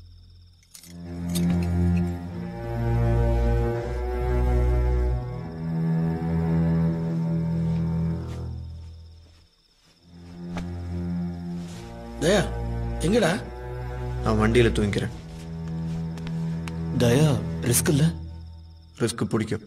[SPEAKER 22] தயா எங்கடா
[SPEAKER 16] நான் வண்டியில் தூங்கிக்கிறேன்
[SPEAKER 7] தயா ரிஸ்க் இல்ல
[SPEAKER 16] ரிஸ்க் பிடிக்கும்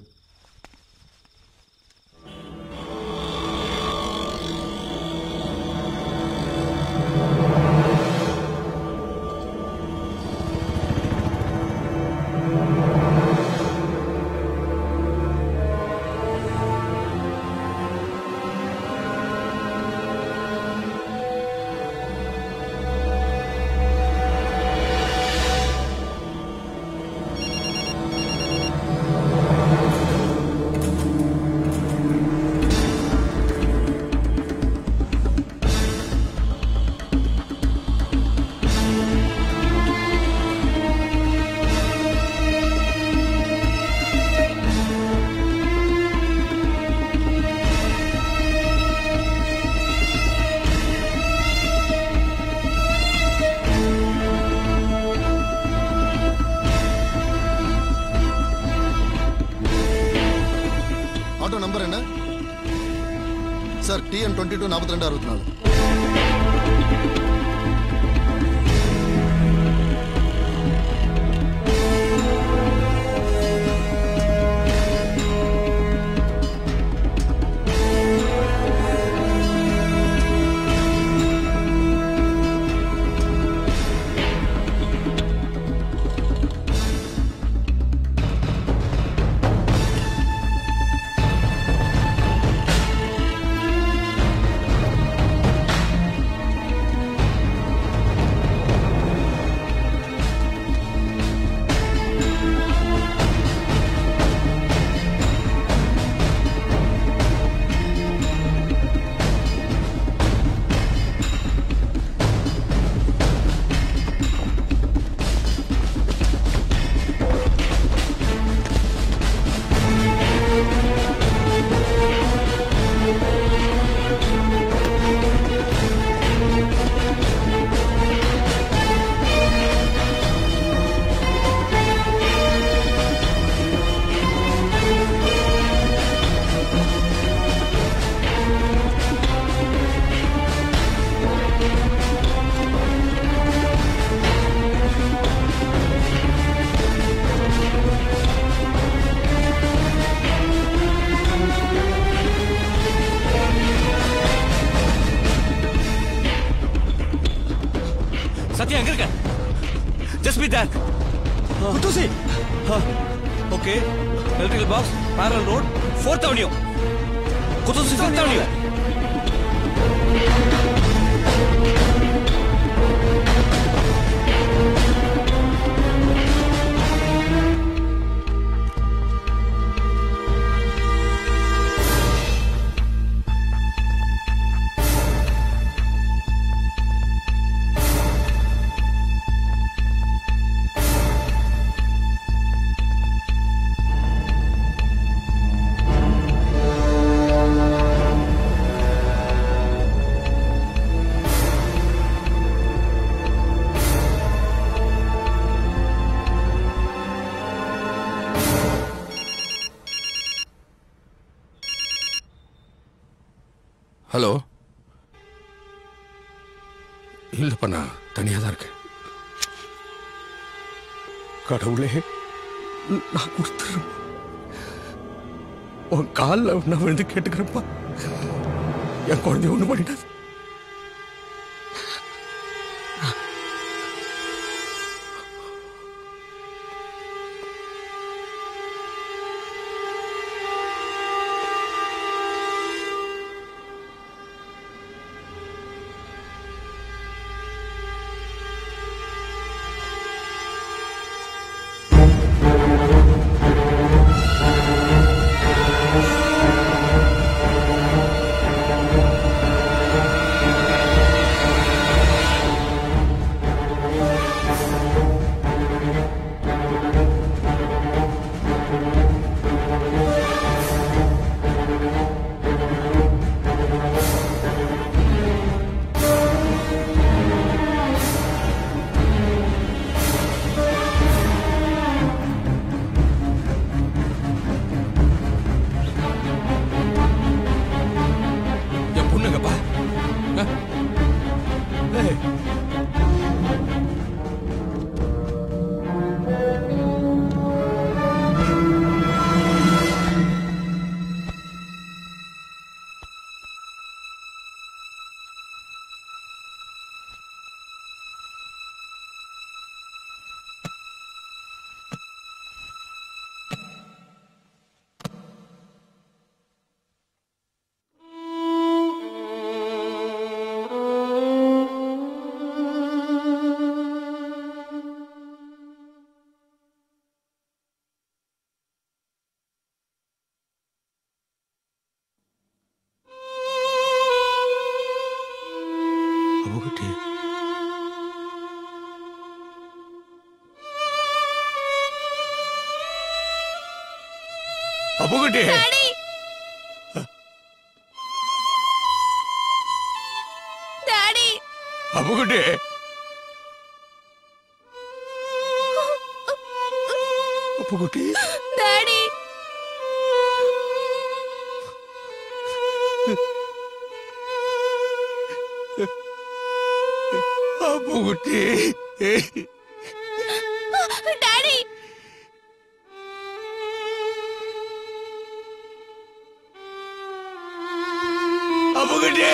[SPEAKER 14] ஆட்டோ நம்பர் என்ன சார் டிஎன் டுவெண்ட்டி டூ நாற்பத்தி ரெண்டு அறுபத்தி நாலு
[SPEAKER 15] சத்யா எங்க இருக்க ஜஸ்ட் பி தேர் குத்துசி okay electrical box parallel road fourth avenue குத்துசி ஃபிஃப்த் அவென்யூ
[SPEAKER 11] ஹலோ இல்லப்பா நான் தனியாக தான் இருக்கேன் கடவுளே நான் கொடுத்துறேன் உன் காலில் நான் விழுந்து கேட்டுக்கிறேன்ப்பா என் குழந்தைய ஒண்ணு பண்ணிடாது Appukutty
[SPEAKER 17] daddy
[SPEAKER 11] Appukutty Appukutty
[SPEAKER 17] daddy
[SPEAKER 11] Appukutty
[SPEAKER 17] daddy
[SPEAKER 11] Appukutty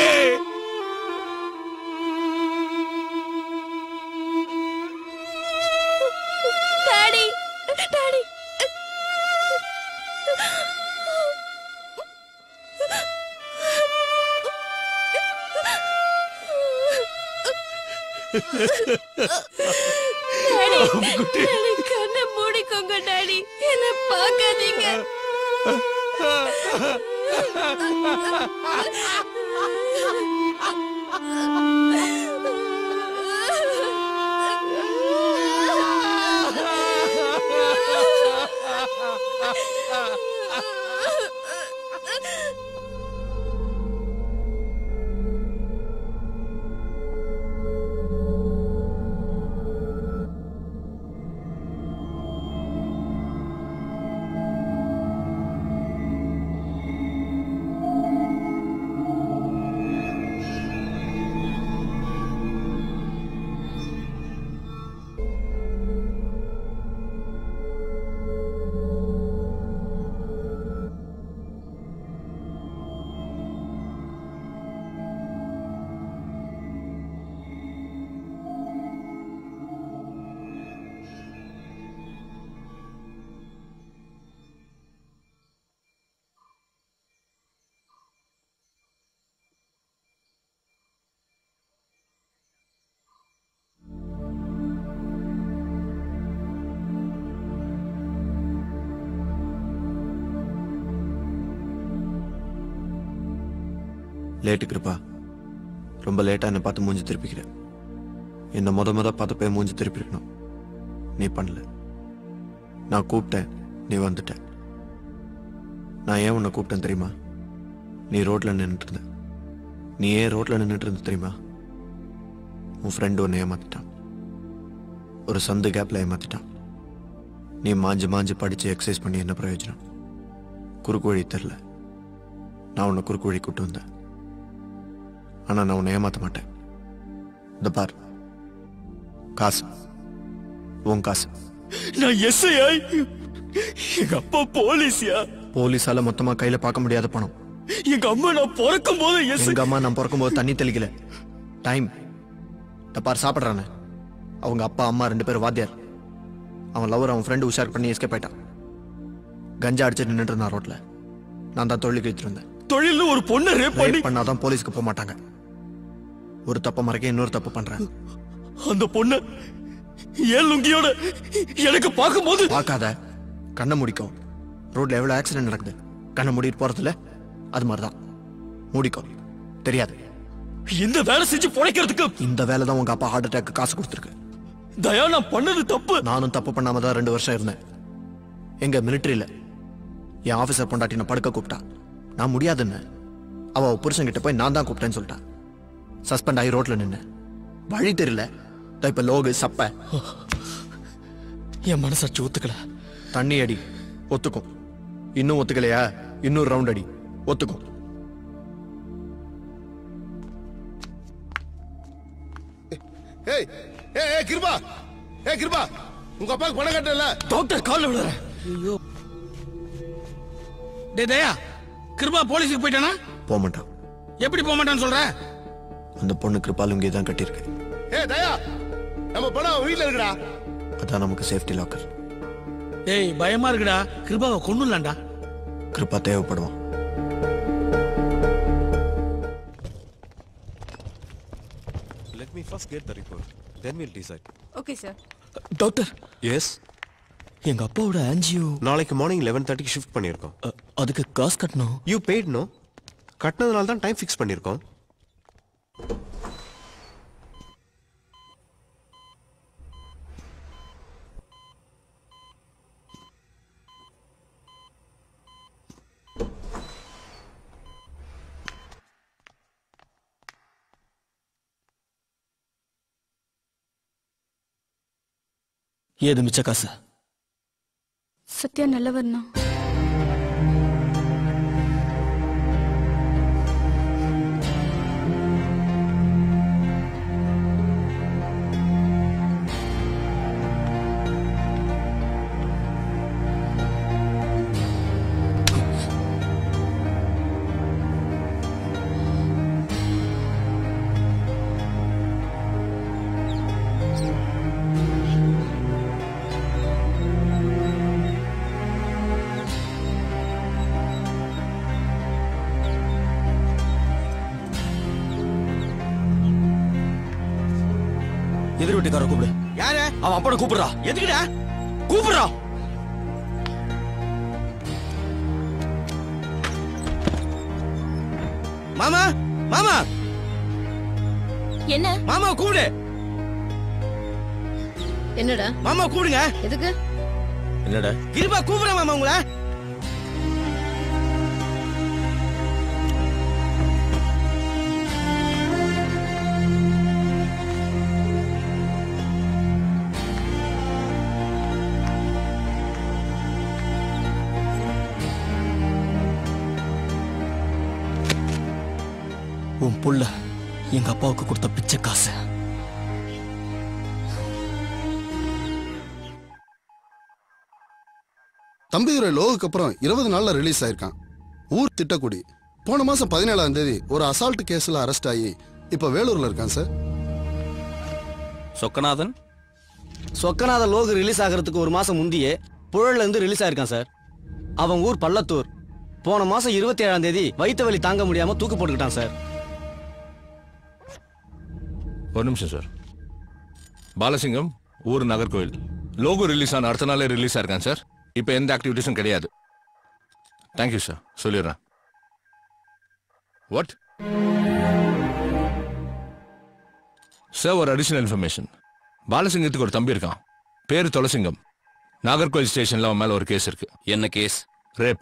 [SPEAKER 17] daddy daddy daddy daddy கண்ணை மூடிக்கோங்க டாடி என்ன பார்க்காதீங்க
[SPEAKER 16] லேட்டு கிருப்பா ரொம்ப லேட்டாக என்னை பார்த்து மூஞ்சி திருப்பிக்கிறேன் என்னை முத முத பார்த்து போய் மூஞ்சி திருப்பிருக்கணும் நீ பண்ணல நான் கூப்பிட்டேன் நீ வந்துட்ட நான் ஏன் உன்னை கூப்பிட்டேன் தெரியுமா நீ ரோட்ல நின்றுட்டு இருந்த நீ ஏன் ரோட்ல நின்றுட்டு இருந்த தெரியுமா உன் ஃப்ரெண்டு உன்னை ஏமாத்திட்டான் ஒரு சந்து கேப்ல ஏமாத்திட்டான் நீ மாஞ்சு மாஞ்சு படிச்சு எக்ஸசைஸ் பண்ணி என்ன பிரயோஜனம் குறுக்கு வழி தெரில நான் உன்னை குறுக்கு வழி கூட்டு வந்தேன் ஆனா நான் உன்னை ஏமாத்த மாட்டேன் இந்த பார் காசு உன் காசு
[SPEAKER 7] நான் எஸ்ஐயா எங்க அப்பா போலீஸ்யா
[SPEAKER 16] போலீஸால மொத்தமா கையில பார்க்க முடியாத பணம்
[SPEAKER 7] எங்க அம்மா நான் பிறக்கும் போது எஸ்
[SPEAKER 16] எங்க அம்மா நான் பிறக்கும்போது தண்ணி தெளிக்கல டைம் இந்த பார் சாப்பிட்றானே அவங்க அப்பா அம்மா ரெண்டு பேரும் வாத்தியார் அவன் லவர் அவன் ஃப்ரெண்டு உஷார் பண்ணி எஸ்கேப் ஆயிட்டான் கஞ்சா அடிச்சு நின்றுட்டு இருந்தான் ரோட்ல நான் தான் தொழில் கழிச்சிட்டு இருந்தேன்
[SPEAKER 7] தொழில்ல ஒரு பொண்ணை ரேப் பண்ணி
[SPEAKER 16] ரேப் பண்ணாதான் போலீஸ்க்கு போக மாட்டாங்க ஒரு தப்ப மறைக்க இன்னொரு தப்பு பண்றேன்
[SPEAKER 7] அந்த பொண்ணு ஏன் லுங்கியோட எனக்கு பார்க்கும்போது
[SPEAKER 16] பார்க்காத கண்ணை முடிக்கோ ரோட்ல எவ்வளவு ஆக்சிடென்ட் நடக்குது கண்ணை மூடிட்டு போறதுல அது மாதிரிதான் மூடிக்கோ தெரியாது
[SPEAKER 7] இந்த வேலை செஞ்சு பொழைக்கிறதுக்கு
[SPEAKER 16] இந்த வேலை தான் உங்க அப்பா ஹார்ட் அட்டாக் காசு கொடுத்துருக்கு
[SPEAKER 7] தயா நான் பண்ணது தப்பு
[SPEAKER 16] நானும் தப்பு பண்ணாம தான் ரெண்டு வருஷம் இருந்தேன் எங்க மிலிட்டரியில என் ஆபீசர் பொண்டாட்டி நான் படுக்க கூப்பிட்டா நான் முடியாதுன்னு அவ அவ புருஷன்கிட்ட போய் நான் தான் கூப்பிட்டேன்னு சொல்லிட்டா சஸ்பெண்ட் ஆகி ரோட்ல நின்னு வழி தெரியல இதோ இப்ப லோகு சப்ப
[SPEAKER 7] என் மனசாட்சி ஒத்துக்கல
[SPEAKER 16] தண்ணி அடி ஒத்துக்கும் இன்னும் ஒத்துக்கலையா இன்னொரு ரவுண்ட் அடி ஒத்துக்கும்
[SPEAKER 19] ஏய் ஏய் ஏய் கிருபா ஏய் கிருபா உங்க அப்பாவுக்கு பணம் கட்டல
[SPEAKER 7] டாக்டர் கால்ல விழுறேன்
[SPEAKER 22] ஐயோ டே தயா கிருபா போலீஸுக்கு போயிட்டானா
[SPEAKER 16] போக மாட்டான்
[SPEAKER 22] எப்படி போக மாட்டான்னு சொல்ற
[SPEAKER 16] அந்த பொண்ணு கிருபாலுங்கி தான் கட்டியிருக்கு
[SPEAKER 19] ஏய் தயா நம்ம பணம் அவன் வீட்ல இருக்குடா
[SPEAKER 16] அதான் நமக்கு சேஃப்டி லாக்கர்
[SPEAKER 22] டேய் பயமா இருக்குடா கிருபாவை கொன்னுலாம்டா
[SPEAKER 16] கிருபா தேவைப்படுவான்
[SPEAKER 8] Let me first get the report. Then we'll decide.
[SPEAKER 5] Okay sir
[SPEAKER 7] doctor
[SPEAKER 8] yes
[SPEAKER 7] எங்க அப்பாவோட ஆன்ஜியோ
[SPEAKER 8] நாளைக்கு மார்னிங் லெவன் தேர்ட்டிக்கு ஷிஃப்ட் பண்ணியிருக்கோம்
[SPEAKER 7] அதுக்கு காசு கட்டணும்
[SPEAKER 8] யூ பெய்ட் நோ கட்டினதுனால தான் டைம் ஃபிக்ஸ் பண்ணியிருக்கோம்
[SPEAKER 7] ஏது மிச்ச காசு
[SPEAKER 18] சத்யா நல்லவர்னா
[SPEAKER 7] எதிர் வீட்டுக்கார கூப்பிடு
[SPEAKER 20] யாரு
[SPEAKER 7] அவன் அப்பட கூப்பிடுறா
[SPEAKER 20] எதுக்குடா
[SPEAKER 7] கூப்பிடுறா
[SPEAKER 20] மாமா மாமா
[SPEAKER 18] என்ன
[SPEAKER 20] மாமா கூப்பிடு
[SPEAKER 17] என்னடா
[SPEAKER 20] மாமா கூப்பிடுங்க
[SPEAKER 17] எதுக்கு
[SPEAKER 7] என்னடா
[SPEAKER 20] கிருபா கூப்பிடுறேன் மாமா உங்களை
[SPEAKER 7] உன் புள்ள எங்க அப்பாவுக்கு கொடுத்த பிச்சை காசு
[SPEAKER 14] தம்பிதுரை லோகுக்கு அப்புறம் இருபது நாள்ல ரிலீஸ் ஆயிருக்கான் ஊர் திட்டக்குடி போன மாசம் பதினேழாம் தேதி ஒரு அசால்ட் கேஸ்ல அரெஸ்ட் ஆகி இப்ப வேலூர்ல இருக்கான் சார்
[SPEAKER 15] சொக்கநாதன்
[SPEAKER 6] சொக்கநாத லோகு ரிலீஸ் ஆகிறதுக்கு ஒரு மாசம் முந்தியே புழல்ல இருந்து ரிலீஸ் ஆயிருக்கான் சார் அவன் ஊர் பள்ளத்தூர் போன மாசம் இருபத்தி ஏழாம் தேதி வயிற்று வலி தாங்க முடியாம தூக்கு போட்டுக்கிட்டான் சார்
[SPEAKER 8] ஒரு நிமிஷம் சார் பாலசிங்கம் ஊர் நாகர்கோவில் லோகோ ரிலீஸ் ஆன அடுத்த நாளே ரிலீஸ் ஆயிருக்கான் சார் இப்போ எந்த ஆக்டிவிட்டிஸும் கிடையாது தேங்க்யூ சார் சொல்லிடுறேன் வாட் சார் ஒரு அடிஷனல் இன்ஃபர்மேஷன் பாலசிங்கத்துக்கு ஒரு தம்பி இருக்கான் பேரு துளசிங்கம் நாகர்கோவில் ஸ்டேஷன்ல அவன் மேல ஒரு கேஸ் இருக்கு
[SPEAKER 15] என்ன கேஸ்
[SPEAKER 8] ரேப்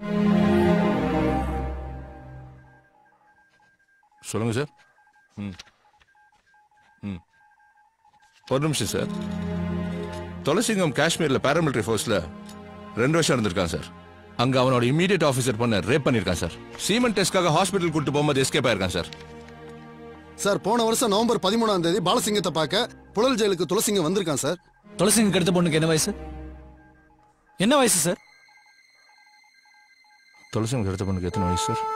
[SPEAKER 8] சொல்லுங்க சார் ம் ம் ஒரு நிமிஷம் சார் துளசிங்கம் காஷ்மீர்ல பாராமிலிட்டரி ஃபோர்ஸ்ல ரெண்டு வருஷம் இருந்திருக்கான் சார் அங்க அவனோட இமீடியட் ஆஃபீஸர் பண்ண ரேப் பண்ணிருக்கான் சார் சீமன் டெஸ்ட்காக ஹாஸ்பிட்டல் கூட்டு போகும்போது எஸ்கேப் ஆயிருக்கான் சார்
[SPEAKER 14] சார் போன வருஷம் நவம்பர் பதிமூணாம் தேதி பாலசிங்கத்தை பார்க்க புழல் ஜெயிலுக்கு துளசிங்கம் வந்திருக்கான் சார்
[SPEAKER 3] துளசிங்க எடுத்த பொண்ணுக்கு என்ன வயசு என்ன வயசு சார்
[SPEAKER 8] துளசிங்கம் எடுத்த பொண்ணுக்கு எத்தனை வயசு சார்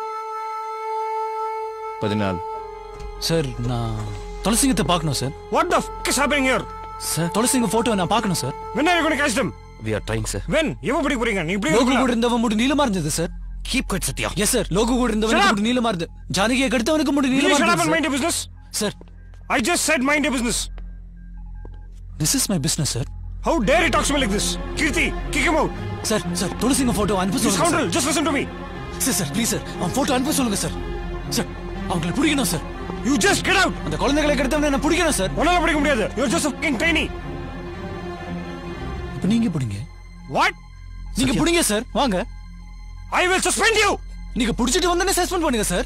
[SPEAKER 8] பதினாலு
[SPEAKER 3] சார் நான் துளசிங்கத்தை பார்க்கணும் sir
[SPEAKER 11] What the f is happening here?
[SPEAKER 3] Sir Thulasinga photo நான் பார்க்கணும் sir
[SPEAKER 11] When are you going to catch them?
[SPEAKER 3] We are trying sir
[SPEAKER 11] When? எப்ப பிடிக்க போறீங்க நீ இப்படி
[SPEAKER 3] லோகு கூட இருந்தவன் முடி நீளமா இருந்தது sir
[SPEAKER 11] keep good Sathya
[SPEAKER 3] yes sir Logu கூட இருந்தவனுக்கு முடி நீளமா இருந்தது ஜானகியை கடுத்தவனுக்கு முடி
[SPEAKER 11] Will you
[SPEAKER 3] நீளமா
[SPEAKER 11] shut up and
[SPEAKER 3] இருந்தது
[SPEAKER 11] mind your business?
[SPEAKER 3] Sir.
[SPEAKER 11] I just said mind your business.
[SPEAKER 3] This is my business sir
[SPEAKER 11] How dare you talk to me like this? Kirti, kick him out.
[SPEAKER 3] Sir sir Thulasinga photo அனுப்ப
[SPEAKER 11] This
[SPEAKER 3] சொல்லுங்க
[SPEAKER 11] scoundrel,
[SPEAKER 3] sir
[SPEAKER 11] just listen to me.
[SPEAKER 3] Sir sir please sir அவன் photo அனுப்ப சொல்லுங்க sir sir அவங்களை பிடிக்கணும் sir
[SPEAKER 11] You just get out.
[SPEAKER 3] அந்த குழந்தைகளை கெடுத்தவனை என்ன பிடிக்கணும் சார்
[SPEAKER 11] உன்னால பிடிக்க முடியாது. You're just a fucking trainee.
[SPEAKER 3] இப்போ நீங்க பிடிங்க
[SPEAKER 11] What?
[SPEAKER 3] நீங்க பிடிங்க சார் வாங்க
[SPEAKER 11] I will suspend you.
[SPEAKER 3] நீங்க பிடிச்சிட்டு வந்தனே சஸ்பெண்ட் பண்ணுங்க சார்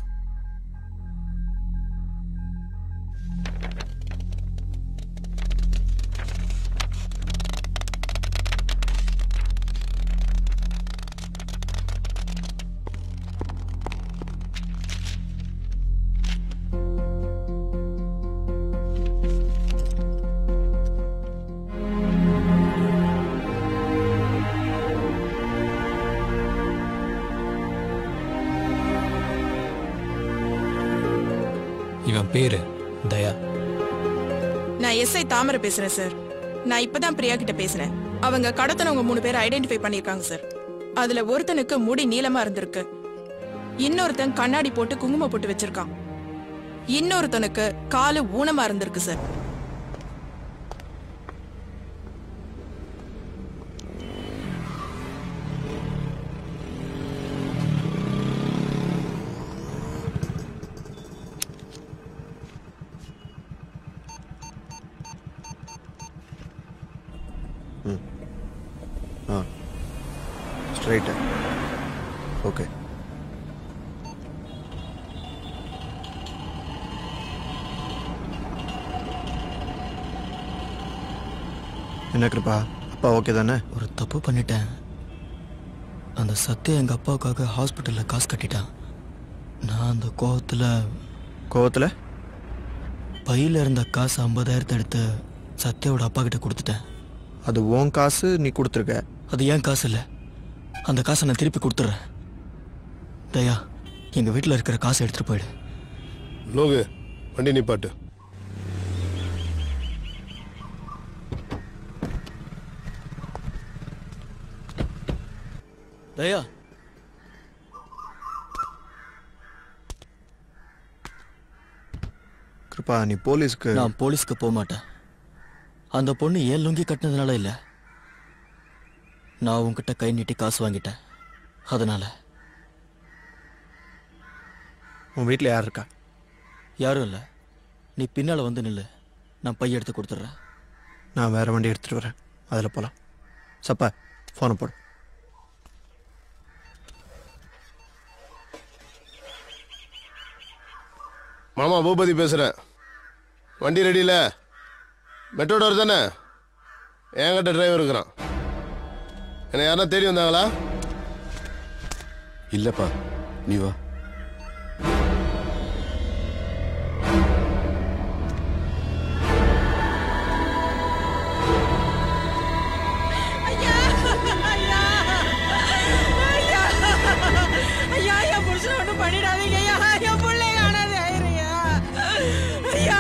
[SPEAKER 3] இவன் பேரு தயா
[SPEAKER 5] நான் எஸ்ஐ தாமரை பேசுறேன் சார் நான் இப்பதான் பிரியா கிட்ட பேசுறேன் அவங்க கடத்தனவங்க மூணு பேரை ஐடென்டிஃபை பண்ணிருக்காங்க சார் அதுல ஒருத்தனுக்கு முடி நீளமா இருந்திருக்கு இன்னொருத்தன் கண்ணாடி போட்டு குங்குமம் போட்டு வச்சிருக்கான் இன்னொருத்தனுக்கு காலு ஊனமா இருந்திருக்கு சார்
[SPEAKER 16] ஆ ஸ்ட்ரைட்டு ஓகே என்ன கிருபா அப்பா ஓகே தானே
[SPEAKER 7] ஒரு தப்பு பண்ணிட்டேன் அந்த சத்யா எங்க அப்பாவுக்காக ஹாஸ்பிட்டல்ல காசு கட்டிட்டான் நான் அந்த கோவத்துல
[SPEAKER 16] கோவத்தில்
[SPEAKER 7] பையில இருந்த காசு ஐம்பதாயிரத்தை எடுத்து சத்யாவோட அப்பா கிட்ட கொடுத்துட்டேன்
[SPEAKER 16] அது உன் காசு நீ கொடுத்துருக்க
[SPEAKER 7] அது ஏன் காசு இல்லை அந்த காசை நான் திருப்பி கொடுத்துட்றேன் தயா எங்க வீட்டில் இருக்கிற காசை எடுத்துட்டு போயிடு
[SPEAKER 19] லோகு வண்டி நிப்பாட்டு
[SPEAKER 7] தயா
[SPEAKER 16] கிருபா நீ போலீஸ்க்கு
[SPEAKER 7] நான் போலீஸ்க்கு போக மாட்டேன் அந்த பொண்ணு ஏன் லுங்கி கட்டினதுனால இல்லை நான் உன்கிட்ட கை நீட்டி காசு வாங்கிட்டேன் அதனால
[SPEAKER 16] உன் வீட்டில் யார் இருக்கா
[SPEAKER 7] யாரும் இல்லை நீ பின்னால் வந்து நில்லு நான் பைய எடுத்து கொடுத்துட்றேன்
[SPEAKER 16] நான் வேற வண்டி எடுத்துகிட்டு வரேன் அதில் போகலாம் சப்பா ஃபோனை போடு
[SPEAKER 19] மாமா பூபதி பேசுகிறேன் வண்டி ரெடியில மெட்ரோடோர் தானே என்கிட்ட டிரைவர் இருக்கிறான் என்ன யாரா தேடி வந்தாங்களா
[SPEAKER 1] இல்லப்பா நீ வா
[SPEAKER 5] ஐயா ஐயா ஐயா ஐயா என் புருஷன் ஒன்றும் பண்ணிடாதீங்க ஐயா என் பிள்ளை காணாது ஐயா ஐயா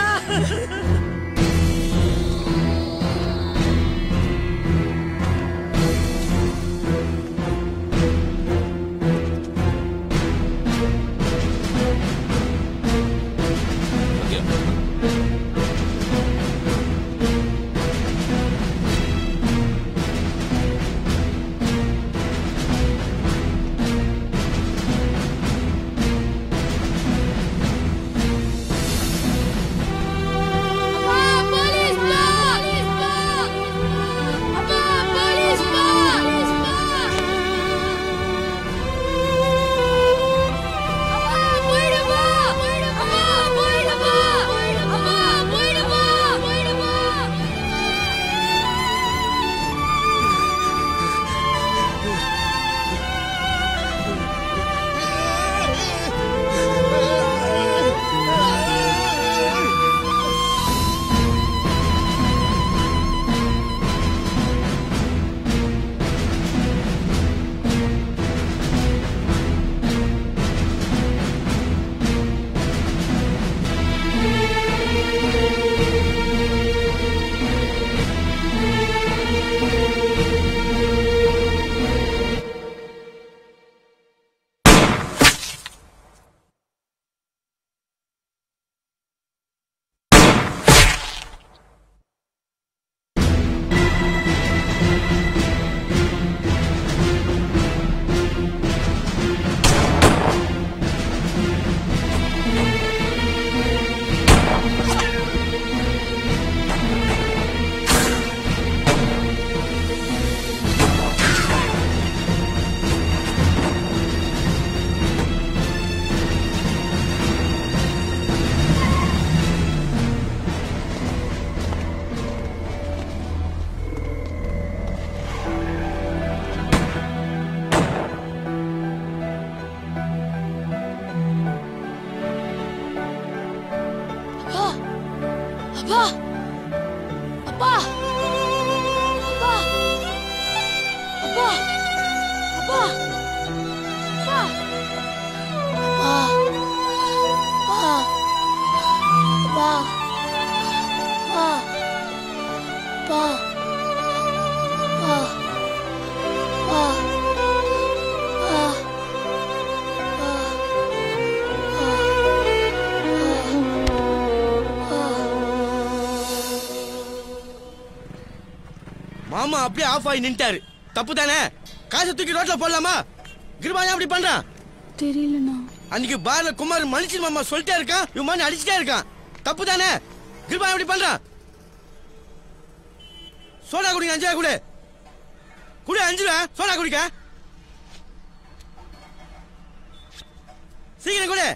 [SPEAKER 18] அப்பா அப்பா அப்பா அப்பா அப்பா அப்பா அப்பா அப்பா அப்பா அப்பா அப்பா அப்பா
[SPEAKER 20] மாமா அப்படியே ஆஃப் ஆகி நின்ட்டாரு தப்பு தானே காசை தூக்கி ரோட்ல போடலாமா கிருபாயா அப்படி பண்றான்
[SPEAKER 18] தெரியலண்ணா
[SPEAKER 20] அன்னைக்கு பார்ல குமார் மனுஷன் மாமா சொல்லிட்டே இருக்கான் இவன் மாதிரி அடிச்சுட்டே இருக்கான் தப்பு தானே கிருபாயா அப்படி பண்றான் சோடா குடிங்க அஞ்சு ரூபா கொடு குடு அஞ்சு ரூபா சோடா குடிக்க சீக்கிரம் கொடு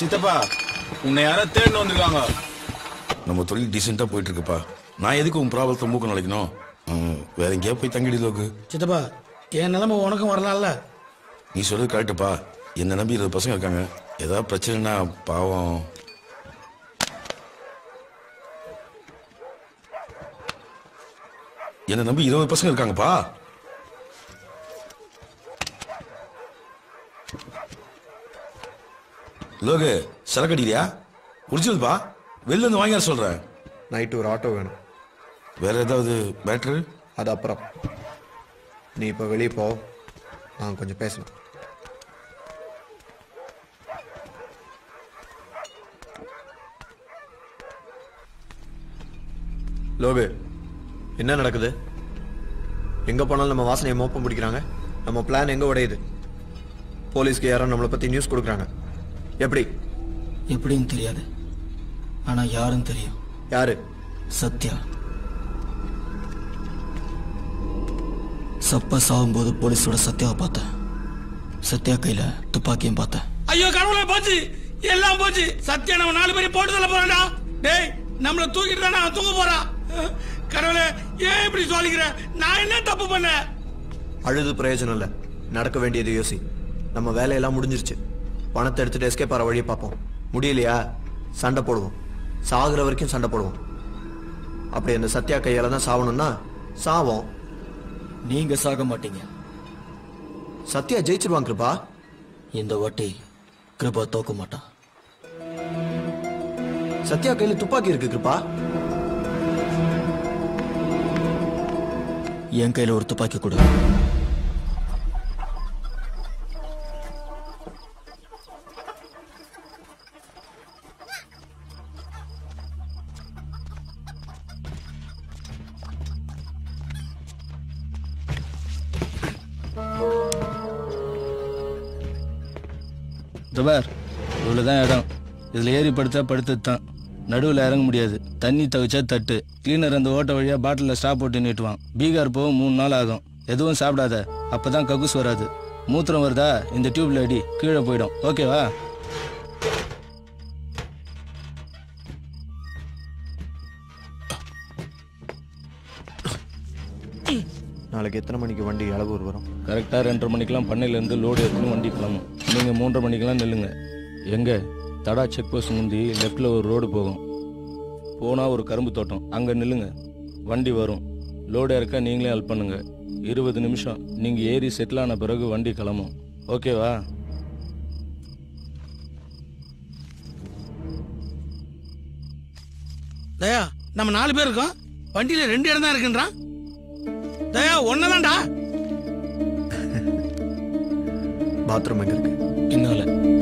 [SPEAKER 9] சித்தப்பா உன்னை யாரோ தேடின்னு வந்திருக்காங்க நம்ம தொழில் டீசெண்டா போயிட்டு இருக்குப்பா நான் எதுக்கு உன் ப்ராப்ளத்தை மூக்க நுழைக்கணும் ம், வேற எங்கேயா போய் தங்கிடி லோக்கு
[SPEAKER 22] சித்தப்பா என் நிலைமை உனக்கும் வரலாம்ல
[SPEAKER 9] நீ சொல்றது கரெக்டுப்பா என்ன நம்பி இருபது பசங்க இருக்காங்க ஏதாவது பிரச்சனைனா பாவம் என்ன நம்பி இருபது பசங்க இருக்காங்கப்பா லோகு சரக்கு அடிக்கிறியா குடிச்சதுப்பா வெளில இருந்து வாங்கி வர சொல்றேன்
[SPEAKER 16] நைட்டு ஒரு ஆட்டோ வேணும்
[SPEAKER 9] வேற ஏதாவது மேட்ரு
[SPEAKER 16] அது அப்புறம் நீ இப்போ வெளியே போ நான் கொஞ்சம் பேசணும் லோகு என்ன நடக்குது எங்க போனாலும் நம்ம வாசனையை மோப்பம் பிடிக்கிறாங்க நம்ம பிளான் எங்க உடையுது போலீஸ்க்கு யாரும் நம்மளை பத்தி நியூஸ் கொடுக்குறாங்க எப்படி
[SPEAKER 7] எப்படின்னு தெரியாது ஆனா யாருன்னு தெரியும்
[SPEAKER 16] யாரு
[SPEAKER 7] சத்யா சப்ப சாகும்போது போலீஸோட சத்யாவை பார்த்தேன் சத்யா கையில துப்பாக்கியும் பார்த்தேன்
[SPEAKER 22] ஐயோ கடவுளே போச்சு எல்லாம் போச்சு சத்யா நம்ம நாலு பேரையும் போட்டு தள்ள போறான்டா டேய் நம்மள தூக்கிட்டு தானே அவன் தூங்க போறான் கடவுளே ஏன் இப்படி சொல்லிக்கிற நான் என்ன தப்பு பண்ணேன்
[SPEAKER 16] அழுது பிரயோஜனம் இல்லை நடக்க வேண்டியது யோசி நம்ம வேலையெல்லாம் முடிஞ்சிருச்சு பணத்தை எடுத்துட்டு எஸ்கேப் ஆகிற வழியை பார்ப்போம் முடியலையா சண்டை போடுவோம் சாகுற வரைக்கும் சண்டை போடுவோம் அப்படி அந்த சத்யா கையால தான் சாவணும்னா சாவோம்
[SPEAKER 7] நீங்க சாக மாட்டீங்க
[SPEAKER 16] சத்யா ஜெயிச்சிருவாங்க கிருபா
[SPEAKER 7] இந்த வாட்டி கிருபா தோக்க மாட்டான்
[SPEAKER 16] சத்யா கையில துப்பாக்கி இருக்கு கிருபா
[SPEAKER 7] என் கையில ஒரு துப்பாக்கி கொடு
[SPEAKER 3] துபார் இவ்வளோதான் இடம் இதில் ஏறி படுத்தா படுத்தது தான் நடுவில் இறங்க முடியாது தண்ணி தவிச்சா தட்டு கிளீனர் அந்த ஓட்ட வழியாக பாட்டிலில் ஸ்டாப் போட்டு நீட்டுவான் பீகார் போக மூணு நாள் ஆகும் எதுவும் சாப்பிடாத அப்போ தான் ககுஸ் வராது மூத்திரம் வருதா இந்த டியூப்ல அடி கீழே போயிடும் ஓகேவா
[SPEAKER 16] நாளைக்கு எத்தனை மணிக்கு வண்டி அளவூர் வரும்
[SPEAKER 3] கரெக்டாக ரெண்டரை மணிக்கெல்லாம் பண்ணையிலேருந்து லோடு எடுத்துன்னு வண்டி கிளம்பும் நீங்கள் மூன்றரை மணிக்கெல்லாம் நில்லுங்க எங்கே தடா செக் போஸ்ட் முந்தி லெஃப்டில் ஒரு ரோடு போகும் போனால் ஒரு கரும்பு தோட்டம் அங்கே நில்லுங்க வண்டி வரும் லோடு இறக்க நீங்களே ஹெல்ப் பண்ணுங்க இருபது நிமிஷம் நீங்கள் ஏறி செட்டில் ஆன பிறகு வண்டி கிளம்பும் ஓகேவா
[SPEAKER 22] தயா நம்ம நாலு பேர் இருக்கோம் வண்டியில ரெண்டு இடம் தான் இருக்குன்றான் தயா ஒன்னதான்டா
[SPEAKER 16] பாத்ரூம் எங்க இருக்கு
[SPEAKER 3] பின்னால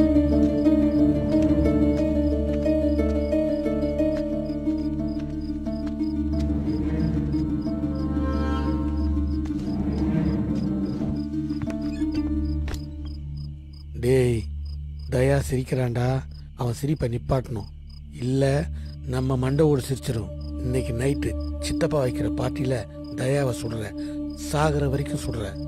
[SPEAKER 22] டேய் தயா சிரிக்கிறான்டா அவன் சிரிப்பை நிப்பாட்டணும் இல்ல நம்ம மண்டை ஓடு சிரிச்சிடும் இன்னைக்கு நைட்டு சித்தப்பா வைக்கிற பார்ட்டியில தயாவை சுடுறேன் சாகிற வரைக்கும் சுடுறேன்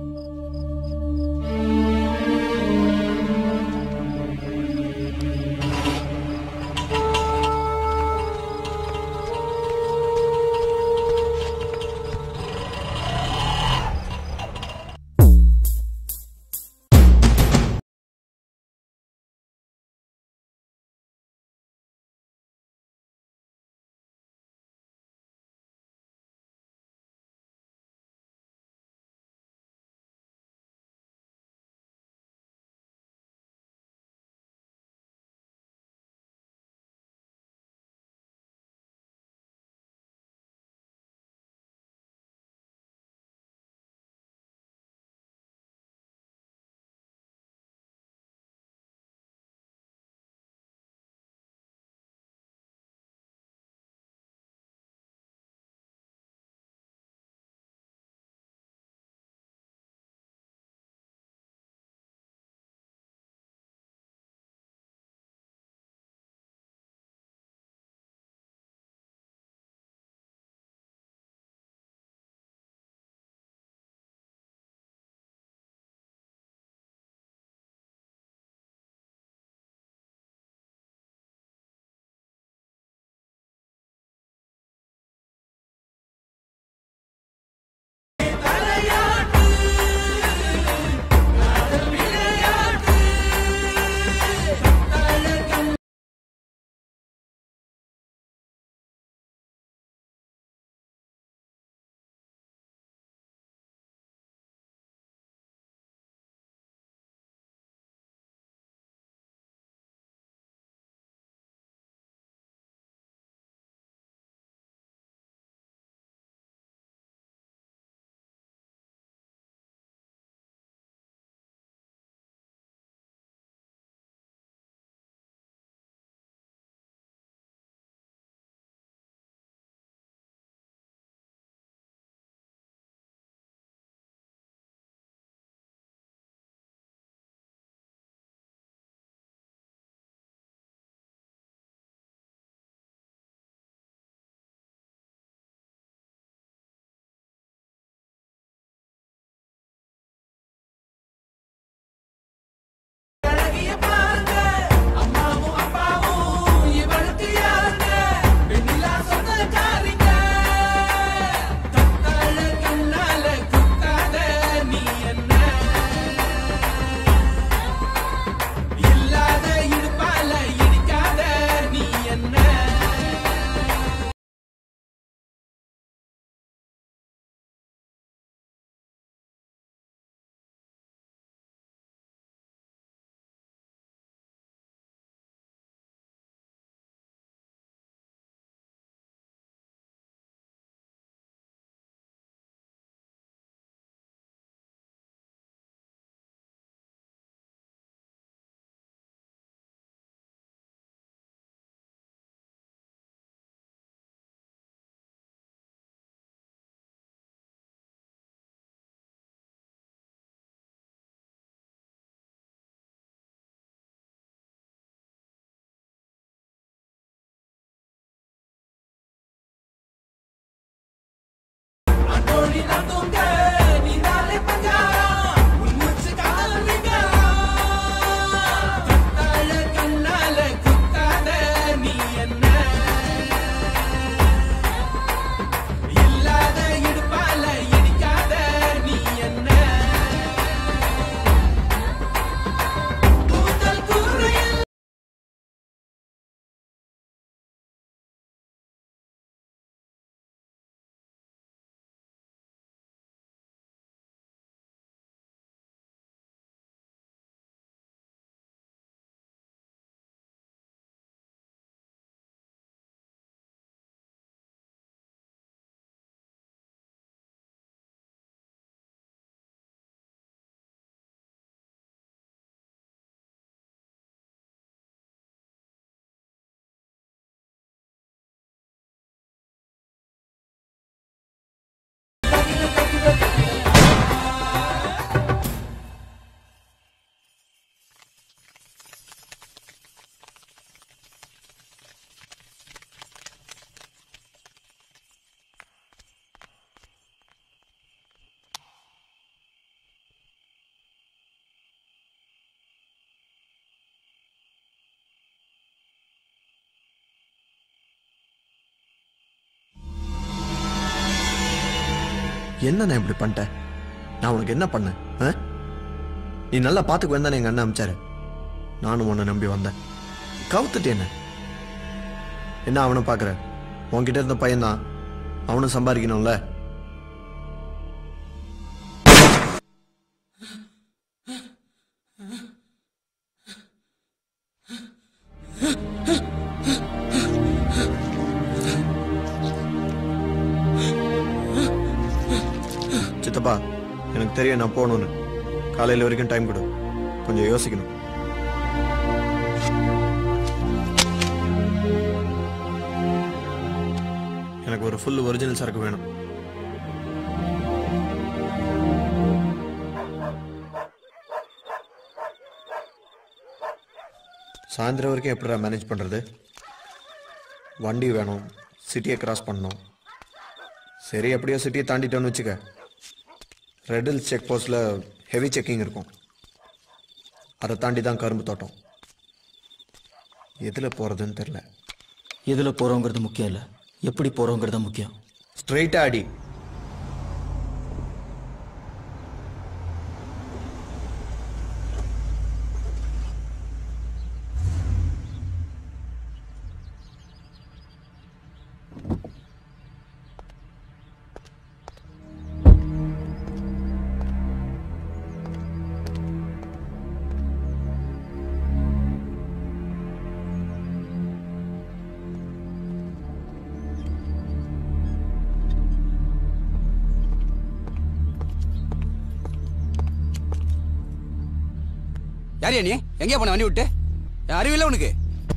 [SPEAKER 16] என்ன நான் இப்படி பண்ணிட்டேன் நான் உனக்கு என்ன பண்ணேன் ஆ? நீ நல்லா பார்த்துக்கு வந்தானே எங்க அண்ணன் அமிச்சாரு நானும் உன்னை நம்பி வந்தேன் கவுத்துட்டு என்ன என்ன அவனை பார்க்குற உன்கிட்ட இருந்த பையன்தான் அவனும் சம்பாதிக்கணும்ல சித்தப்பா எனக்கு தெரியும் நான் போகணும்னு காலையில் வரைக்கும் டைம் கொடு கொஞ்சம் யோசிக்கணும் எனக்கு ஒரு ஃபுல் ஒரிஜினல் சரக்கு வேணும் சாயந்தரம் வரைக்கும் எப்படிடா மேனேஜ் பண்ணுறது வண்டி வேணும் சிட்டியை கிராஸ் பண்ணணும் சரி எப்படியோ சிட்டியை தாண்டிட்டோன்னு வச்சுக்க ரெட் செக் போஸ்ட்டில் ஹெவி செக்கிங் இருக்கும் அதை தாண்டி தான் கரும்பு தோட்டம் எதில் போகிறதுன்னு தெரில
[SPEAKER 7] எதில் போகிறோங்கிறது முக்கியம் இல்லை எப்படி போகிறோங்கிறது முக்கியம்
[SPEAKER 16] ஸ்ட்ரெயிட்டாக அடி
[SPEAKER 4] யாரியா நீ எங்கேயா போன வண்டி விட்டு அறிவில்ல உனக்கு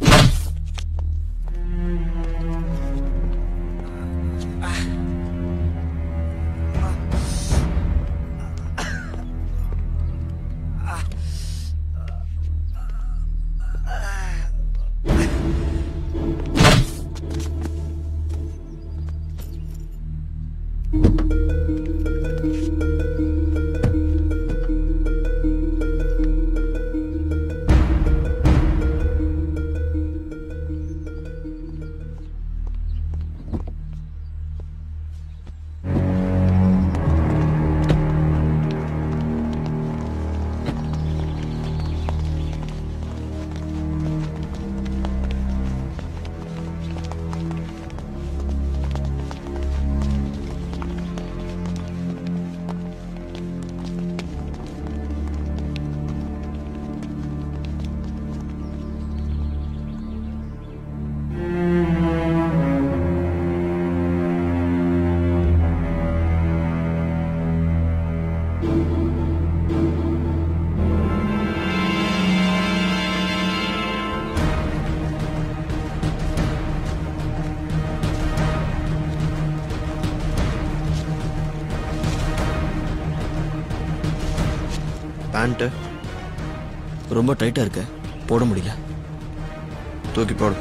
[SPEAKER 16] பேண்ட்டு
[SPEAKER 7] ரொம்ப டைட்டாக இருக்கு போட முடியல
[SPEAKER 16] தூக்கி போடு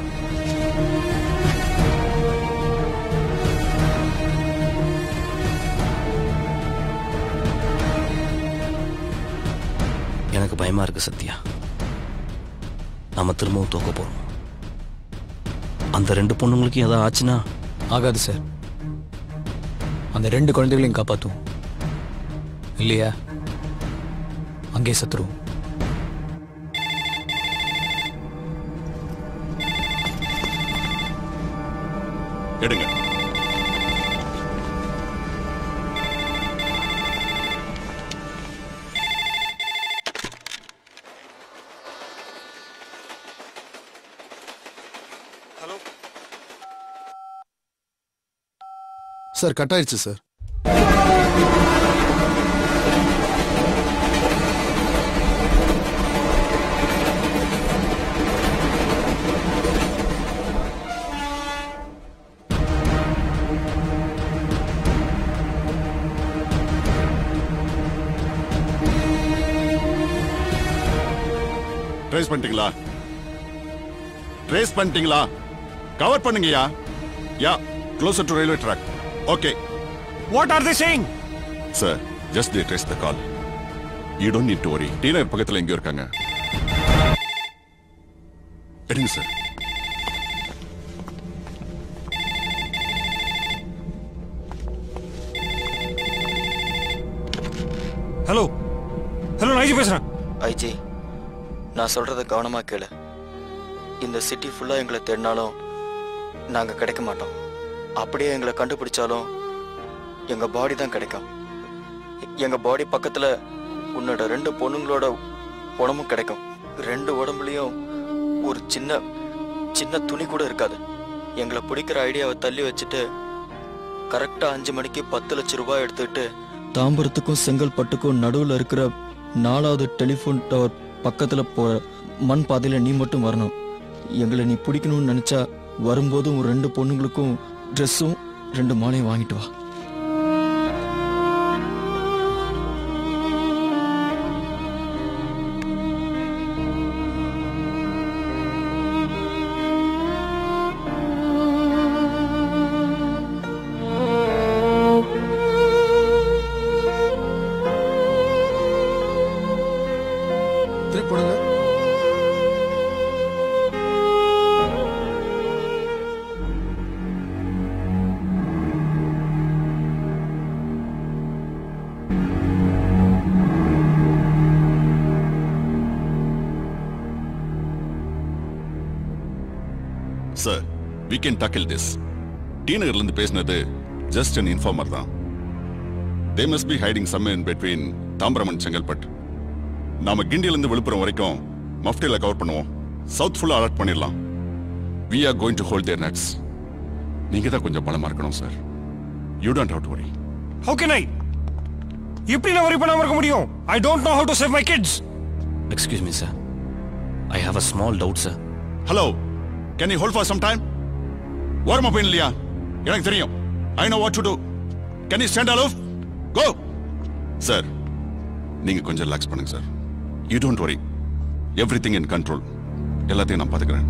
[SPEAKER 15] பயமா இருக்கு சத்யா நாம திரும்பவும் தோக்க போறோம் அந்த ரெண்டு பொண்ணுங்களுக்கு ஏதாவது ஆச்சுன்னா
[SPEAKER 3] ஆகாது சார் அந்த ரெண்டு குழந்தைகளையும் காப்பாத்தும் இல்லையா அங்கே சத்துருவோம்
[SPEAKER 1] எடுங்க
[SPEAKER 14] சார் கட் ஆயிடுச்சு சார்
[SPEAKER 1] ட்ரேஸ் பண்ணிட்டீங்களா ட்ரேஸ் பண்ணிட்டீங்களா கவர் பண்ணுங்கய்யா yeah closer to railway track okay
[SPEAKER 11] what are the saying
[SPEAKER 1] sir just the trace the call you don't need to worry டீனர் பக்கத்துல எங்கேயோ இருக்காங்க எடுங்க சார்
[SPEAKER 11] ஹலோ ஹலோ நான் ஐஜி பேசுறேன்
[SPEAKER 7] ஐஜி நான் சொல்றத கவனமா கேளு இந்த சிட்டி ஃபுல்லா எங்களை தேடினாலும் நாங்க கிடைக்க மாட்டோம் அப்படியே எங்களை கண்டுபிடிச்சாலும் எங்க பாடி தான் கிடைக்கும் எங்க பாடி பக்கத்துல உன்னோட ரெண்டு பொண்ணுங்களோட உடம்பும் கிடைக்கும் ரெண்டு உடம்புலயும் ஒரு சின்ன சின்ன துணி கூட இருக்காது எங்களை பிடிக்கிற ஐடியாவை தள்ளி வச்சுட்டு கரெக்டா அஞ்சு மணிக்கு பத்து லட்சம் ரூபாய் எடுத்துக்கிட்டு தாம்பரத்துக்கும் செங்கல்பட்டுக்கும் நடுவுல இருக்கிற நாலாவது டெலிஃபோன் டவர் பக்கத்துல போற மண் பாதையில நீ மட்டும் வரணும் எங்களை நீ பிடிக்கணும்னு நினைச்சா வரும்போதும் ஒரு ரெண்டு பொண்ணுங்களுக்கும் ட்ரெஸ்ஸும் ரெண்டு மாலையும் வாங்கிட்டு வா
[SPEAKER 14] திருப்பி போடுங்க
[SPEAKER 1] sir we can tackle this T நகர்ல இருந்து பேசினது ஜஸ்ட் அன் இன்ஃபார்மர் தான் they must be hiding some in between Tambaram and Chengalpattu நாம கிண்டியில இருந்து விழுப்புரம் வரைக்கும் மஃப்டில கவர் பண்ணுவோம் சவுத் ஃபுல்லா அலர்ட் பண்ணிடலாம் we are going to hold their nuts நீங்க தான் கொஞ்சம் பலமா இருக்கணும் sir you don't have to worry
[SPEAKER 11] how can I எப்படி நான் வரி பண்ணாம இருக்க முடியும் I don't know have to save my kids
[SPEAKER 15] excuse me sir I have a small doubt sir
[SPEAKER 1] hello can you hold for some time ஓரமா போய் இல்லையா எனக்கு தெரியும் I know what to do can you stand aloof go sir நீங்க கொஞ்சம் relax பண்ணுங்க sir you don't worry everything in control எல்லாத்தையும் நான் பாத்துக்கிறேன்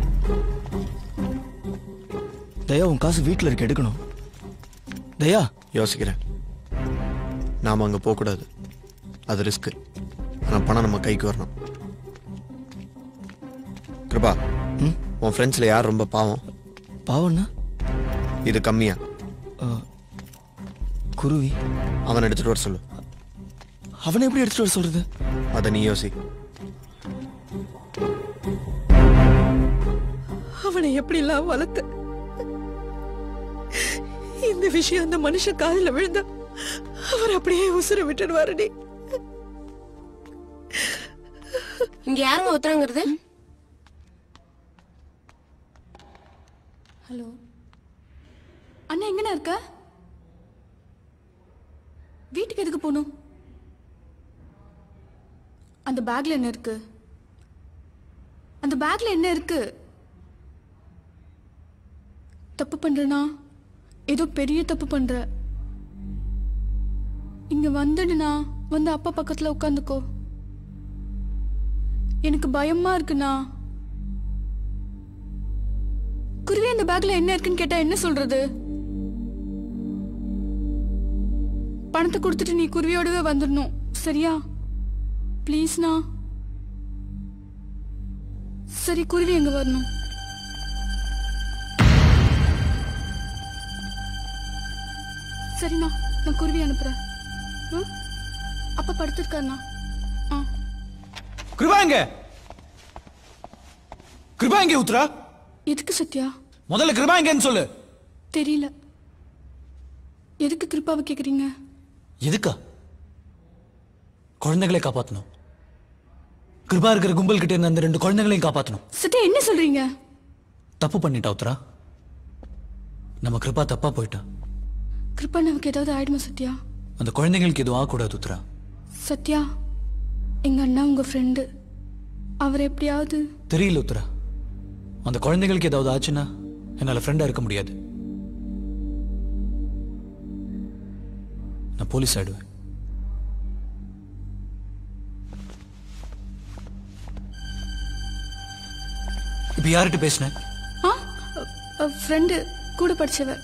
[SPEAKER 7] தயா உன் காசு வீட்டில் இருக்க எடுக்கணும் தயா
[SPEAKER 16] யோசிக்கிறேன் நாம் அங்கே போகக்கூடாது அது ரிஸ்க்கு ஆனால் பணம் நம்ம கைக்கு வரணும் கிருபா உன் ஃப்ரெண்ட்ஸில் யார் ரொம்ப பாவம்
[SPEAKER 3] பாவம்னா
[SPEAKER 16] இது கம்மியா
[SPEAKER 3] குருவி
[SPEAKER 16] அவன் எடுத்துட்டு வர சொல்லு
[SPEAKER 3] அவனை எப்படி எடுத்துட்டு வர சொல்றது
[SPEAKER 16] அதை நீ யோசி
[SPEAKER 5] அவனை எப்படிலாம் வளர்த்த இந்த விஷயம் அந்த மனுஷன் காதுல விழுந்தா அவர் அப்படியே உசுர விட்டுடுவாருடி
[SPEAKER 2] இங்க யாருங்க ஒத்துறாங்கிறது
[SPEAKER 18] ஹலோ அண்ணா எங்கண்ணா இருக்க வீட்டுக்கு எதுக்கு போகணும் அந்த பேக்ல என்ன இருக்கு அந்த பேக்ல என்ன இருக்கு தப்பு பண்றனா ஏதோ பெரிய தப்பு பண்ற இங்க வந்துடுனா வந்து அப்பா பக்கத்துல உட்காந்துக்கோ எனக்கு பயமா இருக்குண்ணா குருவி அந்த பேக்ல என்ன இருக்குன்னு கேட்டா என்ன சொல்றது பணத்தை கொடுத்துட்டு நீ குருவியோடவே வந்துடணும் சரியா ப்ளீஸ்ண்ணா சரி குருவி எங்க வரணும் சரிண்ணா நான் குருவி அனுப்புறேன் ம்? அப்பா படுத்திருக்காருண்ணா ஆ
[SPEAKER 3] கிருபா எங்க கிருபா எங்க உத்ரா
[SPEAKER 18] எதுக்கு சத்யா
[SPEAKER 3] முதல்ல கிருபா எங்கன்னு சொல்லு
[SPEAKER 18] தெரியல எதுக்கு கிருப்பாவை கேக்குறீங்க
[SPEAKER 3] எதுக்கா குழந்தைகளை காப்பாத்தணும் கிருபா இருக்கிற கும்பல் கிட்ட இருந்த அந்த ரெண்டு குழந்தைகளையும் காப்பாத்தணும்
[SPEAKER 18] சத்யா என்ன சொல்றீங்க
[SPEAKER 3] தப்பு பண்ணிட்டா உத்ரா நம்ம கிருபா தப்பா போயிட்டா
[SPEAKER 18] கிருப்பா நமக்கு ஏதாவது ஆயிடுமா சத்யா
[SPEAKER 3] அந்த குழந்தைங்களுக்கு எதுவும் ஆகக்கூடாது உத்ரா
[SPEAKER 18] சத்யா எங்க அண்ணா உங்க ஃப்ரெண்டு அவர் எப்படியாவது
[SPEAKER 3] தெரியல உத்ரா அந்த குழந்தைங்களுக்கு ஏதாவது ஆச்சுன்னா என்னால ஃப்ரெண்டா இருக்க முடியாது நான் போலீஸ் ஆயிடுவேன் இப்ப யார்கிட்ட பேசினேன்
[SPEAKER 18] ஆ ஃப்ரெண்டு கூட படிச்சவ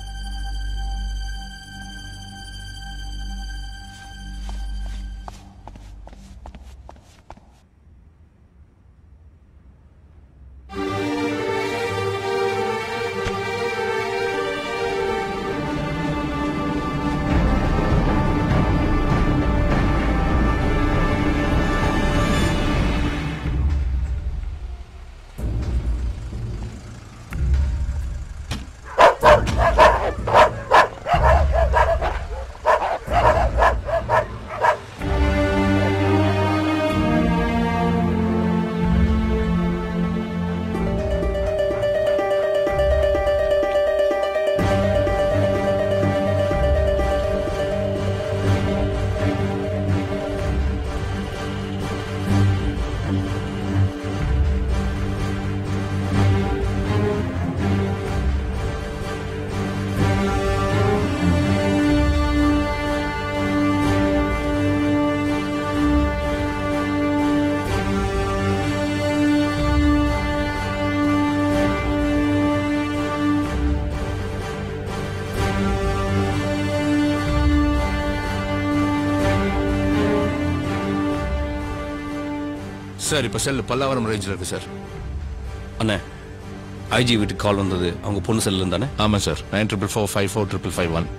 [SPEAKER 8] சார் இப்போ செல் பல்லாவரம் ரேஞ்சில் இருக்கு சார்
[SPEAKER 15] அண்ணே ஐஜி வீட்டுக்கு கால் வந்தது அவங்க பொண்ணு செல்ல தானே
[SPEAKER 8] ஆமாம் sir nine triple four five four triple five one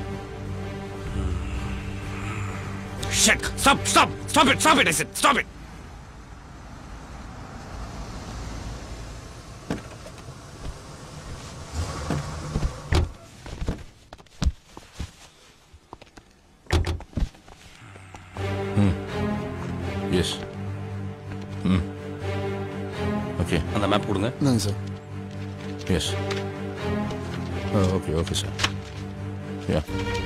[SPEAKER 15] Shit! Stop! Stop! Stop it! Stop it! I said, stop it!
[SPEAKER 8] Yes ம் ஓகே
[SPEAKER 15] அந்த மேப் கொடுங்க
[SPEAKER 14] இந்தாங்க sir
[SPEAKER 8] yes okay okay sir yeah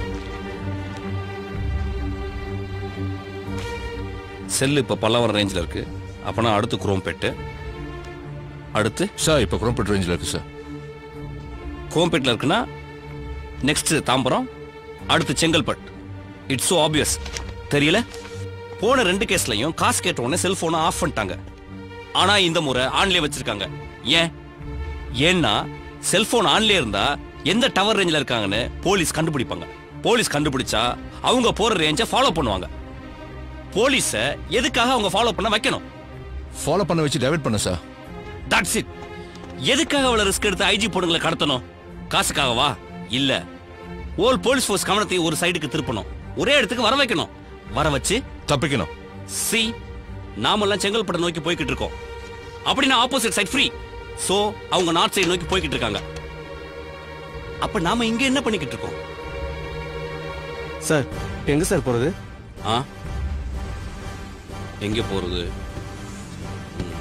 [SPEAKER 15] cell இப்போ பல்லாவரம் ரேஞ்சில் இருக்கு அப்போனா அடுத்து குரோம்பேட்டு அடுத்து
[SPEAKER 8] சார் இப்போ குரோம்பேட் ரேஞ்சில் இருக்கு சார்
[SPEAKER 15] குரோம்பேட்டில் இருக்குன்னா நெக்ஸ்ட் தாம்பரம் அடுத்து செங்கல்பட் இட்ஸ் so ஆப்வியஸ் தெரியல போன ரெண்டு கேஸ்லையும் காசு கேட்ட உடனே செல்போனை ஆஃப் பண்ணிட்டாங்க ஆனா இந்த முறை ஆன்லயே வச்சிருக்காங்க ஏன் ஏன்னா செல்போன் ஆன்லயே இருந்தா எந்த டவர் ரேஞ்சில் இருக்காங்கன்னு போலீஸ் கண்டுபிடிப்பாங்க போலீஸ் கண்டுபிடிச்சா அவங்க போற ரேஞ்சை ஃபாலோ பண்ணுவாங்க போலீஸ எதுக்காக அவங்க ஃபாலோ பண்ண வைக்கணும்
[SPEAKER 8] ஃபாலோ பண்ண வச்சு டைவர்ட் பண்ண சார்
[SPEAKER 15] தட்ஸ் இட் எதுக்காக அவ்வளவு ரிஸ்க் எடுத்து ஐஜி பொண்ணுங்களை கடத்தணும் காசுக்காகவா இல்ல ஓல் போலீஸ் ஃபோர்ஸ் கவனத்தை ஒரு சைடுக்கு திருப்பணும் ஒரே இடத்துக்கு வர வைக்கணும் வர வச்சு
[SPEAKER 8] தப்பிக்கணும்
[SPEAKER 15] சி நாமெல்லாம் செங்கல்பட்டு நோக்கி போய்கிட்டு இருக்கோம் அப்படின்னா ஆப்போசிட் சைடு ஃப்ரீ சோ அவங்க நார்த் சைடு நோக்கி போய்கிட்டு இருக்காங்க அப்ப நாம இங்க என்ன பண்ணிக்கிட்டு இருக்கோம்
[SPEAKER 6] சார் எங்க சார் போறது
[SPEAKER 15] ஆ எங்க போறது ம்.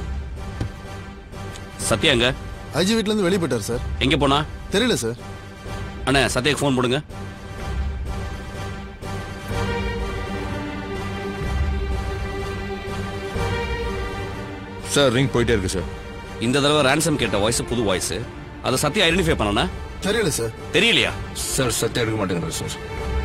[SPEAKER 15] சத்யா எங்க
[SPEAKER 14] ஐஜி வீட்ல இருந்து வெளியே போயிட்டார் சார்
[SPEAKER 15] எங்க போனா
[SPEAKER 14] தெரியல சார்
[SPEAKER 15] அண்ணே சத்யாக்கு ஃபோன் போடுங்க
[SPEAKER 8] சார் ரிங் போயிட்டே இருக்கு சார்
[SPEAKER 15] இந்த தடவை ransom கேட்ட வாய்ஸ் புது வாய்ஸ் அதை சத்யா ஐடென்டிஃபை பண்ணனா
[SPEAKER 14] தெரியல சார்
[SPEAKER 15] தெரியலையா
[SPEAKER 8] சார் சத்தியம் எடுக்க மாட்டேங்கிறார் sir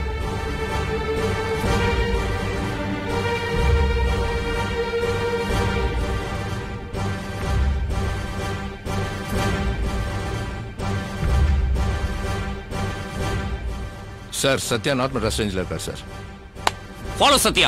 [SPEAKER 8] sir Sathya not Madras ரேஞ்சில் இருக்கார் சார்
[SPEAKER 15] ஃபாலோ சத்யா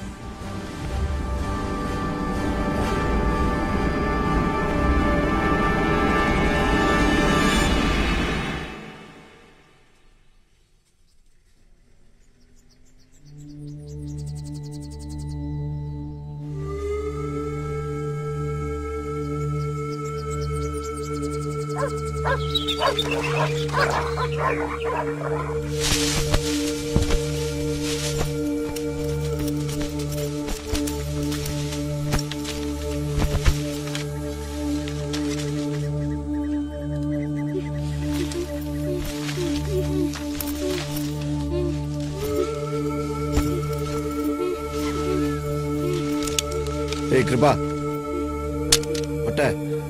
[SPEAKER 21] ஏய் கிருபா ஒட்ட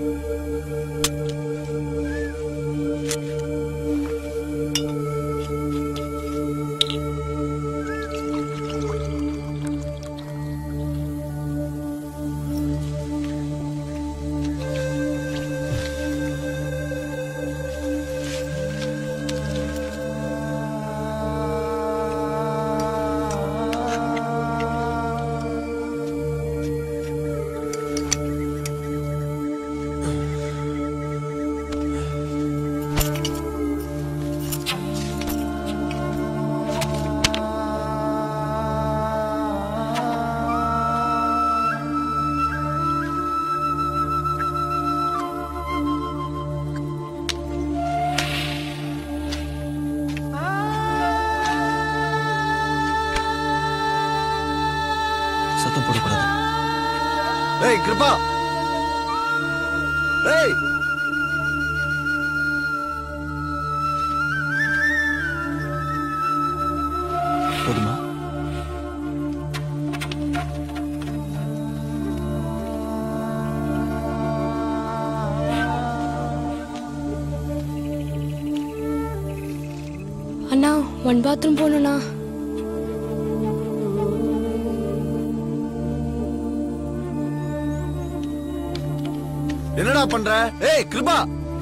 [SPEAKER 16] சத்தம் போடக்கூடாது
[SPEAKER 21] ஏய் கிருபா ஏய்
[SPEAKER 16] போதுமா
[SPEAKER 2] அண்ணா ஒன் பாத்ரூம் போகணுண்ணா
[SPEAKER 21] என்னடா பண்ற ஏய் கிருபா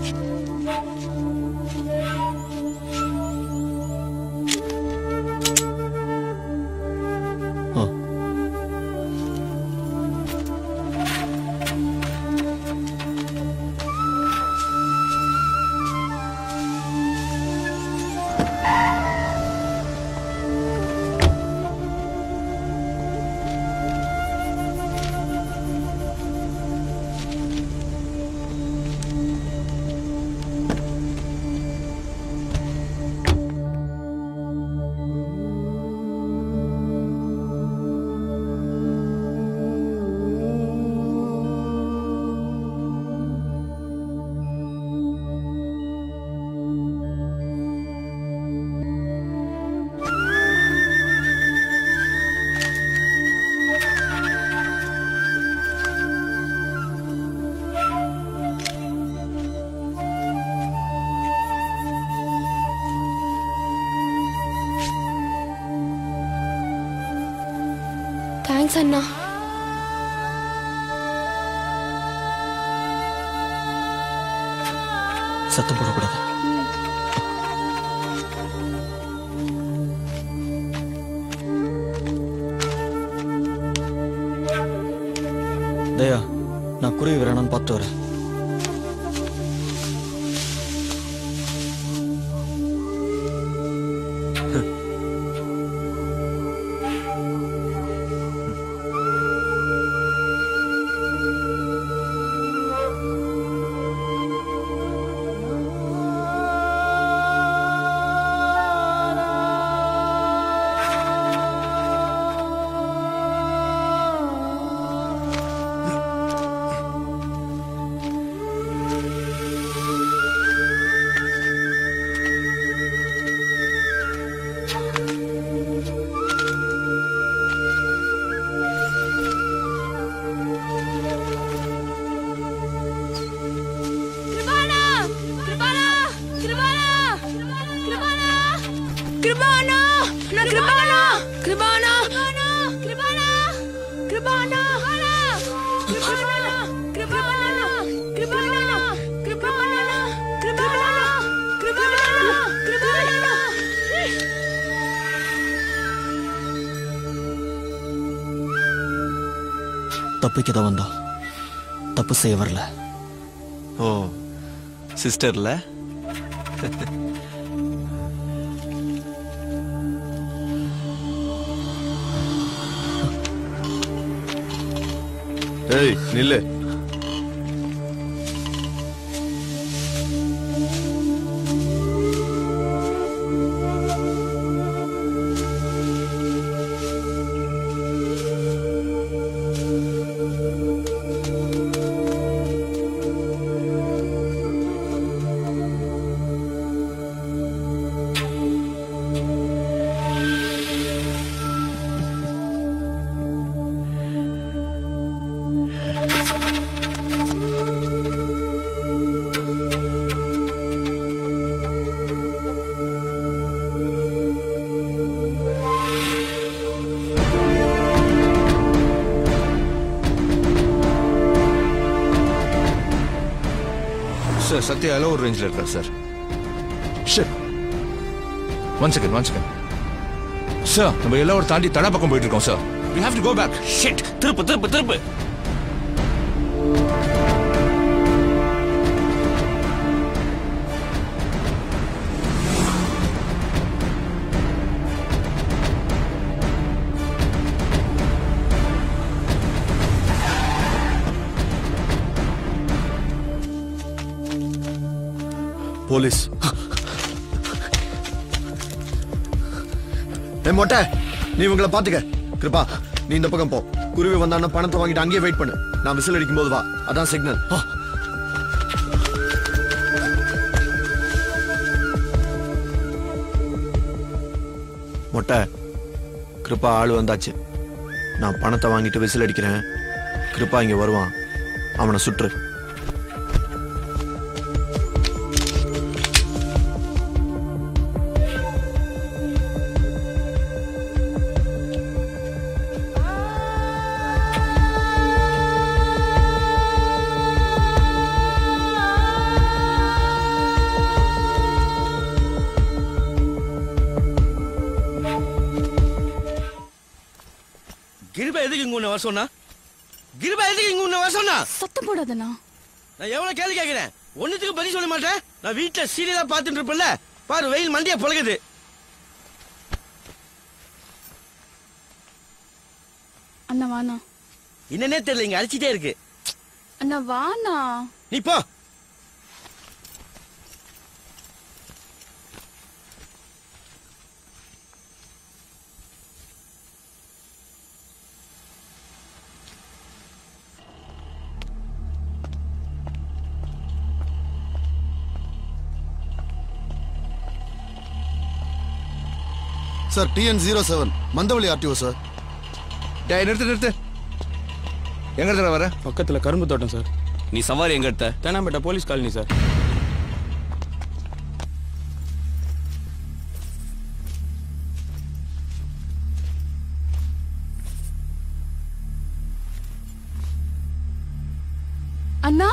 [SPEAKER 2] தேங்க்ஸ் அண்ணா
[SPEAKER 16] சத்தம் போடக்கூடாது
[SPEAKER 6] தயா நான் குருவி வரானான்னு பார்த்து வரேன்
[SPEAKER 17] கிருபானா கிருபானா கிருபானா கிருபானா கிருபானா நான் கிருபானா கிருபானா கிருபானா கிருபானா கிருபானா கிருபானா கிருபானா கிருபானா கிருபானா கிருபானா கிருபானா
[SPEAKER 6] தப்பிக்க தான் வந்தோம் தப்பு செய்ய வரல
[SPEAKER 16] ஓ சிஸ்டர்ல
[SPEAKER 21] ஏய் நில்லு
[SPEAKER 8] சார் சத்யா எல்லாம் ஒரு ரேஞ்சில் இருக்கார் sir shit one second one second sir நம்ம எல்லாம் ஒரு தாண்டி தடா பக்கம் போயிட்டு இருக்கோம் sir we have to go back
[SPEAKER 15] shit திருப்பு திருப்பு திருப்பு
[SPEAKER 21] போலீஸ் ஏ மொட்டை நீ இவங்கள பாத்துக்க கிருபா நீ இந்த பக்கம் போ குருவி வந்தான்னா பணத்தை வாங்கிட்டு அங்கேயே வெயிட் பண்ணு நான் விசில் அடிக்கும் போது வா அதான் சிக்னல்
[SPEAKER 16] மொட்டை கிருப்பா ஆள் வந்தாச்சு நான் பணத்தை வாங்கிட்டு விசில் அடிக்கிறேன் கிருப்பா இங்க வருவான் அவனை சுற்று
[SPEAKER 20] கிருபா எதுக்கு இங்க உன்னை வர சொன்னா கிருபா எதுக்கு இங்க உன்னை வர சொன்னா
[SPEAKER 17] சத்தம் போடாதண்ணா
[SPEAKER 20] நான் எவ்வளவு கேள்வி கேட்கிறேன் ஒண்ணுத்துக்கு பதில் சொல்ல மாட்டேன் நான் வீட்டுல சீரியலா பாத்துட்டு இருப்பேன்ல பாரு வெயில் மண்டியா பொழகுது
[SPEAKER 17] அண்ணா வாண்ணா
[SPEAKER 20] என்னன்னே தெரியல இங்க அடிச்சிட்டே இருக்கு
[SPEAKER 17] அண்ணா வாண்ணா
[SPEAKER 20] நீ போ
[SPEAKER 14] sir TN zero seven Mandaveli RTO sir
[SPEAKER 8] டேய் நிறுத்து நிறுத்து எங்க இடத்துல வர
[SPEAKER 10] பக்கத்துல கரும்பு தோட்டம் சார்
[SPEAKER 15] நீ சவாரி எங்க எடுத்த
[SPEAKER 10] தேனாம்பேட்டை போலீஸ் காலனி சார்
[SPEAKER 17] அண்ணா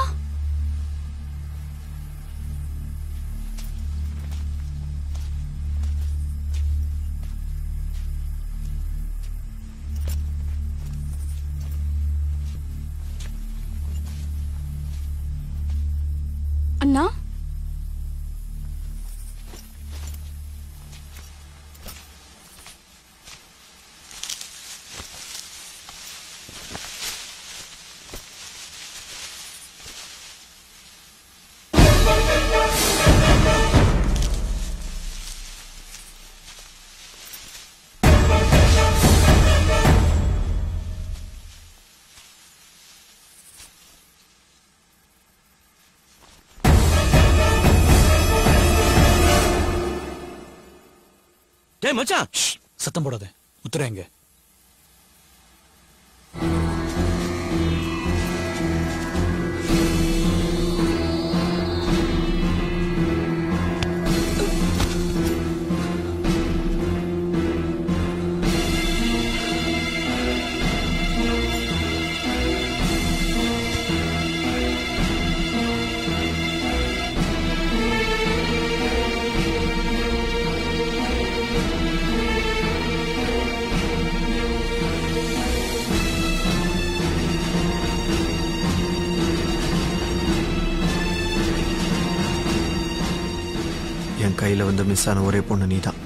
[SPEAKER 2] அண்ணா
[SPEAKER 3] டேய் மச்சான் சத்தம் போடாத உத்தர எங்க
[SPEAKER 16] என் கையில் வந்து மிஸ் ஆன ஒரே பொண்ணு நீ தான்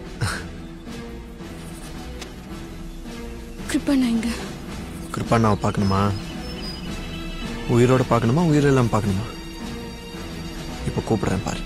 [SPEAKER 2] கிருப்பண்ணா எங்க
[SPEAKER 16] கிருப்பாண்ணாவை பார்க்கணுமா உயிரோட பார்க்கணுமா உயிரெல்லாம் பார்க்கணுமா இப்போ கூப்பிடுறேன் பாரு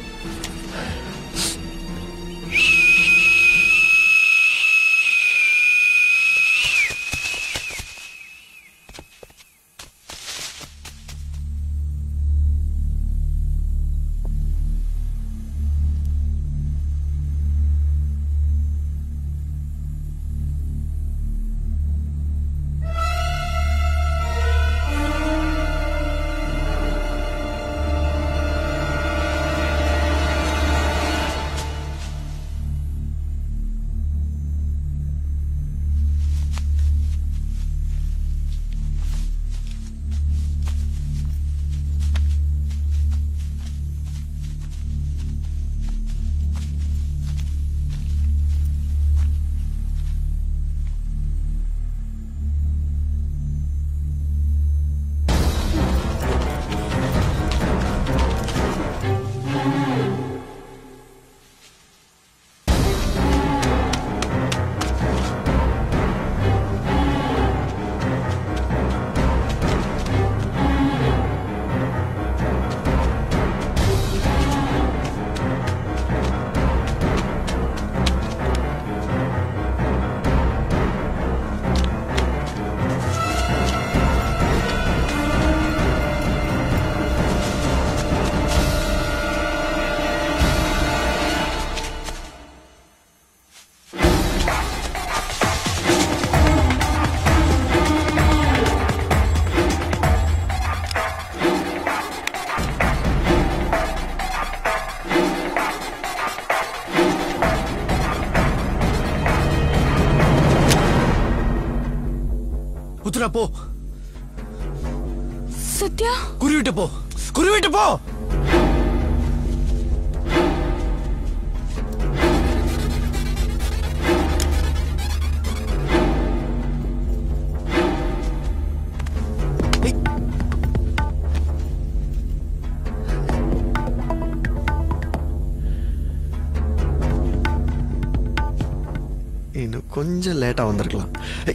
[SPEAKER 21] உத்தரா போ
[SPEAKER 2] சத்யா
[SPEAKER 21] குருவிட்டு போ குருவிட்டு போ
[SPEAKER 16] இன்னும் கொஞ்சம் லேட்டாக வந்திருக்கலாம் ஏய்,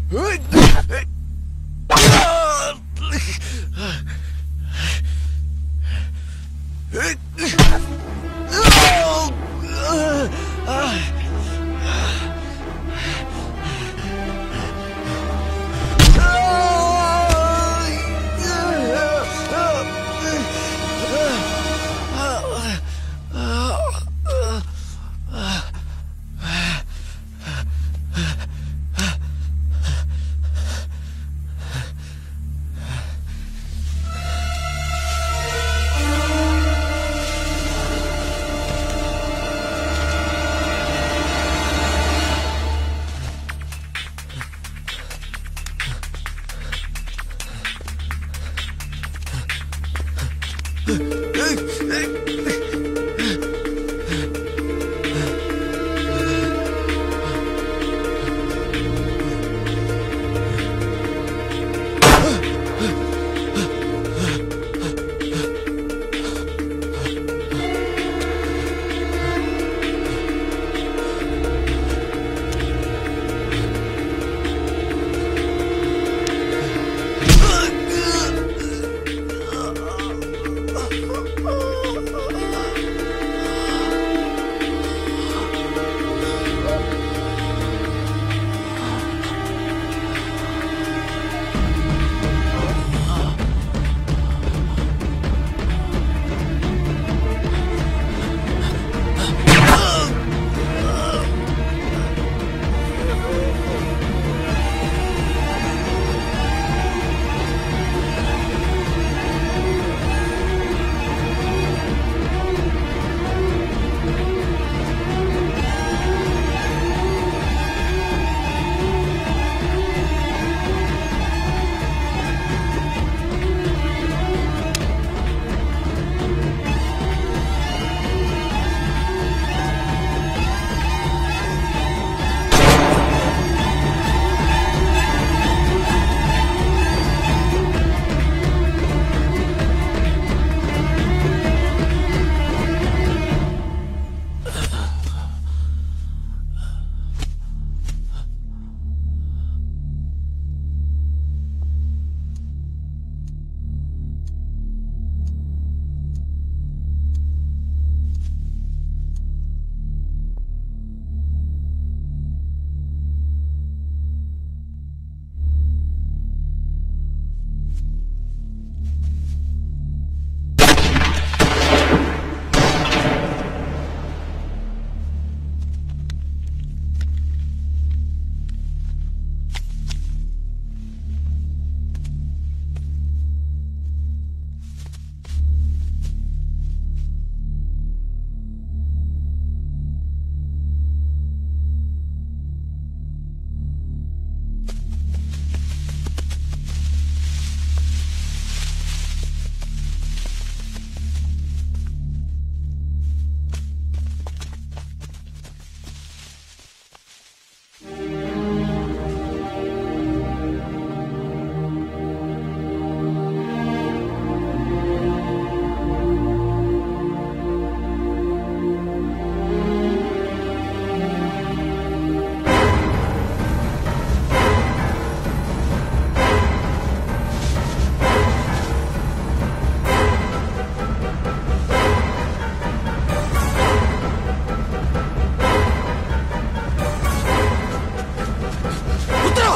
[SPEAKER 4] உத்தரா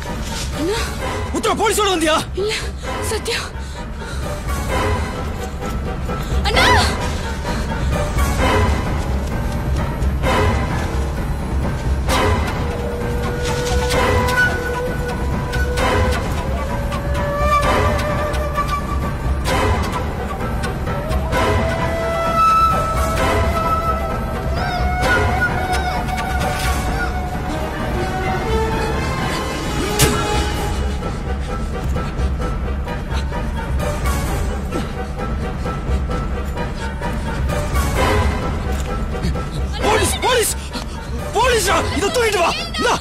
[SPEAKER 4] உத்தரா போலீஸோட வந்தியா
[SPEAKER 2] இல்ல சத்யா அண்ணா
[SPEAKER 4] போலீஸ் போலீஸ் போலீஸா இத தூக்கிட்டு வா இந்தா.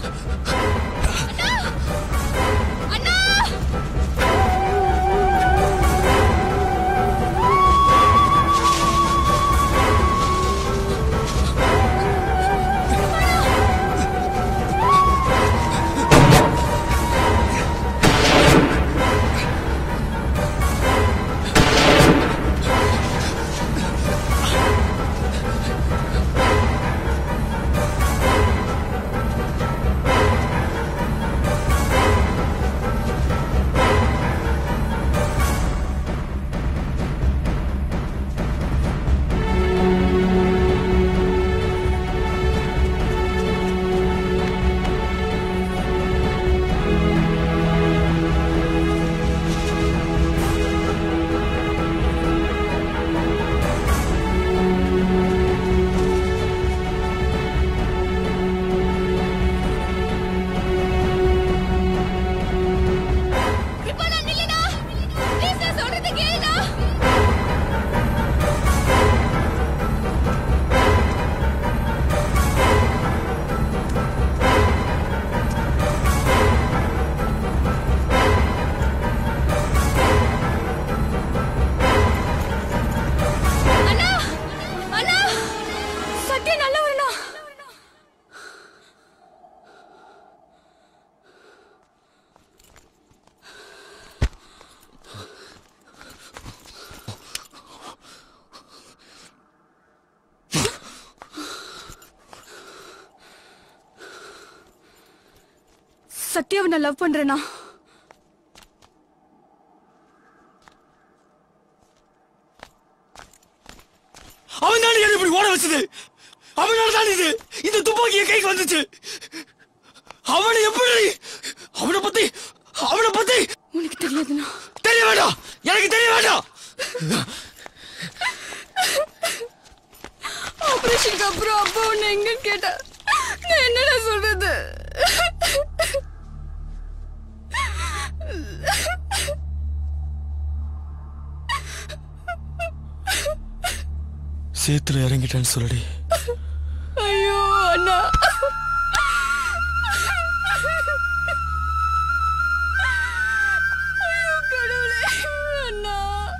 [SPEAKER 2] சத்யாவை நான் லவ் பண்றேனா
[SPEAKER 4] அவன் தான் என்ன இப்படி ஓட வச்சது அவனால தான் இது இந்த துப்பாக்கி என் கைக்கு வந்துச்சு அவனை எப்படி அவனை பத்தி அவனை பத்தி
[SPEAKER 2] உனக்கு தெரியாதுண்ணா
[SPEAKER 4] தெரிய வேண்டாம் எனக்கு தெரிய வேண்டாம்
[SPEAKER 2] ஆபரேஷனுக்கு அப்புறம் அப்பா உன்னை எங்கன்னு கேட்டா நான் என்னடா சொல்றது
[SPEAKER 4] சேத்துல இறங்கிட்டேன்னு சொல்லடி
[SPEAKER 2] ஐயோ அண்ணா ஐயோ கடவுளே அண்ணா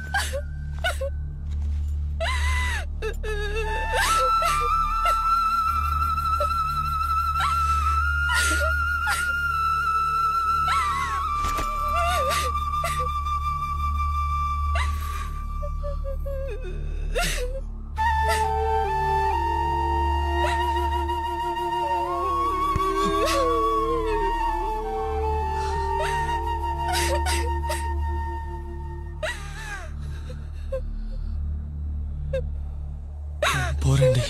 [SPEAKER 4] போறேன்டி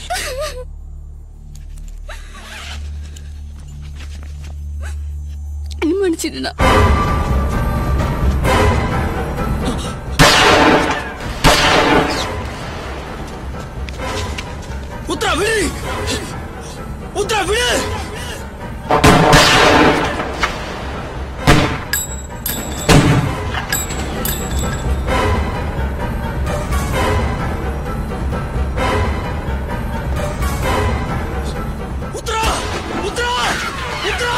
[SPEAKER 2] மன்னிச்சிடுண்ணா
[SPEAKER 4] உத்தரா விடு உத்தரா விடு உத்தரா உத்தரா உத்தரா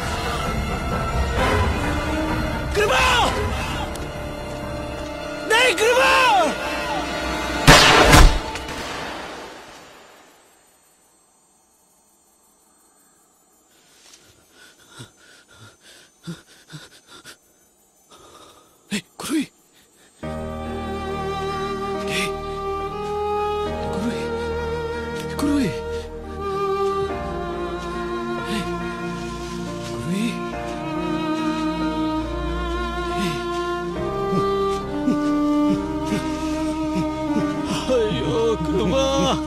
[SPEAKER 4] கிருபா டேய் கிருபா ஏய் குருவி டேய் குருவி குருவி ஏய் குருவி ஐயோ கிருபா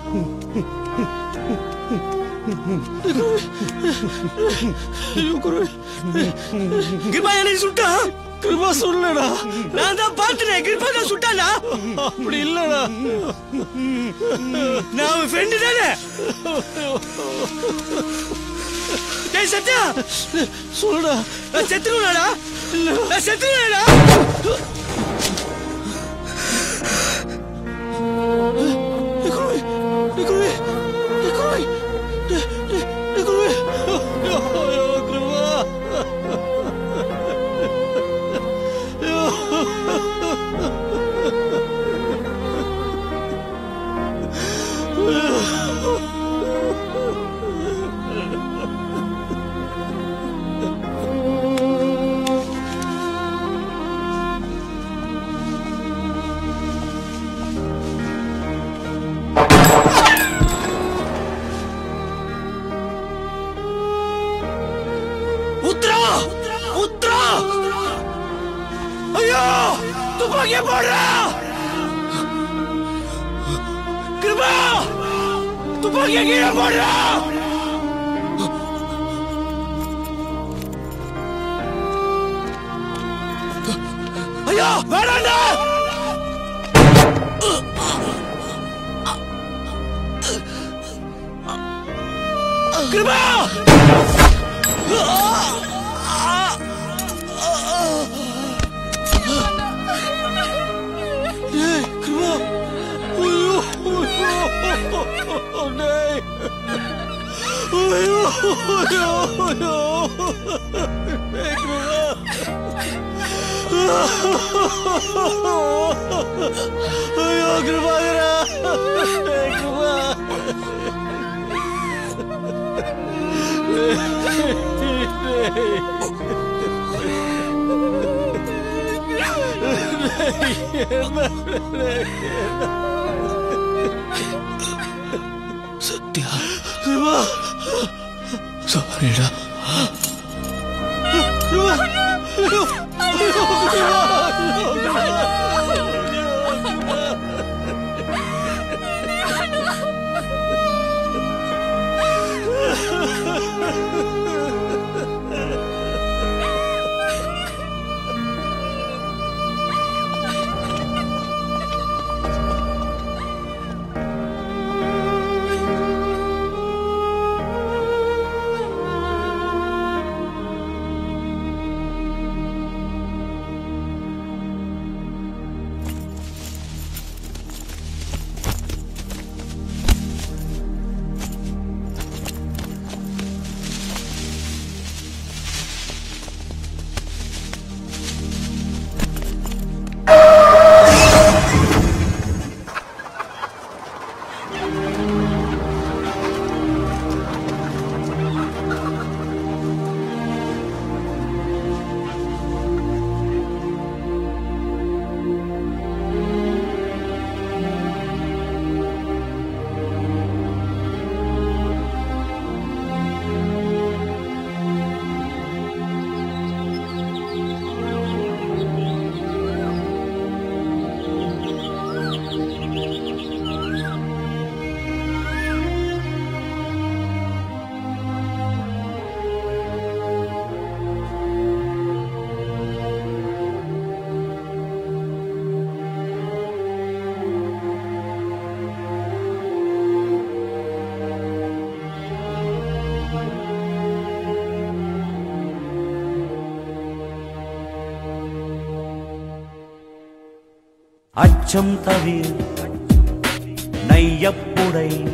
[SPEAKER 4] ஐயோ குருவி கிருபா என்னை சுட்டா கிருபா சொல்லடா நான் தான் பார்த்தேன் கிருபா தான் சுட்டாடா அப்படி இல்லடா நான் அவன் ஃப்ரெண்டு தானே டேய் சத்யா சொல்லுடா நான் செத்துருவேடா நான் செத்துருவேடா குருவி குருவி குருவி குருவி ஐயோ கிருபா உத்ரா உத்ரா ஐயோ துப்பாக்கிய போடுறா கிருபா துப்பாக்கிய கீழே போடுறா ஐயோ வேணாண்டா கிருபா டேய் கிருபா ஐயோ ஐயோ டேய் ஐயோ ஐயோ ஐயோ டேய் கிருபா ஐயோ கிருபாகரா டேய் கிருபா சத்யா சாரிடா
[SPEAKER 12] அச்சம் தவிர நையப்புடை